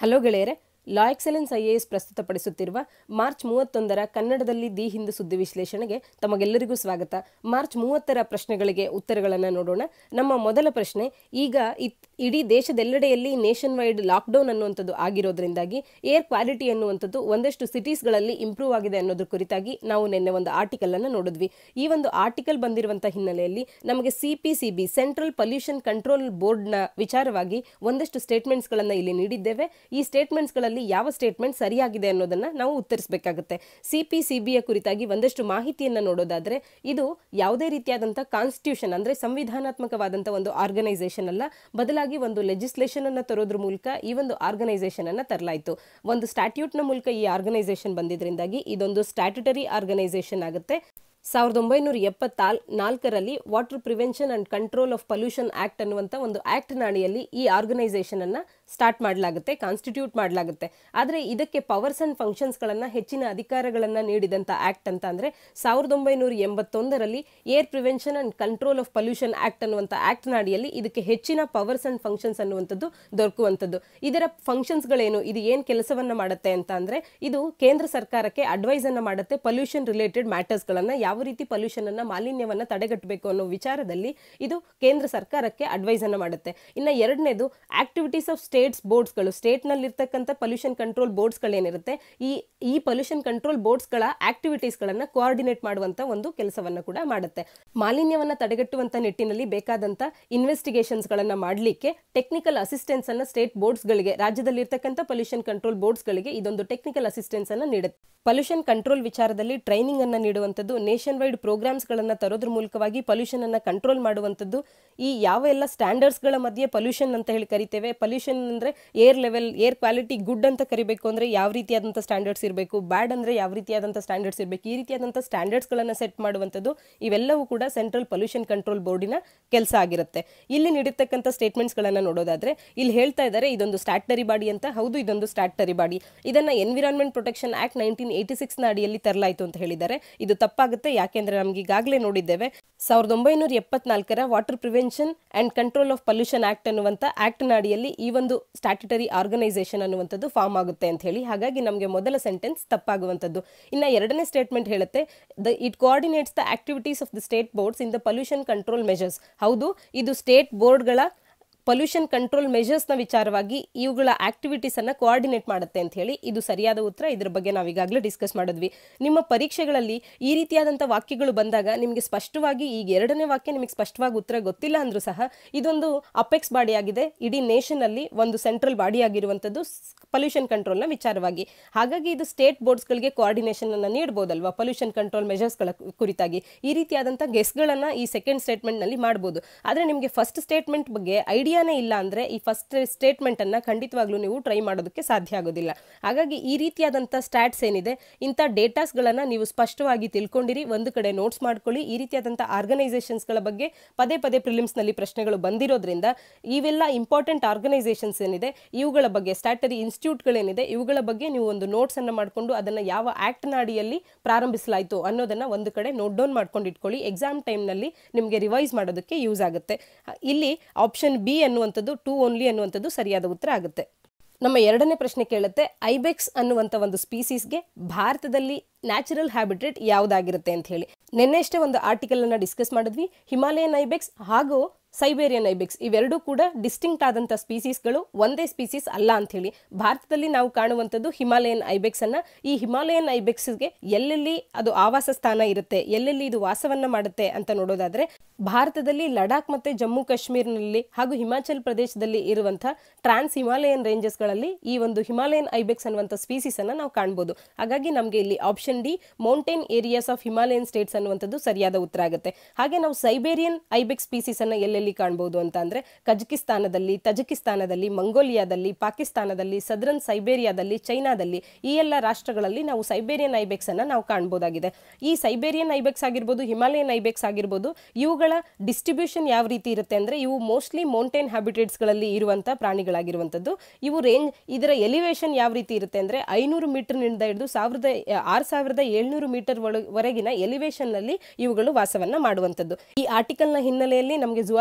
hello ಗೆಳೆಯರೆ la excellence I A S ಪ್ರಸ್ತುತಪಡಿಸುತ್ತಿರುವ March ಮೂವತ್ತೊಂದರ ಕನ್ನಡದಲ್ಲಿ ದಿ ಹಿಂದು ಸುದ್ದಿ ವಿಶ್ಲೇಷಣೆಗೆ ತಮಗೆಲ್ಲರಿಗೂ ಸ್ವಾಗತ ಮಾರ್ಚ್ ಮೂವತ್ತರ ಪ್ರಶ್ನೆಗಳಿಗೆ ಉತ್ತರಗಳನ್ನು ನೋಡೋಣ ನಮ್ಮ ಮೊದಲ ಪ್ರಶ್ನೆ ಈಗ ಇತ್- ಇಡೀ ದೇಶದೆಲ್ಲೆಡೆಯಲ್ಲಿ ನೇಷನ್ ವೈಡ್ ಲಾಕ್ಡೌನ್ ಅನ್ನುವಂಥದ್ದು ಆಗಿರೋದ್ರಿಂದಾಗಿ ಏರ್ ಕ್ವಾಲಿಟಿ ಅನ್ನುವಂಥದ್ದು ಒಂದಷ್ಟು ಸಿಟೀಸ್ಗಳಲ್ಲಿ ಇಂಪ್ರೂವ್ ಆಗಿದೆ ಅನ್ನೋದ್ರ ಕುರಿತಾಗಿ ನಾವು ನಿನ್ನೆ ಒಂದು ಆರ್ಟಿಕಲ್ ಅನ್ನು ನೋಡಿದ್ವಿ ಈ ಒಂದು ಆರ್ಟಿಕಲ್ ಬಂದಿರುವಂಥ ಹಿನ್ನೆಲೆಯಲ್ಲಿ ನಮಗೆ C P C B central pollution control ಬೋರ್ಡ್ನ ವಿಚಾರವಾಗಿ ಒಂದಷ್ಟು ಸ್ಟೇಟ್ಮೆಂಟ್ಸ್ಗಳನ್ನು ಇಲ್ಲಿ ನೀಡಿದ್ದೇವೆ ಈ ಸ್ಟೇಟ್ಮೆಂಟ್ಸ್ಗಳಲ್ಲಿ ಯಾವ ಸ್ಟೇಟ್ಮೆಂಟ್ ಸರಿಯಾಗಿದೆ ಅನ್ನೋದನ್ನ ನಾವು ಉತ್ತರಿಸಬೇಕಾಗುತ್ತೆ ಸಿ ಪಿ ಸಿ ಬಿಯ ಕುರಿತಾಗಿ ಒಂದಷ್ಟು ಮಾಹಿತಿಯನ್ನು ನೋಡೋದಾದ್ರೆ ಇದು ಯಾವುದೇ ರೀತಿಯಾದಂಥ ಕಾನ್ಸ್ಟಿಟ್ಯೂಷನ್ ಅಂದ್ರೆ ಸಂವಿಧಾನಾತ್ಮಕವಾದಂಥ ಒಂದು ಆರ್ಗನೈಸೇಷನ್ ಅಲ್ಲ ಬದಲಾಗಿ ಒಂದು ಲೆಜಿಸ್ಲೇಷನ್ ಅನ್ನ ತರೋದ್ರ ಮೂಲಕ ಈ ಒಂದು ಆರ್ಗನೈಸೇಷನ್ ಅನ್ನ ತರಲಾಯಿತು ಒಂದು ಸ್ಟ್ಯಾಟ್ಯೂಟ್ನ ಮೂಲಕ ಈ ಆರ್ಗನೈಸೇಷನ್ ಬಂದಿದ್ರಿಂದಾಗಿ ಇದೊಂದು ಸ್ಟ್ಯಾಟ್ಯುಟರಿ ಆರ್ಗನೈಸೇಷನ್ ಆಗುತ್ತೆ ಸಾವಿರದ ಒಂಬೈನೂರ ಎಪ್ಪತ್ತಾಲ್ ನಾಲ್ಕರಲ್ಲಿ water prevention and control of pollution act ಅನ್ನುವಂಥ ಒಂದು ಆಕ್ಟ್ ನಾಡಿಯಲ್ಲಿ ಈ ಆರ್ಗನೈಸೇಷನ್ ಅನ್ನ ಸ್ಟಾರ್ಟ್ ಮಾಡಲಾಗುತ್ತೆ ಕಾನ್ಸ್ಟಿಟ್ಯೂಟ್ ಮಾಡಲಾಗುತ್ತೆ ಆದರೆ ಇದಕ್ಕೆ ಪವರ್ಸ್ ಅಂಡ್ ಫಂಕ್ಷನ್ಸ್ಗಳನ್ನು ಹೆಚ್ಚಿನ ಅಧಿಕಾರಗಳನ್ನು ನೀಡಿದಂಥ ಆಕ್ಟ್ ಅಂತ ಅಂದರೆ ಸಾವಿರದ ಒಂಬೈನೂರ ಎಂಬತ್ತೊಂದರಲ್ಲಿ air prevention and control of pollution act ಅನ್ನುವಂಥ ಆಕ್ಟ್ ನಾಡಿಯಲ್ಲಿ ಇದಕ್ಕೆ ಹೆಚ್ಚಿನ ಪವರ್ಸ್ ಅಂಡ್ ಫಂಕ್ಷನ್ಸ್ ಅನ್ನುವಂಥದ್ದು ದೊರಕುವಂಥದ್ದು ಇದರ ಫಂಕ್ಷನ್ಸ್ಗಳೇನು ಇದು ಏನು ಕೆಲಸವನ್ನ ಮಾಡುತ್ತೆ ಅಂತ ಅಂದ್ರೆ ಇದು ಕೇಂದ್ರ ಸರ್ಕಾರಕ್ಕೆ ಅಡ್ವೈಸ್ ಅನ್ನ ಮಾಡುತ್ತೆ ಪೊಲ್ಯೂಷನ್ ರಿಲೇಟೆಡ್ ಮ್ಯಾಟರ್ಸ್ಗಳನ್ನ ಯಾವ ರೀತಿ ಪೊಲ್ಯೂಷನ್ ಅನ್ನ ಮಾಲಿನ್ಯವನ್ನ ತಡೆಗಟ್ಟಬೇಕು ಅನ್ನೋ ವಿಚಾರದಲ್ಲಿ ಇದು ಕೇಂದ್ರ ಸರ್ಕಾರಕ್ಕೆ ಅಡ್ವೈಸ್ ಅನ್ನ ಮಾಡುತ್ತೆ ಇನ್ನ ಎರಡನೇದು ಆಕ್ಟಿವಿಟೀಸ್ ಆಫ್ ಸ್ಟೇಟ್ಸ್ ಬೋರ್ಡ್ಸ್ಗಳು ಸ್ಟೇಟ್ನಲ್ಲಿರ್ತಕ್ಕಂಥ ಪೊಲ್ಯೂಷನ್ ಕಂಟ್ರೋಲ್ ಬೋರ್ಡ್ಸ್ಗಳೇನಿರುತ್ತೆ ಈ ಈ ಪೊಲ್ಯೂಷನ್ ಕಂಟ್ರೋಲ್ ಬೋರ್ಡ್ಸ್ಗಳ ಆಕ್ಟಿವಿಟೀಸ್ಗಳನ್ನ ಕೋಆರ್ಡಿನೇಟ್ ಮಾಡುವಂತ ಒಂದು ಕೆಲಸವನ್ನ ಕೂಡ ಮಾಡುತ್ತೆ ಮಾಲಿನ್ಯವನ್ನ ತಡೆಗಟ್ಟುವಂತ ನಿಟ್ಟಿನಲ್ಲಿ ಬೇಕಾದಂತ ಇನ್ವೆಸ್ಟಿಗೇಷನ್ಸ್ಗಳನ್ನ ಮಾಡಲಿಕ್ಕೆ ಟೆಕ್ನಿಕಲ್ ಅಸಿಸ್ಟೆನ್ಸ್ ಅನ್ನ ಸ್ಟೇಟ್ ಬೋರ್ಡ್ಸ್ಗಳಿಗೆ ರಾಜ್ಯದಲ್ಲಿರ್ತಕ್ಕಂಥ ಪೊಲ್ಯೂಷನ್ ಕಂಟ್ರೋಲ್ ಬೋರ್ಡ್ಸ್ಗಳಿಗೆ ಇದೊಂದು ಟೆಕ್ನಿಕಲ್ ಅಸಿಸ್ಟೆನ್ಸ್ ಅನ್ನ ನೀಡುತ್ತೆ ಪೊಲ್ಯೂಷನ್ ಕಂಟ್ರೋಲ್ ವಿಚಾರದಲ್ಲಿ ಟ್ರೈನಿಂಗ್ ಅನ್ನ ನೀಡುವಂಥದ್ದು ನೇಷನ್ ವೈಡ್ ಪ್ರೋಗ್ರಾಮ್ಸ್ಗಳನ್ನು ತರೋದ್ರ ಮೂಲಕವಾಗಿ ಪೊಲ್ಯೂಷನ್ ಅನ್ನ ಕಂಟ್ರೋಲ್ ಮಾಡುವಂಥದ್ದು ಈ ಯಾವ ಎಲ್ಲ ಸ್ಟ್ಯಾಂಡರ್ಡ್ಸ್ಗಳ ಮಧ್ಯೆ ಪೊಲ್ಯೂಷನ್ ಅಂತ ಹೇಳಿ ಕರಿತೇವೆ ಪೊಲ್ಯೂಷನ್ ಅಂದ್ರೆ air level air quality good ಅಂತ ಕರಿಬೇಕು ಅಂದ್ರೆ ಯಾವ ರೀತಿಯಾದಂಥ ಸ್ಟ್ಯಾಂಡರ್ಡ್ಸ್ ಇರಬೇಕು ಬ್ಯಾಡ್ ಅಂದ್ರೆ ಯಾವ ರೀತಿಯಾದಂಥ ಸ್ಟ್ಯಾಂಡರ್ಡ್ಸ್ ಇರಬೇಕು ಈ ರೀತಿಯಾದಂಥ ಸ್ಟ್ಯಾಂಡರ್ಡ್ಸ್ಗಳನ್ನು ಸೆಟ್ ಮಾಡುವಂಥದ್ದು ಇವೆಲ್ಲವೂ ಕೂಡ ಸೆಂಟ್ರಲ್ ಪೊಲ್ಯೂಷನ್ ಕಂಟ್ರೋಲ್ ಬೋರ್ಡಿನ ಕೆಲಸ ಆಗಿರುತ್ತೆ ಇಲ್ಲಿ ನೀಡಿರ್ತಕ್ಕಂಥ ಸ್ಟೇಟ್ಮೆಂಟ್ಸ್ಗಳನ್ನು ನೋಡೋದಾದ್ರೆ ಇಲ್ಲಿ ಹೇಳ್ತಾ ಇದ್ದಾರೆ ಇದೊಂದು ಸ್ಟ್ಯಾಟರಿ ಬಾಡಿ ಅಂತ ಹೌದು ಇದೊಂದು ಸ್ಟ್ಯಾಟರಿ ಬಾಡಿ ಇದನ್ನ environment protection act nineteen eighty six ನ ಅಡಿಯಲ್ಲಿ ತರಲಾಯಿತು ಅಂತ ಹೇಳಿದ್ದಾರೆ ಇದು ತಪ್ಪಾಗುತ್ತೆ ಯಾಕೆಂದ್ರೆ ನಮ್ಗೆ ಈಗಾಗಲೇ ನೋಡಿದ್ದೇವೆ ಸಾವಿರದ ಒಂಬೈನೂರ ಎಪ್ಪತ್ನಾಲ್ಕರ water prevention and control of pollution act ಅನ್ನುವಂಥ ಆಕ್ಟ್ ನಾಡಿಯಲ್ಲಿ ಈ ಒಂದು ಸ್ಟ್ಯಾಟ್ಯುಟರಿ ಆರ್ಗನೈಸೇಷನ್ ಅನ್ನುವಂಥದ್ದು ಫಾರ್ಮ್ ಆಗುತ್ತೆ ಅಂತ ಹೇಳಿ ಹಾಗಾಗಿ ನಮಗೆ ಮೊದಲ ಸೆಂಟೆನ್ಸ್ ತಪ್ಪಾಗುವಂಥದ್ದು ಇನ್ನು ಎರಡನೇ ಸ್ಟೇಟ್ಮೆಂಟ್ ಹೇಳುತ್ತೆ the it coordinates the activities of the state boards in the pollution control measures ಹೌದು ಇದು ಸ್ಟೇಟ್ ಬೋರ್ಡ್ಗಳ ಪೊಲ್ಯೂಷನ್ ಕಂಟ್ರೋಲ್ ಮೆಜರ್ಸ್ನ ವಿಚಾರವಾಗಿ ಇವುಗಳ ಆಕ್ಟಿವಿಟೀಸ್ ಅನ್ನ ಕೋಆರ್ಡಿನೇಟ್ ಮಾಡುತ್ತೆ ಅಂತ ಹೇಳಿ ಇದು ಸರಿಯಾದ ಉತ್ತರ ಇದ್ರ ಬಗ್ಗೆ ನಾವು ಈಗಾಗಲೇ ಡಿಸ್ಕಸ್ ಮಾಡಿದ್ವಿ ನಿಮ್ಮ ಪರೀಕ್ಷೆಗಳಲ್ಲಿ ಈ ರೀತಿಯಾದಂಥ ವಾಕ್ಯಗಳು ಬಂದಾಗ ನಿಮಗೆ ಸ್ಪಷ್ಟವಾಗಿ ಈಗ ಎರಡನೇ ವಾಕ್ಯ ನಿಮಗೆ ಸ್ಪಷ್ಟವಾಗಿ ಉತ್ತರ ಗೊತ್ತಿಲ್ಲ ಅಂದ್ರೂ ಸಹ ಇದೊಂದು ಅಪೆಕ್ಸ್ ಬಾಡಿ ಆಗಿದೆ ಇಡೀ ನೇಷನ್ ಅಲ್ಲಿ ಒಂದು ಸೆಂಟ್ರಲ್ ಬಾಡಿ ಆಗಿರುವಂಥದ್ದು ಪೊಲ್ಯೂಷನ್ ಕಂಟ್ರೋಲ್ನ ವಿಚಾರವಾಗಿ ಹಾಗಾಗಿ ಇದು ಸ್ಟೇಟ್ ಬೋರ್ಡ್ಸ್ಗಳಿಗೆ ಕೋಆರ್ಡಿನೇಷನ್ ಅನ್ನ ನೀಡಬಹುದಲ್ವಾ ಪೊಲ್ಯೂಷನ್ ಕಂಟ್ರೋಲ್ ಮೆಜರ್ಸ್ಗಳ ಕುರಿತಾಗಿ ಈ ರೀತಿಯಾದಂಥ ಗೆಸ್ಗಳನ್ನ ಈ ಸೆಕೆಂಡ್ ಸ್ಟೇಟ್ಮೆಂಟ್ನಲ್ಲಿ ಮಾಡ್ಬೋದು ಆದರೆ ನಿಮಗೆ ಫಸ್ಟ್ ಸ್ಟೇಟ್ಮೆಂಟ್ ಬಗ್ಗೆ ಐಡಿಯಾನೇ ಇಲ್ಲ ಅಂದರೆ ಈ ಫಸ್ಟ್ ಸ್ಟೇಟ್ಮೆಂಟನ್ನು ಖಂಡಿತವಾಗ್ಲೂ ನೀವು ಟ್ರೈ ಮಾಡೋದಕ್ಕೆ ಸಾಧ್ಯ ಆಗೋದಿಲ್ಲ ಹಾಗಾಗಿ ಈ ರೀತಿಯಾದಂಥ ಸ್ಟ್ಯಾಟ್ಸ್ ಏನಿದೆ ಇಂಥ ಡೇಟಾಸ್ಗಳನ್ನು ನೀವು ಸ್ಪಷ್ಟವಾಗಿ ತಿಳ್ಕೊಂಡಿರಿ ಒಂದು ಕಡೆ ನೋಟ್ಸ್ ಮಾಡ್ಕೊಳ್ಳಿ ಈ ರೀತಿಯಾದಂಥ ಆರ್ಗನೈಸೇಷನ್ಸ್ಗಳ ಬಗ್ಗೆ ಪದೇ ಪದೇ ಪ್ರಿಲಿಮ್ಸ್ನಲ್ಲಿ ಪ್ರಶ್ನೆಗಳು ಬಂದಿರೋದ್ರಿಂದ ಇವೆಲ್ಲ ಇಂಪಾರ್ಟೆಂಟ್ ಆರ್ಗನೈಸೇಷನ್ಸ್ ಏನಿದೆ ಇವುಗಳ ಬಗ್ಗೆ ಸ್ಟ್ಯಾಟರಿ ಇನ್ಸ್ಟಿಟ್ಯೂಟ್ಗಳೇನಿದೆ ಇವುಗಳ ಬಗ್ಗೆ ನೀವು ಒಂದು ನೋಟ್ಸ್ ಅನ್ನು ಮಾಡಿಕೊಂಡು ಅದನ್ನು ಯಾವ ಆಕ್ಟ್ ನಾಡಿಯಲ್ಲಿ ಪ್ರಾರಂಭಿಸಲಾಯಿತು ಅನ್ನೋದನ್ನ ಒಂದು ಕಡೆ ನೋಟ್ ಡೌನ್ ಮಾಡ್ಕೊಂಡು ಇಟ್ಕೊಳ್ಳಿ ಎಕ್ಸಾಮ್ ಟೈಮ್ನಲ್ಲಿ ನಿಮಗೆ ರಿವೈಸ್ ಮಾಡೋದಕ್ಕೆ ಯೂಸ್ ಆಗುತ್ತೆ ಇಲ್ಲಿ ಆಪ್ಷನ್ ಬಿ ಅನ್ನುವಂಥದ್ದು ಟೂ ಓನ್ಲಿ ಅನ್ನುವಂಥದ್ದು ಸರಿಯಾದ ಉತ್ತರ ಆಗುತ್ತೆ ನಮ್ಮ ಎರಡನೇ ಪ್ರಶ್ನೆ ಕೇಳುತ್ತೆ ಐಬೆಕ್ಸ್ ಅನ್ನುವಂಥ ಒಂದು ಸ್ಪೀಸೀಸ್ಗೆ ಭಾರತದಲ್ಲಿ ನ್ಯಾಚುರಲ್ ಹ್ಯಾಬಿಟೇಟ್ ಯಾವುದಾಗಿರುತ್ತೆ ಅಂತ ಹೇಳಿ ನಿನ್ನೆಷ್ಟೇ ಒಂದು ಆರ್ಟಿಕಲ್ ಅನ್ನ ಡಿಸ್ಕಸ್ ಮಾಡಿದ್ವಿ ಹಿಮಾಲಯನ್ ಐಬೆಕ್ಸ್ ಹಾಗೂ ಸೈಬೇರಿಯನ್ ಐಬೆಕ್ಸ್ ಇವೆರಡೂ ಕೂಡ ಡಿಸ್ಟಿಂಕ್ಟ್ ಆದಂಥ ಸ್ಪೀಸೀಸ್ಗಳು ಒಂದೇ ಸ್ಪೀಸೀಸ್ ಅಲ್ಲ ಅಂತ ಹೇಳಿ ಭಾರತದಲ್ಲಿ ನಾವು ಕಾಣುವಂಥದ್ದು ಹಿಮಾಲಯನ್ ಐಬೆಕ್ಸ್ ಅನ್ನ ಈ ಹಿಮಾಲಯನ್ ಐಬೆಕ್ಸ್ಗೆ ಎಲ್ಲೆಲ್ಲಿ ಅದು ಆವಾಸ ಸ್ಥಾನ ಇರುತ್ತೆ ಎಲ್ಲೆಲ್ಲಿ ಇದು ವಾಸವನ್ನ ಮಾಡುತ್ತೆ ಅಂತ ನೋಡೋದಾದ್ರೆ ಭಾರತದಲ್ಲಿ ಲಡಾಖ್ ಮತ್ತೆ ಜಮ್ಮು ಕಾಶ್ಮೀರ್ನಲ್ಲಿ ಹಾಗೂ ಹಿಮಾಚಲ್ ಪ್ರದೇಶದಲ್ಲಿ ಇರುವಂಥ ಟ್ರಾನ್ಸ್ ಹಿಮಾಲಯನ್ ರೇಂಜಸ್ಗಳಲ್ಲಿ ಈ ಒಂದು ಹಿಮಾಲಯನ್ ಐಬೆಕ್ಸ್ ಅನ್ನುವಂಥ ಸ್ಪೀಸೀಸ್ ಅನ್ನ ನಾವು ಕಾಣಬಹುದು ಹಾಗಾಗಿ ನಮಗೆ ಇಲ್ಲಿ option D mountain areas of Himalayan states ಅನ್ನುವಂಥದ್ದು ಸರಿಯಾದ ಉತ್ತರ ಆಗುತ್ತೆ ಹಾಗೆ ನಾವು ಸೈಬೇರಿಯನ್ ಐಬೆಕ್ಸ್ ಸ್ಪೀಸೀಸ್ ಅನ್ನ ಎಲ್ಲೆಲ್ಲಿ ಕಾಣಬಹುದು ಅಂತ ಅಂದ್ರೆ ಕಜಕಿಸ್ತಾನದಲ್ಲಿ ತಜಕಿಸ್ತಾನದಲ್ಲಿ ಮಂಗೋಲಿಯಾದಲ್ಲಿ ಪಾಕಿಸ್ತಾನದಲ್ಲಿ ಸದರನ್ ಸೈಬೇರಿಯಾದಲ್ಲಿ ಚೈನಾದಲ್ಲಿ ಈ ಎಲ್ಲ ರಾಷ್ಟ್ರಗಳಲ್ಲಿ ನಾವು ಸೈಬೇರಿಯನ್ ಐಬೆಕ್ಸ್ ಅನ್ನ ನಾವು ಕಾಣಬಹುದಾಗಿದೆ ಈ ಸೈಬೇರಿಯನ್ ಐಬೆಕ್ಸ್ ಆಗಿರ್ಬೋದು ಹಿಮಾಲಯನ್ ಐಬೆಕ್ಸ್ ಆಗಿರ್ಬೋದು ಇವುಗಳ ಡಿಸ್ಟ್ರಿಬ್ಯೂಷನ್ ಯಾವ ರೀತಿ ಇರುತ್ತೆ ಅಂದ್ರೆ ಇವು ಮೋಸ್ಟ್ಲಿ ಮೌಂಟೇನ್ ಹ್ಯಾಬಿಟೇಟ್ಸ್ಗಳಲ್ಲಿ ಇರುವಂತ ಪ್ರಾಣಿಗಳಾಗಿರುವಂಥದ್ದು ಇವು ರೇಂಜ್ ಇದರ ಎಲಿವೇಶನ್ ಯಾವ ರೀತಿ ಇರುತ್ತೆ ಅಂದ್ರೆ ಐನೂರು ಮೀಟರ್ನಿಂದ ಹಿಡಿದು ಸಾವಿರದ ಆರು ಸಾವಿರದ ಏಳ್ನೂರು ಮೀಟರ್ ವರೆಗಿನ ಎಲಿವೇಶನ್ ನಲ್ಲಿ ಇವುಗಳು ವಾಸವನ್ನ ಮಾಡುವಂಥದ್ದು ಈ ಆರ್ಟಿಕಲ್ನ ಹಿನ್ನೆಲೆಯಲ್ಲಿ ನಮಗೆ zoology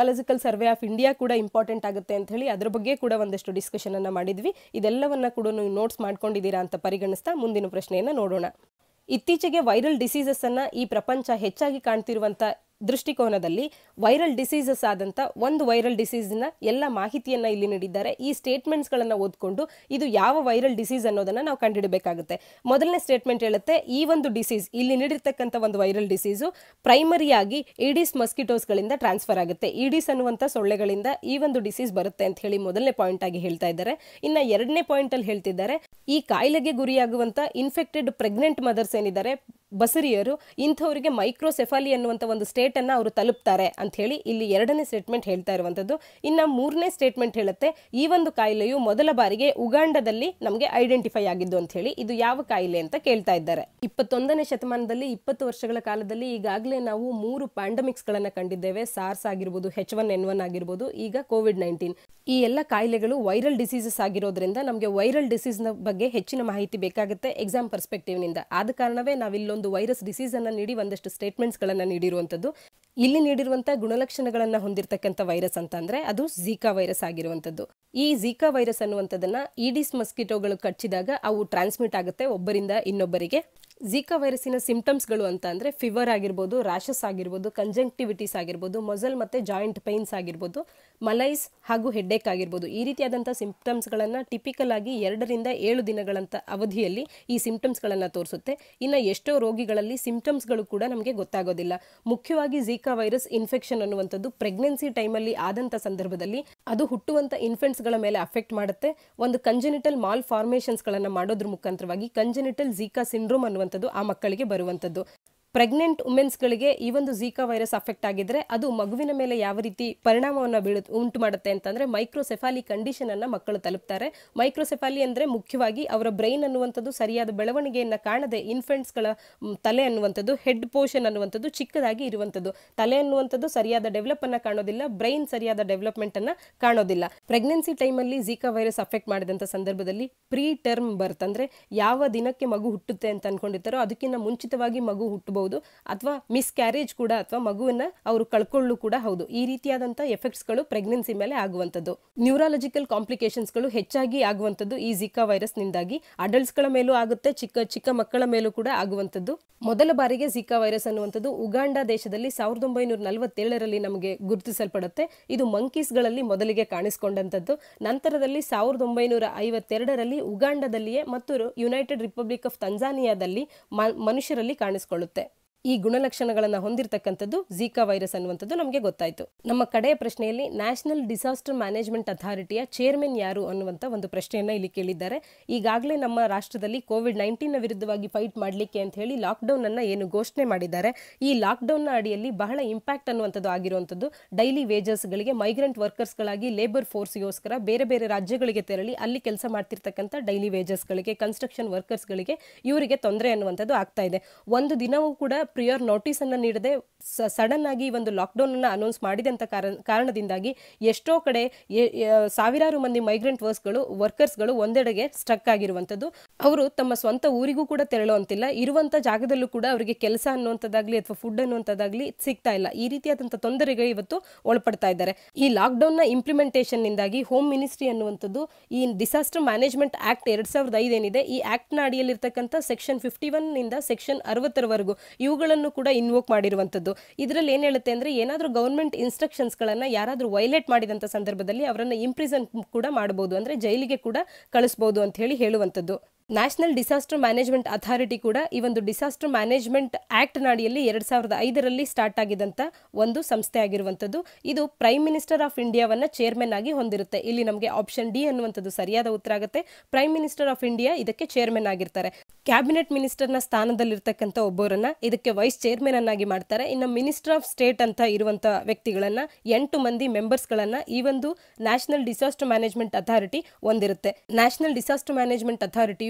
virological survey of India ಕೂಡ ಇಂಪಾರ್ಟೆಂಟ್ ಆಗುತ್ತೆ ಅಂತ ಹೇಳಿ ಅದ್ರ ಬಗ್ಗೆ ಕೂಡ ಒಂದಷ್ಟು ಡಿಸ್ಕಷನ್ ಅನ್ನ ಮಾಡಿದ್ವಿ ಇದೆಲ್ಲವನ್ನ ಕೂಡ ನೀವು ನೋಟ್ಸ್ ಮಾಡ್ಕೊಂಡಿದ್ದೀರಾ ಅಂತ ಪರಿಗಣಿಸ್ತಾ ಮುಂದಿನ ಪ್ರಶ್ನೆಯನ್ನ ನೋಡೋಣ ಇತ್ತೀಚೆಗೆ ವೈರಲ್ ಡಿಸೀಸಸ್ ಅನ್ನ ಈ ಪ್ರಪಂಚ ಹೆಚ್ಚಾಗಿ ಕಾಣ್ತಿರುವಂತ ದೃಷ್ಟಿಕೋನದಲ್ಲಿ ವೈರಲ್ ಡಿಸೀಸಸ್ ಆದಂತ ಒಂದು ವೈರಲ್ ಡಿಸೀಸ್ನ ಎಲ್ಲ ಮಾಹಿತಿಯನ್ನ ಇಲ್ಲಿ ನೀಡಿದ್ದಾರೆ ಈ ಸ್ಟೇಟ್ಮೆಂಟ್ಸ್ ಗಳನ್ನ ಓದ್ಕೊಂಡು ಇದು ಯಾವ ವೈರಲ್ ಡಿಸೀಸ್ ಅನ್ನೋದನ್ನ ನಾವು ಕಂಡುಹಿಡಬೇಕಾಗುತ್ತೆ ಮೊದಲನೇ ಸ್ಟೇಟ್ಮೆಂಟ್ ಹೇಳುತ್ತೆ ಈ ಒಂದು ಡಿಸೀಸ್ ಇಲ್ಲಿ ನೀಡಿರ್ತಕ್ಕಂಥ ಒಂದು ವೈರಲ್ ಡಿಸೀಸು ಪ್ರೈಮರಿಯಾಗಿ ಈಡಿಸ್ ಮಸ್ಕಿಟೋಸ್ಗಳಿಂದ ಟ್ರಾನ್ಸ್ಫರ್ ಆಗುತ್ತೆ ಈಡಿಸ್ ಅನ್ನುವಂಥ ಸೊಳ್ಳೆಗಳಿಂದ ಈ ಒಂದು ಡಿಸೀಸ್ ಬರುತ್ತೆ ಅಂತ ಹೇಳಿ ಮೊದಲನೇ ಪಾಯಿಂಟ್ ಆಗಿ ಹೇಳ್ತಾ ಇದ್ದಾರೆ ಇನ್ನ ಎರಡನೇ ಪಾಯಿಂಟ್ ಅಲ್ಲಿ ಹೇಳ್ತಿದ್ದಾರೆ ಈ ಕಾಯಿಲೆಗೆ ಗುರಿಯಾಗುವಂತ ಇನ್ಫೆಕ್ಟೆಡ್ ಪ್ರೆಗ್ನೆಂಟ್ ಮದರ್ಸ್ ಏನಿದ್ದಾರೆ ಬಸರಿಯರು ಇಂಥವರಿಗೆ ಮೈಕ್ರೋಸೆಫಾಲಿ ಅನ್ನುವಂಥ ಒಂದು ಸ್ಟೇಟ್ ಅನ್ನ ಅವರು ತಲುಪ್ತಾರೆ ಅಂತ ಹೇಳಿ ಇಲ್ಲಿ ಎರಡನೇ ಸ್ಟೇಟ್ಮೆಂಟ್ ಹೇಳ್ತಾ ಇರುವಂತದ್ದು ಇನ್ನ ಮೂರನೇ ಸ್ಟೇಟ್ಮೆಂಟ್ ಹೇಳುತ್ತೆ ಈ ಒಂದು ಕಾಯಿಲೆಯು ಮೊದಲ ಬಾರಿಗೆ ಉಗಾಂಡದಲ್ಲಿ ನಮಗೆ ಐಡೆಂಟಿಫೈ ಆಗಿದ್ದು ಅಂತ ಹೇಳಿ ಇದು ಯಾವ ಕಾಯಿಲೆ ಅಂತ ಕೇಳ್ತಾ ಇದ್ದಾರೆ ಇಪ್ಪತ್ತೊಂದನೇ ಶತಮಾನದಲ್ಲಿ ಇಪ್ಪತ್ತು ವರ್ಷಗಳ ಕಾಲದಲ್ಲಿ ಈಗಾಗಲೇ ನಾವು ಮೂರು ಪ್ಯಾಂಡಮಿಕ್ಸ್ ಗಳನ್ನ ಕಂಡಿದ್ದೇವೆ ಸಾರ್ಸ್ ಆಗಿರ್ಬೋದು ಹೆಚ್ ಒನ್ ಎನ್ ಒನ್ ಆಗಿರ್ಬೋದು ಈಗ ಕೋವಿಡ್ ನೈನ್ಟೀನ್ ಈ ಎಲ್ಲ ಕಾಯಿಲೆಗಳು ವೈರಲ್ ಡಿಸೀಸಸ್ ಆಗಿರೋದ್ರಿಂದ ನಮಗೆ ವೈರಲ್ ಡಿಸೀಸ್ ನ ಬಗ್ಗೆ ಹೆಚ್ಚಿನ ಮಾಹಿತಿ ಬೇಕಾಗುತ್ತೆ ಎಕ್ಸಾಮ್ ಪರ್ಸ್ಪೆಕ್ಟಿವ್ ನಿಂದ ಆದ ಕಾರಣವೇ ನಾವಿಲ್ಲೊಂದು ವೈರಸ್ ಡಿಸೀಸ್ ಅನ್ನ ನೀಡಿ ಒಂದಷ್ಟು ಸ್ಟೇಟ್ಮೆಂಟ್ಸ್ ಗಳನ್ನ ನೀಡಿರುವಂತದ್ದು ಇಲ್ಲಿ ನೀಡಿರುವಂತಹ ಗುಣಲಕ್ಷಣಗಳನ್ನ ಹೊಂದಿರತಕ್ಕಂಥ ವೈರಸ್ ಅಂತ ಅಂದ್ರೆ ಅದು ಝೀಕಾ ವೈರಸ್ ಆಗಿರುವಂತದ್ದು ಈ ಝೀಕಾ ವೈರಸ್ ಅನ್ನುವಂಥದ್ದನ್ನ ಈಡಿಸ್ ಮಸ್ಕಿಟೋಗಳು ಕಚ್ಚಿದಾಗ ಅವು ಟ್ರಾನ್ಸ್ಮಿಟ್ ಆಗುತ್ತೆ ಒಬ್ಬರಿಂದ ಇನ್ನೊಬ್ಬರಿಗೆ ಝೀಕಾ ವೈರಸ್ಸಿನ ಸಿಂಪ್ಟಮ್ಸ್ಗಳು ಅಂತ ಅಂದ್ರೆ ಫಿವರ್ ಆಗಿರ್ಬೋದು ರ್ಯಾಷಸ್ ಆಗಿರ್ಬೋದು ಕಂಜಂಕ್ಟಿವಿಟೀಸ್ ಆಗಿರ್ಬೋದು ಮೊಸಲ್ ಮತ್ತೆ ಜಾಯಿಂಟ್ ಪೈನ್ಸ್ ಆಗಿರ್ಬೋದು ಮಲೈಸ್ ಹಾಗೂ ಹೆಡ್ಡೇಕ್ ಆಗಿರ್ಬೋದು ಈ ರೀತಿಯಾದಂಥ ಸಿಂಪ್ಟಮ್ಸ್ಗಳನ್ನ ಟಿಪಿಕಲ್ ಆಗಿ ಎರಡರಿಂದ ಏಳು ದಿನಗಳಂತ ಅವಧಿಯಲ್ಲಿ ಈ ಸಿಂಪ್ಟಮ್ಸ್ಗಳನ್ನ ತೋರಿಸುತ್ತೆ ಇನ್ನು ಎಷ್ಟೋ ರೋಗಿಗಳಲ್ಲಿ ಸಿಂಪ್ಟಮ್ಸ್ಗಳು ಕೂಡ ನಮಗೆ ಗೊತ್ತಾಗೋದಿಲ್ಲ ಮುಖ್ಯವಾಗಿ ಝೀಕಾ ವೈರಸ್ ಇನ್ಫೆಕ್ಷನ್ ಅನ್ನುವಂಥದ್ದು ಪ್ರೆಗ್ನೆನ್ಸಿ ಟೈಮಲ್ಲಿ ಆದಂಥ ಸಂದರ್ಭದಲ್ಲಿ ಅದು ಹುಟ್ಟುವಂಥ ಇನ್ಫೆಂಟ್ಸ್ಗಳ ಮೇಲೆ ಅಫೆಕ್ಟ್ ಮಾಡುತ್ತೆ ಒಂದು ಕಂಜೆನಿಟಲ್ ಮಾಲ್ ಫಾರ್ಮೇಷನ್ಸ್ಗಳನ್ನು ಮಾಡೋದ್ರ ಮುಖಾಂತರವಾಗಿ ಕಂಜೆನಿಟಲ್ ಝೀಕಾ ಸಿಂಡ್ರೋಮ್ ಅನ್ನುವಂಥದ್ದು ಆ ಮಕ್ಕಳಿಗೆ ಬರುವಂಥದ್ದು ಪ್ರೆಗ್ನೆಂಟ್ ವುಮೆನ್ಸ್ಗಳಿಗೆ ಈ ಒಂದು ಝೀಕಾ ವೈರಸ್ ಅಫೆಕ್ಟ್ ಆಗಿದ್ರೆ ಅದು ಮಗುವಿನ ಮೇಲೆ ಯಾವ ರೀತಿ ಪರಿಣಾಮವನ್ನು ಬೀಳು ಉಂಟು ಮಾಡುತ್ತೆ ಅಂತಂದ್ರೆ ಮೈಕ್ರೋಸೆಫಾಲಿ ಕಂಡೀಷನ್ ಅನ್ನ ಮಕ್ಕಳು ತಲುಪ್ತಾರೆ ಮೈಕ್ರೋಸೆಫಾಲಿ ಅಂದ್ರೆ ಮುಖ್ಯವಾಗಿ ಅವರ ಬ್ರೈನ್ ಅನ್ನುವಂಥದ್ದು ಸರಿಯಾದ ಬೆಳವಣಿಗೆಯನ್ನ ಕಾಣದೆ ಇನ್ಫೆಂಟ್ಸ್ಗಳ ಮ್, ತಲೆ ಅನ್ನುವಂಥದ್ದು ಹೆಡ್ ಪೋರ್ಷನ್ ಅನ್ನುವಂಥದ್ದು ಚಿಕ್ಕದಾಗಿ ಇರುವಂಥದ್ದು ತಲೆ ಅನ್ನುವಂಥದ್ದು ಸರಿಯಾದ ಡೆವಲಪ್ ಅನ್ನ ಕಾಣೋದಿಲ್ಲ ಬ್ರೈನ್ ಸರಿಯಾದ ಡೆವಲಪ್ಮೆಂಟ್ ಅನ್ನ ಕಾಣೋದಿಲ್ಲ ಪ್ರೆಗ್ನೆನ್ಸಿ ಟೈಮಲ್ಲಿ ಝೀಕಾ ವೈರಸ್ ಅಫೆಕ್ಟ್ ಮಾಡಿದಂಥ ಸಂದರ್ಭದಲ್ಲಿ ಪ್ರೀ ಟರ್ಮ್ ಬರ್ತ್ ಅಂದ್ರೆ ಯಾವ ದಿನಕ್ಕೆ ಮಗು ಹುಟ್ಟುತ್ತೆ ಅಂತ ಅನ್ಕೊಂಡಿರ್ತಾರೋ ಅದಕ್ಕಿಂತ ಮುಂಚಿತವಾಗಿ ಮಗು ಹುಟ್ಟಬಹುದು ಅಥವಾ ಮಿಸ್ ಕ್ಯಾರೇಜ್ ಕೂಡ ಅಥವಾ ಮಗುವನ್ನ ಅವರು ಕಳ್ಕೊಳ್ಳು ಕೂಡ ಹೌದು ಈ ರೀತಿಯಾದಂಥ ಎಫೆಕ್ಟ್ಸ್ಗಳು ಪ್ರೆಗ್ನೆನ್ಸಿ ಮೇಲೆ ಆಗುವಂಥದ್ದು ನ್ಯೂರಾಲಜಿಕಲ್ ಕಾಂಪ್ಲಿಕೇಶನ್ಸ್ಗಳು ಹೆಚ್ಚಾಗಿ ಆಗುವಂಥದ್ದು ಈ ಝಿಕಾ ವೈರಸ್ನಿಂದಾಗಿ ಅಡಲ್ಟ್ಸ್ಗಳ ಮೇಲೂ ಆಗುತ್ತೆ ಚಿಕ್ಕ ಚಿಕ್ಕ ಮಕ್ಕಳ ಮೇಲೂ ಕೂಡ ಆಗುವಂಥದ್ದು ಮೊದಲ ಬಾರಿಗೆ ಝಿಕಾ ವೈರಸ್ ಅನ್ನುವಂಥದ್ದು ಉಗಾಂಡ ದೇಶದಲ್ಲಿ ಸಾವಿರದ ಒಂಬೈನೂರ ನಲವತ್ತೇಳರಲ್ಲಿ ನಮಗೆ ಗುರುತಿಸಲ್ಪಡುತ್ತೆ ಇದು ಮಂಕೀಸ್ಗಳಲ್ಲಿ ಮೊದಲಿಗೆ ಕಾಣಿಸಿಕೊಂಡಂಥದ್ದು ನಂತರದಲ್ಲಿ ಸಾವಿರದ ಒಂಬೈನೂರ ಐವತ್ತೆರಡರಲ್ಲಿ ಉಗಾಂಡದಲ್ಲಿಯೇ ಮತ್ತು ಯುನೈಟೆಡ್ ರಿಪಬ್ಲಿಕ್ ಆಫ್ ತಂಜಾನಿಯಾದಲ್ಲಿ ಮ- ಮನುಷ್ಯರಲ್ಲಿ ಕಾಣಿಸಿಕೊಳ್ಳುತ್ತೆ ಈ ಗುಣಲಕ್ಷಣಗಳನ್ನು ಹೊಂದಿರತಕ್ಕಂಥದ್ದು ಝೀಕಾ ವೈರಸ್ ಅನ್ನುವಂಥದ್ದು ನಮಗೆ ಗೊತ್ತಾಯಿತು ನಮ್ಮ ಕಡೆಯ ಪ್ರಶ್ನೆಯಲ್ಲಿ ನ್ಯಾಷನಲ್ ಡಿಸಾಸ್ಟರ್ ಮ್ಯಾನೇಜ್ಮೆಂಟ್ ಅಥಾರಿಟಿಯ ಚೇರ್ಮನ್ ಯಾರು ಅನ್ನುವಂಥ ಒಂದು ಪ್ರಶ್ನೆಯನ್ನ ಇಲ್ಲಿ ಕೇಳಿದ್ದಾರೆ ಈಗಾಗಲೇ ನಮ್ಮ ರಾಷ್ಟ್ರದಲ್ಲಿ ಕೋವಿಡ್ ನೈನ್ಟೀನ್ ವಿರುದ್ಧವಾಗಿ ಫೈಟ್ ಮಾಡಲಿಕ್ಕೆ ಅಂತ ಹೇಳಿ ಲಾಕ್ಡೌನ್ ಅನ್ನ ಏನು ಘೋಷಣೆ ಮಾಡಿದ್ದಾರೆ ಈ ಲಾಕ್ಡೌನ್ನ ಅಡಿಯಲ್ಲಿ ಬಹಳ ಇಂಪ್ಯಾಕ್ಟ್ ಅನ್ನುವಂಥದ್ದು ಆಗಿರುವಂಥದ್ದು ಡೈಲಿ ವೇಜಸ್ಗಳಿಗೆ ಮೈಗ್ರೆಂಟ್ ವರ್ಕರ್ಸ್ಗಳಾಗಿ ಲೇಬರ್ ಫೋರ್ಸ್ಗೋಸ್ಕರ ಬೇರೆ ಬೇರೆ ರಾಜ್ಯಗಳಿಗೆ ತೆರಳಿ ಅಲ್ಲಿ ಕೆಲಸ ಮಾಡ್ತಿರ್ತಕ್ಕಂಥ ಡೈಲಿ ವೇಜಸ್ಗಳಿಗೆ ಕನ್ಸ್ಟ್ರಕ್ಷನ್ ವರ್ಕರ್ಸ್ಗಳಿಗೆ ಇವರಿಗೆ ತೊಂದರೆ ಅನ್ನುವಂಥದ್ದು ಆಗ್ತಾ ಇದೆ ಒಂದು ದಿನವೂ ಕೂಡ ಪ್ರಿಯರ್ ನೋಟಿಸ್ ಅನ್ನ ನೀಡದೆ ಸಡನ್ ಆಗಿ ಈ ಒಂದು ಲಾಕ್ಡೌನ್ ಅನ್ನ ಅನೌನ್ಸ್ ಮಾಡಿದಂತ ಕಾರಣ ಕಾರಣದಿಂದಾಗಿ ಎಷ್ಟೋ ಕಡೆ ಎ- ಎ- ಸಾವಿರಾರು ಮಂದಿ ಮೈಗ್ರೆಂಟ್ ವರ್ಸ್ಗಳು ವರ್ಕರ್ಸ್ಗಳು ಒಂದೆಡೆಗೆ ಸ್ಟ್ರಕ್ ಆಗಿರುವಂಥದ್ದು ಅವರು ತಮ್ಮ ಸ್ವಂತ ಊರಿಗೂ ಕೂಡ ತೆರಳುವಂತಿಲ್ಲ ಇರುವಂತ ಜಾಗದಲ್ಲೂ ಕೂಡ ಅವರಿಗೆ ಕೆಲಸ ಅನ್ನುವಂಥದ್ದಾಗ್ಲಿ ಅಥವಾ ಫುಡ್ ಅನ್ನುವಂಥದ್ದಾಗ್ಲಿ ಸಿಗ್ತಾ ಇಲ್ಲ ಈ ರೀತಿಯಾದಂಥ ತೊಂದರೆಗೆ ಇವತ್ತು ಒಳಪಡ್ತಾ ಇದ್ದಾರೆ ಈ ಲಾಕ್ಡೌನ್ ನ ಇಂಪ್ಲಿಮೆಂಟೇಷನ್ ನಿಂದಾಗಿ ಹೋಮ್ ಮಿನಿಸ್ಟ್ರಿ ಅನ್ನುವಂಥದ್ದು ಈ ಡಿಸಾಸ್ಟರ್ ಮ್ಯಾನೇಜ್ಮೆಂಟ್ ಆಕ್ಟ್ ಎರಡ್ ಸಾವಿರದ ಐದು ಏನಿದೆ ಈ ಆಕ್ಟ್ ನ ಅಡಿಯಲ್ಲಿರ್ತಕ್ಕಂಥ ಸೆಕ್ಷನ್ ಫಿಫ್ಟಿ ಒನ್ ನಿಂದ ಸೆಕ್ಷನ್ ಅರವತ್ತರವರೆಗೂ ಇವುಗಳನ್ನು ಕೂಡ ಇನ್ವೋಕ್ ಮಾಡಿರುವಂಥದ್ದು ಇದರಲ್ಲಿ ಏನ್ ಹೇಳುತ್ತೆ ಅಂದ್ರೆ ಏನಾದರೂ ಗವರ್ಮೆಂಟ್ ಇನ್ಸ್ಟ್ರಕ್ಷನ್ಸ್ ಗಳನ್ನ ಯಾರಾದರೂ ವೈಲೇಟ್ ಮಾಡಿದಂಥ ಸಂದರ್ಭದಲ್ಲಿ ಅವರನ್ನ ಇಂಪ್ರಿಸನ್ ಕೂಡ ಮಾಡಬಹುದು ಅಂದ್ರೆ ಜೈಲಿಗೆ ಕೂಡ ಕಳಿಸಬಹುದು ಅಂತ ಹೇಳಿ ಹೇಳುವಂಥದ್ದು ನ್ಯಾಷನಲ್ ಡಿಸಾಸ್ಟರ್ ಮ್ಯಾನೇಜ್ಮೆಂಟ್ ಅಥಾರಿಟಿ ಕೂಡ ಈ ಒಂದು ಡಿಸಾಸ್ಟರ್ ಮ್ಯಾನೇಜ್ಮೆಂಟ್ ಆಕ್ಟ್ ನಾಡಿಯಲ್ಲಿ ಎರಡ್ ಸಾವಿರದ ಐದರಲ್ಲಿ ಸ್ಟಾರ್ಟ್ ಆಗಿದಂತ ಒಂದು ಸಂಸ್ಥೆ ಆಗಿರುವಂತದ್ದು ಇದು ಪ್ರೈಮ್ ಮಿನಿಸ್ಟರ್ ಆಫ್ ಇಂಡಿಯಾವನ್ನ ಚೇರ್ಮನ್ ಆಗಿ ಹೊಂದಿರುತ್ತೆ ಇಲ್ಲಿ ನಮಗೆ ಆಪ್ಷನ್ ಡಿ ಅನ್ನುವಂಥದ್ದು ಸರಿಯಾದ ಉತ್ತರ ಆಗುತ್ತೆ ಪ್ರೈಮ್ ಮಿನಿಸ್ಟರ್ ಆಫ್ ಇಂಡಿಯಾ ಇದಕ್ಕೆ ಚೇರ್ಮನ್ ಆಗಿರ್ತಾರೆ ಕ್ಯಾಬಿನೆಟ್ ಮಿನಿಸ್ಟರ್ನ ಸ್ಥಾನದಲ್ಲಿರ್ತಕ್ಕಂಥ ಒಬ್ಬರನ್ನ ಇದಕ್ಕೆ ವೈಸ್ ಚೇರ್ಮನ್ ಅನ್ನಾಗಿ ಮಾಡ್ತಾರೆ ಇನ್ನು ಮಿನಿಸ್ಟರ್ ಆಫ್ ಸ್ಟೇಟ್ ಅಂತ ಇರುವಂತ ವ್ಯಕ್ತಿಗಳನ್ನ ಎಂಟು ಮಂದಿ ಮೆಂಬರ್ಸ್ ಗಳನ್ನ ಈ ಒಂದು ನ್ಯಾಷನಲ್ ಡಿಸಾಸ್ಟರ್ ಮ್ಯಾನೇಜ್ಮೆಂಟ್ ಅಥಾರಿಟಿ ಹೊಂದಿರುತ್ತೆ ನ್ಯಾಷನಲ್ ಡಿಸಾಸ್ಟರ್ ಮ್ಯಾನೇಜ್ಮೆಂಟ್ ಅಥಾರಿಟಿಯು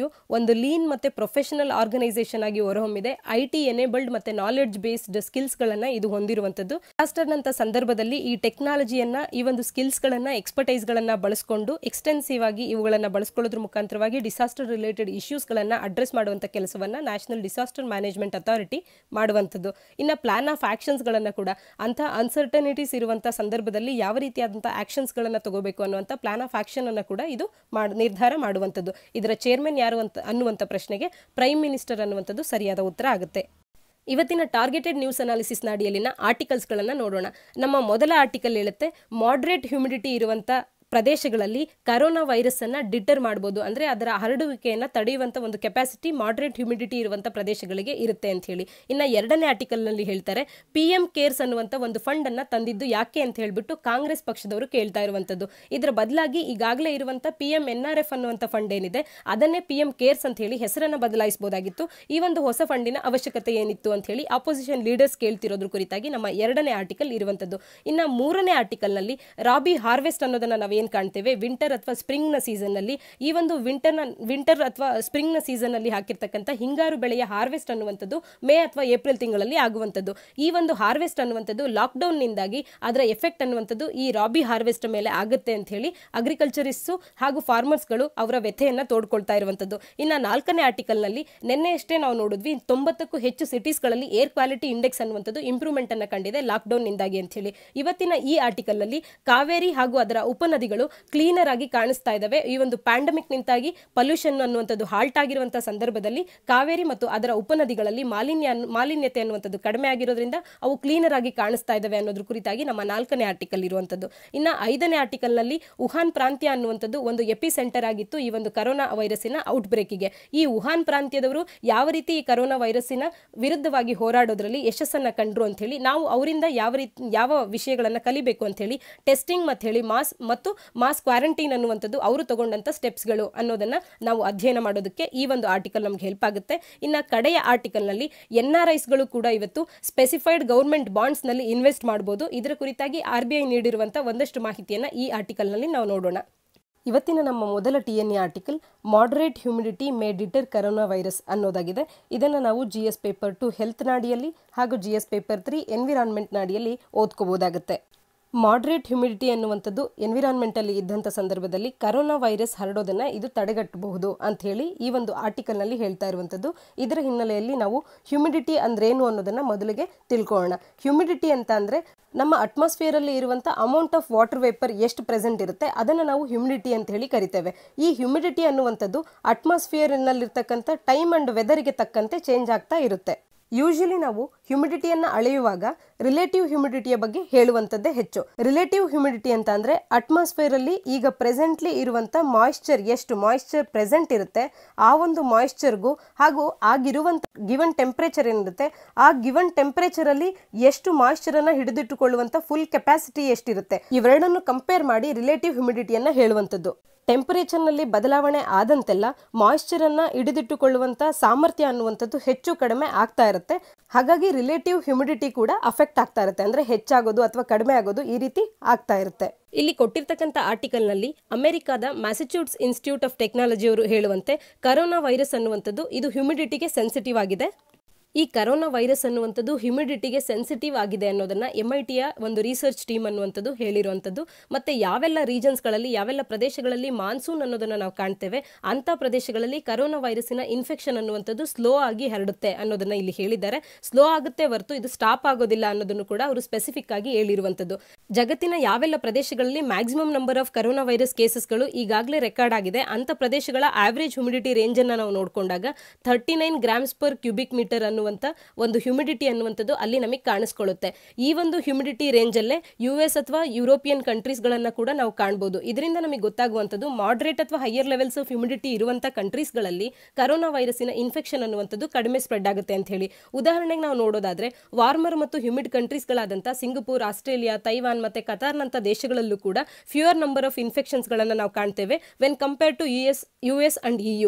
ಒಂದು ಲೀನ್ ಮತ್ತೆ ಪ್ರೊಫೆಷನಲ್ ಆರ್ಗನೈಸೇಷನ್ ಆಗಿ ಹೊರಹೊಮ್ಮಿದೆ ಐ ಟಿ ಎನೇಬಲ್ಡ್ ಮತ್ತೆ ನಾಲೆಡ್ಜ್ ಬೇಸ್ಡ್ ಸ್ಕಿಲ್ಸ್ಗಳನ್ನ ಇದು ಹೊಂದಿರುವಂತದ್ದು ಡಿಸಾಸ್ಟರ್ನಂತ ಸಂದರ್ಭದಲ್ಲಿ ಈ ಟೆಕ್ನಾಲಜಿಯನ್ನ ಈ ಒಂದು ಸ್ಕಿಲ್ಸ್ಗಳನ್ನ ಎಕ್ಸ್ಪರ್ಟೈಸ್ಗಳನ್ನ ಬಳಸಿಕೊಂಡು ಎಕ್ಸ್ಟೆನ್ಸಿವ್ ಆಗಿ ಇವುಗಳನ್ನ ಬಳಸ್ಕೊಳ್ಳೋದ್ರ ಮುಖಾಂತರವಾಗಿ ಡಿಸಾಸ್ಟರ್ ರಿಲೇಟೆಡ್ ಇಶ್ಯೂಸ್ಗಳನ್ನ ಅಡ್ರೆಸ್ ಮಾಡುವಂತ ಕೆಲಸವನ್ನ ನ್ಯಾಷನಲ್ ಡಿಸಾಸ್ಟರ್ ಮ್ಯಾನೇಜ್ಮೆಂಟ್ ಅಥಾರಿಟಿ ಮಾಡುವಂಥದ್ದು ಇನ್ನು ಪ್ಲಾನ್ ಆಫ್ ಆಕ್ಷನ್ಸ್ಗಳನ್ನು ಕೂಡ ಅಂತಹ ಅನ್ಸರ್ಟನಿಟೀಸ್ ಇರುವಂಥ ಸಂದರ್ಭದಲ್ಲಿ ಯಾವ ರೀತಿಯಾದಂಥ ಆಕ್ಷನ್ಸ್ಗಳನ್ನು ತಗೋಬೇಕು ಅನ್ನುವಂಥ ಪ್ಲಾನ್ ಆಫ್ ಆಕ್ಷನ್ ಅನ್ನು ಕೂಡ ಇದು ಮಾಡ್ ನಿರ್ಧಾರ ಮಾಡುವಂಥದ್ದು ಇದರ ಚೇರ್ಮನ್ ಯಾರು ಅಂತ ಅನ್ನುವಂಥ ಪ್ರಶ್ನೆಗೆ ಪ್ರೈಮ್ ಮಿನಿಸ್ಟರ್ ಅನ್ನುವಂಥದ್ದು ಸರಿಯಾದ ಉತ್ತರ ಆಗುತ್ತೆ ಇವತ್ತಿನ ಟಾರ್ಗೆಟೆಡ್ ನ್ಯೂಸ್ ಅನಾಲಿಸಿಸ್ ನಾಡಿಯಲ್ಲಿನ ಆರ್ಟಿಕಲ್ಸ್ಗಳನ್ನು ನೋಡೋಣ ನಮ್ಮ ಮೊದಲ ಆರ್ಟಿಕಲ್ ಹೇಳುತ್ತೆ ಮಾಡ್ರೇಟ್ ಹ್ಯುಮಿಡಿಟಿ ಇರುವಂಥ ಪ್ರದೇಶಗಳಲ್ಲಿ ಕರೋನಾ ವೈರಸ್ ಅನ್ನ ಡಿಟರ್ ಮಾಡಬಹುದು ಅಂದ್ರೆ ಅದರ ಹರಡುವಿಕೆಯನ್ನ ತಡೆಯುವಂತ ಒಂದು ಕೆಪಾಸಿಟಿ ಮಾಡ್ರೇಟ್ ಹ್ಯುಮಿಡಿಟಿ ಇರುವಂತ ಪ್ರದೇಶಗಳಿಗೆ ಇರುತ್ತೆ ಅಂತ ಹೇಳಿ ಇನ್ನ ಎರಡನೇ ಆರ್ಟಿಕಲ್ ನಲ್ಲಿ ಹೇಳ್ತಾರೆ ಪಿ ಎಂ ಕೇರ್ಸ್ ಅನ್ನುವಂತ ಒಂದು ಫಂಡ್ ಅನ್ನ ತಂದಿದ್ದು ಯಾಕೆ ಅಂತ ಹೇಳ್ಬಿಟ್ಟು ಕಾಂಗ್ರೆಸ್ ಪಕ್ಷದವರು ಕೇಳ್ತಾ ಇರುವಂತದ್ದು ಇದರ ಬದಲಾಗಿ ಈಗಾಗಲೇ ಇರುವಂತ P M N R F ಅನ್ನುವಂತ ಫಂಡ್ ಏನಿದೆ ಅದನ್ನೇ ಪಿ ಎಂ ಕೇರ್ಸ್ ಅಂತ ಹೇಳಿ ಹೆಸರನ್ನ ಬದಲಾಯಿಸಬಹುದಾಗಿತ್ತು ಈ ಒಂದು ಹೊಸ ಫಂಡಿನ ಅವಶ್ಯಕತೆ ಏನಿತ್ತು ಅಂತ ಹೇಳಿ ಆಪೋಸಿಷನ್ ಲೀಡರ್ಸ್ ಕೇಳ್ತಿರೋದ್ರ ಕುರಿತಾಗಿ ನಮ್ಮ ಎರಡನೇ ಆರ್ಟಿಕಲ್ ಇರುವಂತದ್ದು ಇನ್ನ ಮೂರನೇ ಆರ್ಟಿಕಲ್ ನಲ್ಲಿ ರಾಬಿ ಹಾರ್ವೆಸ್ಟ್ ಅನ್ನೋದನ್ನ ನಾವೇನ್ ಕಾಣ್ತೇವೆ ವಿಂಟರ್ ಅಥವಾ ಸ್ಪ್ರಿಂಗ್ ನ ಸೀಸನ್ ನಲ್ಲಿ ಈ ಒಂದು ವಿಂಟರ್ ವಿಂಟರ್ ಅಥವಾ ಸ್ಪ್ರಿಂಗ್ ನ ಸೀಸನ್ ಅಲ್ಲಿ ಹಾಕಿರ್ತಕ್ಕಂಥ ಹಿಂಗಾರು ಬೆಳೆಯ ಹಾರ್ವೆಸ್ಟ್ ಅನ್ನುವಂಥದ್ದು ಮೇ ಅಥವಾ ಏಪ್ರಿಲ್ ತಿಂಗಳಲ್ಲಿ ಆಗುವಂಥದ್ದು ಈ ಒಂದು ಹಾರ್ವೆಸ್ಟ್ ಅನ್ನುವಂಥದ್ದು ಲಾಕ್ಡೌನ್ ನಿಂದಾಗಿ ಅದರ ಎಫೆಕ್ಟ್ ಅನ್ನುವಂಥದ್ದು ಈ ರಾಬಿ ಹಾರ್ವೆಸ್ಟ್ ಮೇಲೆ ಆಗುತ್ತೆ ಅಂತ ಹೇಳಿ ಅಗ್ರಿಕಲ್ಚರಿಸ್ಟು ಹಾಗೂ ಫಾರ್ಮರ್ಸ್ಗಳು ಅವರ ವ್ಯಥೆಯನ್ನ ತೋಡ್ಕೊಳ್ತಾ ಇರುವಂಥದ್ದು ಇನ್ನು ನಾಲ್ಕನೇ ಆರ್ಟಿಕಲ್ ನಲ್ಲಿ ನಿನ್ನೆ ಅಷ್ಟೇ ನಾವು ನೋಡಿದ್ವಿ ತೊಂಬತ್ತಕ್ಕೂ ಹೆಚ್ಚು ಸಿಟೀಸ್ಗಳಲ್ಲಿ ಏರ್ ಕ್ವಾಲಿಟಿ ಇಂಡೆಕ್ಸ್ ಅನ್ನುವಂಥದ್ದು ಇಂಪ್ರೂವ್ಮೆಂಟ್ ಅನ್ನ ಕಂಡಿದೆ ಲಾಕ್ಡೌನ್ ನಿಂದಾಗಿ ಅಂತ ಹೇಳಿ ಇವತ್ತಿನ ಈ ಆರ್ಟಿಕಲ್ ನಲ್ಲಿ ಕಾವೇರಿ ಹಾಗೂ ಅದರ ಉಪನದಿಗಳು ಕ್ಲೀನರ್ ಆಗಿ ಕಾಣಿಸ್ತಾ ಇದ್ದಾವೆ ಈ ಒಂದು ಪ್ಯಾಂಡಮಿಕ್ ನಿಂದಾಗಿ ಪೊಲ್ಯೂಷನ್ ಅನ್ನುವಂಥದ್ದು ಹಾಲ್ಟ್ ಆಗಿರುವಂತಹ ಸಂದರ್ಭದಲ್ಲಿ ಕಾವೇರಿ ಮತ್ತು ಅದರ ಉಪನದಿಗಳಲ್ಲಿ ಮಾಲಿನ್ಯ ಅನ್ನು- ಮಾಲಿನ್ಯತೆ ಅನ್ನುವಂಥದ್ದು ಕಡಿಮೆ ಆಗಿರೋದ್ರಿಂದ ಅವು ಕ್ಲೀನರ್ ಆಗಿ ಕಾಣಿಸ್ತಾ ಇದ್ದಾವೆ ಅನ್ನೋದ್ರ ಕುರಿತಾಗಿ ನಮ್ಮ ನಾಲ್ಕನೇ ಆರ್ಟಿಕಲ್ ಇರುವಂಥದ್ದು ಇನ್ನ ಐದನೇ ಆರ್ಟಿಕಲ್ ನಲ್ಲಿ ವುಹಾನ್ ಪ್ರಾಂತ್ಯ ಅನ್ನುವಂಥದ್ದು ಒಂದು ಎಪಿ ಸೆಂಟರ್ ಆಗಿತ್ತು ಈ ಒಂದು ಕರೋನಾ ವೈರಸ್ಸಿನ ಔಟ್ ಬ್ರೇಕಿಗೆ ಈ ವುಹಾನ್ ಪ್ರಾಂತ್ಯದವರು ಯಾವ ರೀತಿ ಈ ಕರೋನಾ ವೈರಸ್ಸಿನ ವಿರುದ್ಧವಾಗಿ ಹೋರಾಡೋದ್ರಲ್ಲಿ ಯಶಸ್ಸನ್ನ ಕಂಡ್ರು ಅಂತ ಹೇಳಿ ನಾವು ಅವರಿಂದ ಯಾವ ರೀತಿ ಯಾವ ವಿಷಯಗಳನ್ನ ಕಲಿಬೇಕು ಅಂತ ಹೇಳಿ ಟೆಸ್ಟಿಂಗ್ ಮತ್ತು ಹೇಳಿ ಮಾಸ್ ಮತ್ತು ಮಾಸ್ ಕ್ವಾರಂಟೈನ್ ಅನ್ನುವಂಥದ್ದು ಅವರು ತಗೊಂಡಂತ ಸ್ಟೆಪ್ಸ್ಗಳು ಅನ್ನೋದನ್ನ ನಾವು ಅಧ್ಯಯನ ಮಾಡೋದಕ್ಕೆ ಈ ಒಂದು ಆರ್ಟಿಕಲ್ ನಮ್ಗೆ ಹೆಲ್ಪ್ ಆಗುತ್ತೆ ಇನ್ನ ಕಡೆಯ ಆರ್ಟಿಕಲ್ ನಲ್ಲಿ ಎನ್ ಆರ್ ಐಸ್ಗಳು ಕೂಡ ಇವತ್ತು ಸ್ಪೆಸಿಫೈಡ್ ಗೌರ್ಮೆಂಟ್ ಬಾಂಡ್ಸ್ ನಲ್ಲಿ ಇನ್ವೆಸ್ಟ್ ಮಾಡಬಹುದು ಇದರ ಕುರಿತಾಗಿ ಆರ್ ಬಿ ಐ ನೀಡಿರುವಂತಹ ಒಂದಷ್ಟು ಮಾಹಿತಿಯನ್ನ ಈ ಆರ್ಟಿಕಲ್ ನಲ್ಲಿ ನಾವು ನೋಡೋಣ ಇವತ್ತಿನ ನಮ್ಮ ಮೊದಲ T N A article moderate humidity may deter corona virus ಅನ್ನೋದಾಗಿದೆ ಇದನ್ನು ನಾವು G S paper two health ನಾಡಿಯಲ್ಲಿ ಹಾಗೂ G S paper three environment ನಾಡಿಯಲ್ಲಿ ಓದ್ಕೋಬಹುದಾಗುತ್ತೆ ಮಾಡ್ರೇಟ್ ಹ್ಯುಮಿಡಿಟಿ ಅನ್ನುವಂಥದ್ದು ಎನ್ವಿರಾನ್ಮೆಂಟಲ್ಲಿ ಇದ್ದಂಥ ಸಂದರ್ಭದಲ್ಲಿ ಕರೋನಾ ವೈರಸ್ ಹರಡೋದನ್ನ ಇದು ತಡೆಗಟ್ಟಬಹುದು ಅಂತ ಹೇಳಿ ಈ ಒಂದು ಆರ್ಟಿಕಲ್ನಲ್ಲಿ ಹೇಳ್ತಾ ಇರುವಂಥದ್ದು ಇದರ ಹಿನ್ನೆಲೆಯಲ್ಲಿ ನಾವು ಹ್ಯುಮಿಡಿಟಿ ಅಂದ್ರೇನು ಅನ್ನೋದನ್ನ ಮೊದಲಿಗೆ ತಿಳ್ಕೊಳ್ಳೋಣ ಹ್ಯುಮಿಡಿಟಿ ಅಂತ ಅಂದ್ರೆ ನಮ್ಮ ಅಟ್ಮಾಸ್ಫಿಯರ್ ಅಲ್ಲಿ ಇರುವಂತ ಅಮೌಂಟ್ ಆಫ್ ವಾಟರ್ ವೇಪರ್ ಎಷ್ಟು ಪ್ರೆಸೆಂಟ್ ಇರುತ್ತೆ ಅದನ್ನು ನಾವು ಹ್ಯುಮಿಡಿಟಿ ಅಂತ ಹೇಳಿ ಕರಿತೇವೆ ಈ ಹ್ಯುಮಿಡಿಟಿ ಅನ್ನುವಂಥದ್ದು ಅಟ್ಮಾಸ್ಫಿಯರ್ ನಲ್ಲಿರ್ತಕ್ಕಂಥ ಟೈಮ್ ಅಂಡ್ ವೆದರ್ಗೆ ತಕ್ಕಂತೆ ಚೇಂಜ್ ಆಗ್ತಾ ಇರುತ್ತೆ ಯೂಶಲಿ ನಾವು ಹ್ಯುಮಿಡಿಟಿಯನ್ನು ಅಳೆಯುವಾಗ ರಿಲೇಟಿವ್ ಹ್ಯುಮಿಡಿಟಿಯ ಬಗ್ಗೆ ಹೇಳುವಂಥದ್ದೇ ಹೆಚ್ಚು ರಿಲೇಟಿವ್ ಹ್ಯುಮಿಡಿಟಿ ಅಂತ ಅಂದ್ರೆ ಅಟ್ಮಾಸ್ಫಿಯರ್ ಅಲ್ಲಿ ಈಗ ಪ್ರೆಸೆಂಟ್ಲಿ ಇರುವಂತ ಮಾಯಿಶ್ಚರ್ ಎಷ್ಟು ಮಾಯಿಶ್ಚರ್ ಪ್ರೆಸೆಂಟ್ ಇರುತ್ತೆ ಆ ಒಂದು ಮಾಯಿಶ್ಚರ್ಗೂ ಹಾಗೂ ಆಗಿರುವಂತ ಗಿವನ್ ಟೆಂಪರೇಚರ್ ಏನಿರುತ್ತೆ ಆ ಗಿವನ್ ಟೆಂಪರೇಚರ್ ಅಲ್ಲಿ ಎಷ್ಟು ಮಾಯಿಶ್ಚರ್ ಅನ್ನ ಹಿಡಿದಿಟ್ಟುಕೊಳ್ಳುವಂತ ಫುಲ್ ಕೆಪಾಸಿಟಿ ಎಷ್ಟಿರುತ್ತೆ ಇವೆರಡನ್ನು ಕಂಪೇರ್ ಮಾಡಿ ರಿಲೇಟಿವ್ ಹ್ಯುಮಿಡಿಟಿಯನ್ನ ಹೇಳುವಂಥದ್ದು ಟೆಂಪರೇಚರ್ನಲ್ಲಿ ಬದಲಾವಣೆ ಆದಂತೆಲ್ಲ ಮಾಯಿಶ್ಚರನ್ನು ಹಿಡಿದಿಟ್ಟುಕೊಳ್ಳುವಂಥ ಸಾಮರ್ಥ್ಯ ಅನ್ನುವಂಥದ್ದು ಹೆಚ್ಚು ಕಡಿಮೆ ಆಗ್ತಾ ಇರುತ್ತೆ ಹಾಗಾಗಿ ರಿಲೇಟಿವ್ ಹ್ಯುಮಿಡಿಟಿ ಕೂಡ ಅಫೆಕ್ಟ್ ಆಗ್ತಾ ಇರುತ್ತೆ ಅಂದರೆ ಹೆಚ್ಚಾಗೋದು ಅಥವಾ ಕಡಿಮೆ ಆಗೋದು ಈ ರೀತಿ ಆಗ್ತಾ ಇರುತ್ತೆ ಇಲ್ಲಿ ಕೊಟ್ಟಿರ್ತಕ್ಕಂಥ ಆರ್ಟಿಕಲ್ನಲ್ಲಿ ಅಮೆರಿಕಾದ ಮ್ಯಾಸಚ್ಯೂಟ್ಸ್ ಇನ್ಸ್ಟಿಟ್ಯೂಟ್ ಆಫ್ ಟೆಕ್ನಾಲಜಿ ಅವರು ಹೇಳುವಂತೆ ಕರೋನಾ ವೈರಸ್ ಅನ್ನುವಂಥದ್ದು ಇದು ಹ್ಯುಮಿಡಿಟಿಗೆ ಸೆನ್ಸಿಟಿವ್ ಆಗಿದೆ ಈ ಕರೋನಾ ವೈರಸ್ ಅನ್ನುವಂಥದ್ದು ಹ್ಯುಮಿಡಿಟಿಗೆ ಸೆನ್ಸಿಟಿವ್ ಆಗಿದೆ ಅನ್ನೋದನ್ನ ಎಂ ಐ ಟಿಯ ಒಂದು ರಿಸರ್ಚ್ ಟೀಮ್ ಅನ್ನುವಂಥದ್ದು ಹೇಳಿರುವಂಥದ್ದು ಮತ್ತೆ ಯಾವೆಲ್ಲ ರೀಜನ್ಸ್ಗಳಲ್ಲಿ ಯಾವೆಲ್ಲ ಪ್ರದೇಶಗಳಲ್ಲಿ ಮಾನ್ಸೂನ್ ಅನ್ನೋದನ್ನ ನಾವು ಕಾಣ್ತೇವೆ ಅಂತ ಪ್ರದೇಶಗಳಲ್ಲಿ ಕರೋನಾ ವೈರಸ್ಸಿನ ಇನ್ಫೆಕ್ಷನ್ ಅನ್ನುವಂಥದ್ದು ಸ್ಲೋ ಆಗಿ ಹರಡುತ್ತೆ ಅನ್ನೋದನ್ನ ಇಲ್ಲಿ ಹೇಳಿದ್ದಾರೆ ಸ್ಲೋ ಆಗುತ್ತೆ ಹೊರತು ಇದು ಸ್ಟಾಪ್ ಆಗೋದಿಲ್ಲ ಅನ್ನೋದನ್ನು ಕೂಡ ಅವರು ಸ್ಪೆಸಿಫಿಕ್ ಆಗಿ ಹೇಳಿರುವಂಥದ್ದು ಜಗತ್ತಿನ ಯಾವೆಲ್ಲ ಪ್ರದೇಶಗಳಲ್ಲಿ maximum number of corona virus ಕೇಸಸ್ಗಳು ಈಗಾಗಲೇ ರೆಕಾರ್ಡ್ ಆಗಿದೆ ಅಂತ ಪ್ರದೇಶಗಳ ಆವರೇಜ್ ಹ್ಯುಮಿಡಿಟಿ ರೇಂಜ್ ಅನ್ನ ನಾವು ನೋಡಿಕೊಂಡಾಗ thirty nine grams per cubic metre ಅನ್ನುವಂಥ ಒಂದು ಹ್ಯುಮಿಡಿಟಿ ಅನ್ನುವಂಥದ್ದು ಅಲ್ಲಿ ನಮಗೆ ಕಾಣಿಸ್ಕೊಳ್ಳುತ್ತೆ ಈ ಒಂದು ಹ್ಯುಮಿಡಿಟಿ ರೇಂಜಲ್ಲೇ ಯು ಎಸ್ ಅಥವಾ ಯುರೋಪಿಯನ್ ಕಂಟ್ರೀಸ್ಗಳನ್ನು ಕೂಡ ನಾವು ಕಾಣ್ಬೋದು ಇದರಿಂದ ನಮಗೆ ಗೊತ್ತಾಗುವಂಥದ್ದು ಮಾಡ್ರೇಟ್ ಅಥವಾ ಹೈಯರ್ ಲೆವೆಲ್ಸ್ ಆಫ್ ಹ್ಯುಮಿಡಿಟಿ ಇರುವಂಥ ಕಂಟ್ರೀಸ್ಗಳಲ್ಲಿ ಕರೋನಾ ವೈರಸ್ಸಿನ ಇನ್ಫೆಕ್ಷನ್ ಅನ್ನುವಂಥದ್ದು ಕಡಿಮೆ ಸ್ಪ್ರೆಡ್ ಆಗುತ್ತೆ ಅಂತ ಹೇಳಿ ಉದಾಹರಣೆಗೆ ನಾವು ನೋಡೋದಾದ್ರೆ ವಾರ್ಮರ್ ಮತ್ತು ಹ್ಯುಮಿಡ್ ಕಂಟ್ರೀಸ್ಗಳಾದಂಥ ಸಿಂಗಪೂರ್ ಆಸ್ಟ್ರೇಲಿಯಾ ತೈವಾನ್ ಮತ್ತೆ ಕತಾರ್ನಂಥ ದೇಶಗಳಲ್ಲೂ ಕೂಡ ಫ್ಯೂಯರ್ ನಂಬರ್ ಆಫ್ ಇನ್ಫೆಕ್ಷನ್ಸ್ಗಳನ್ನು ನಾವು ಕಾಣ್ತೇವೆ when compare to U S U S and E U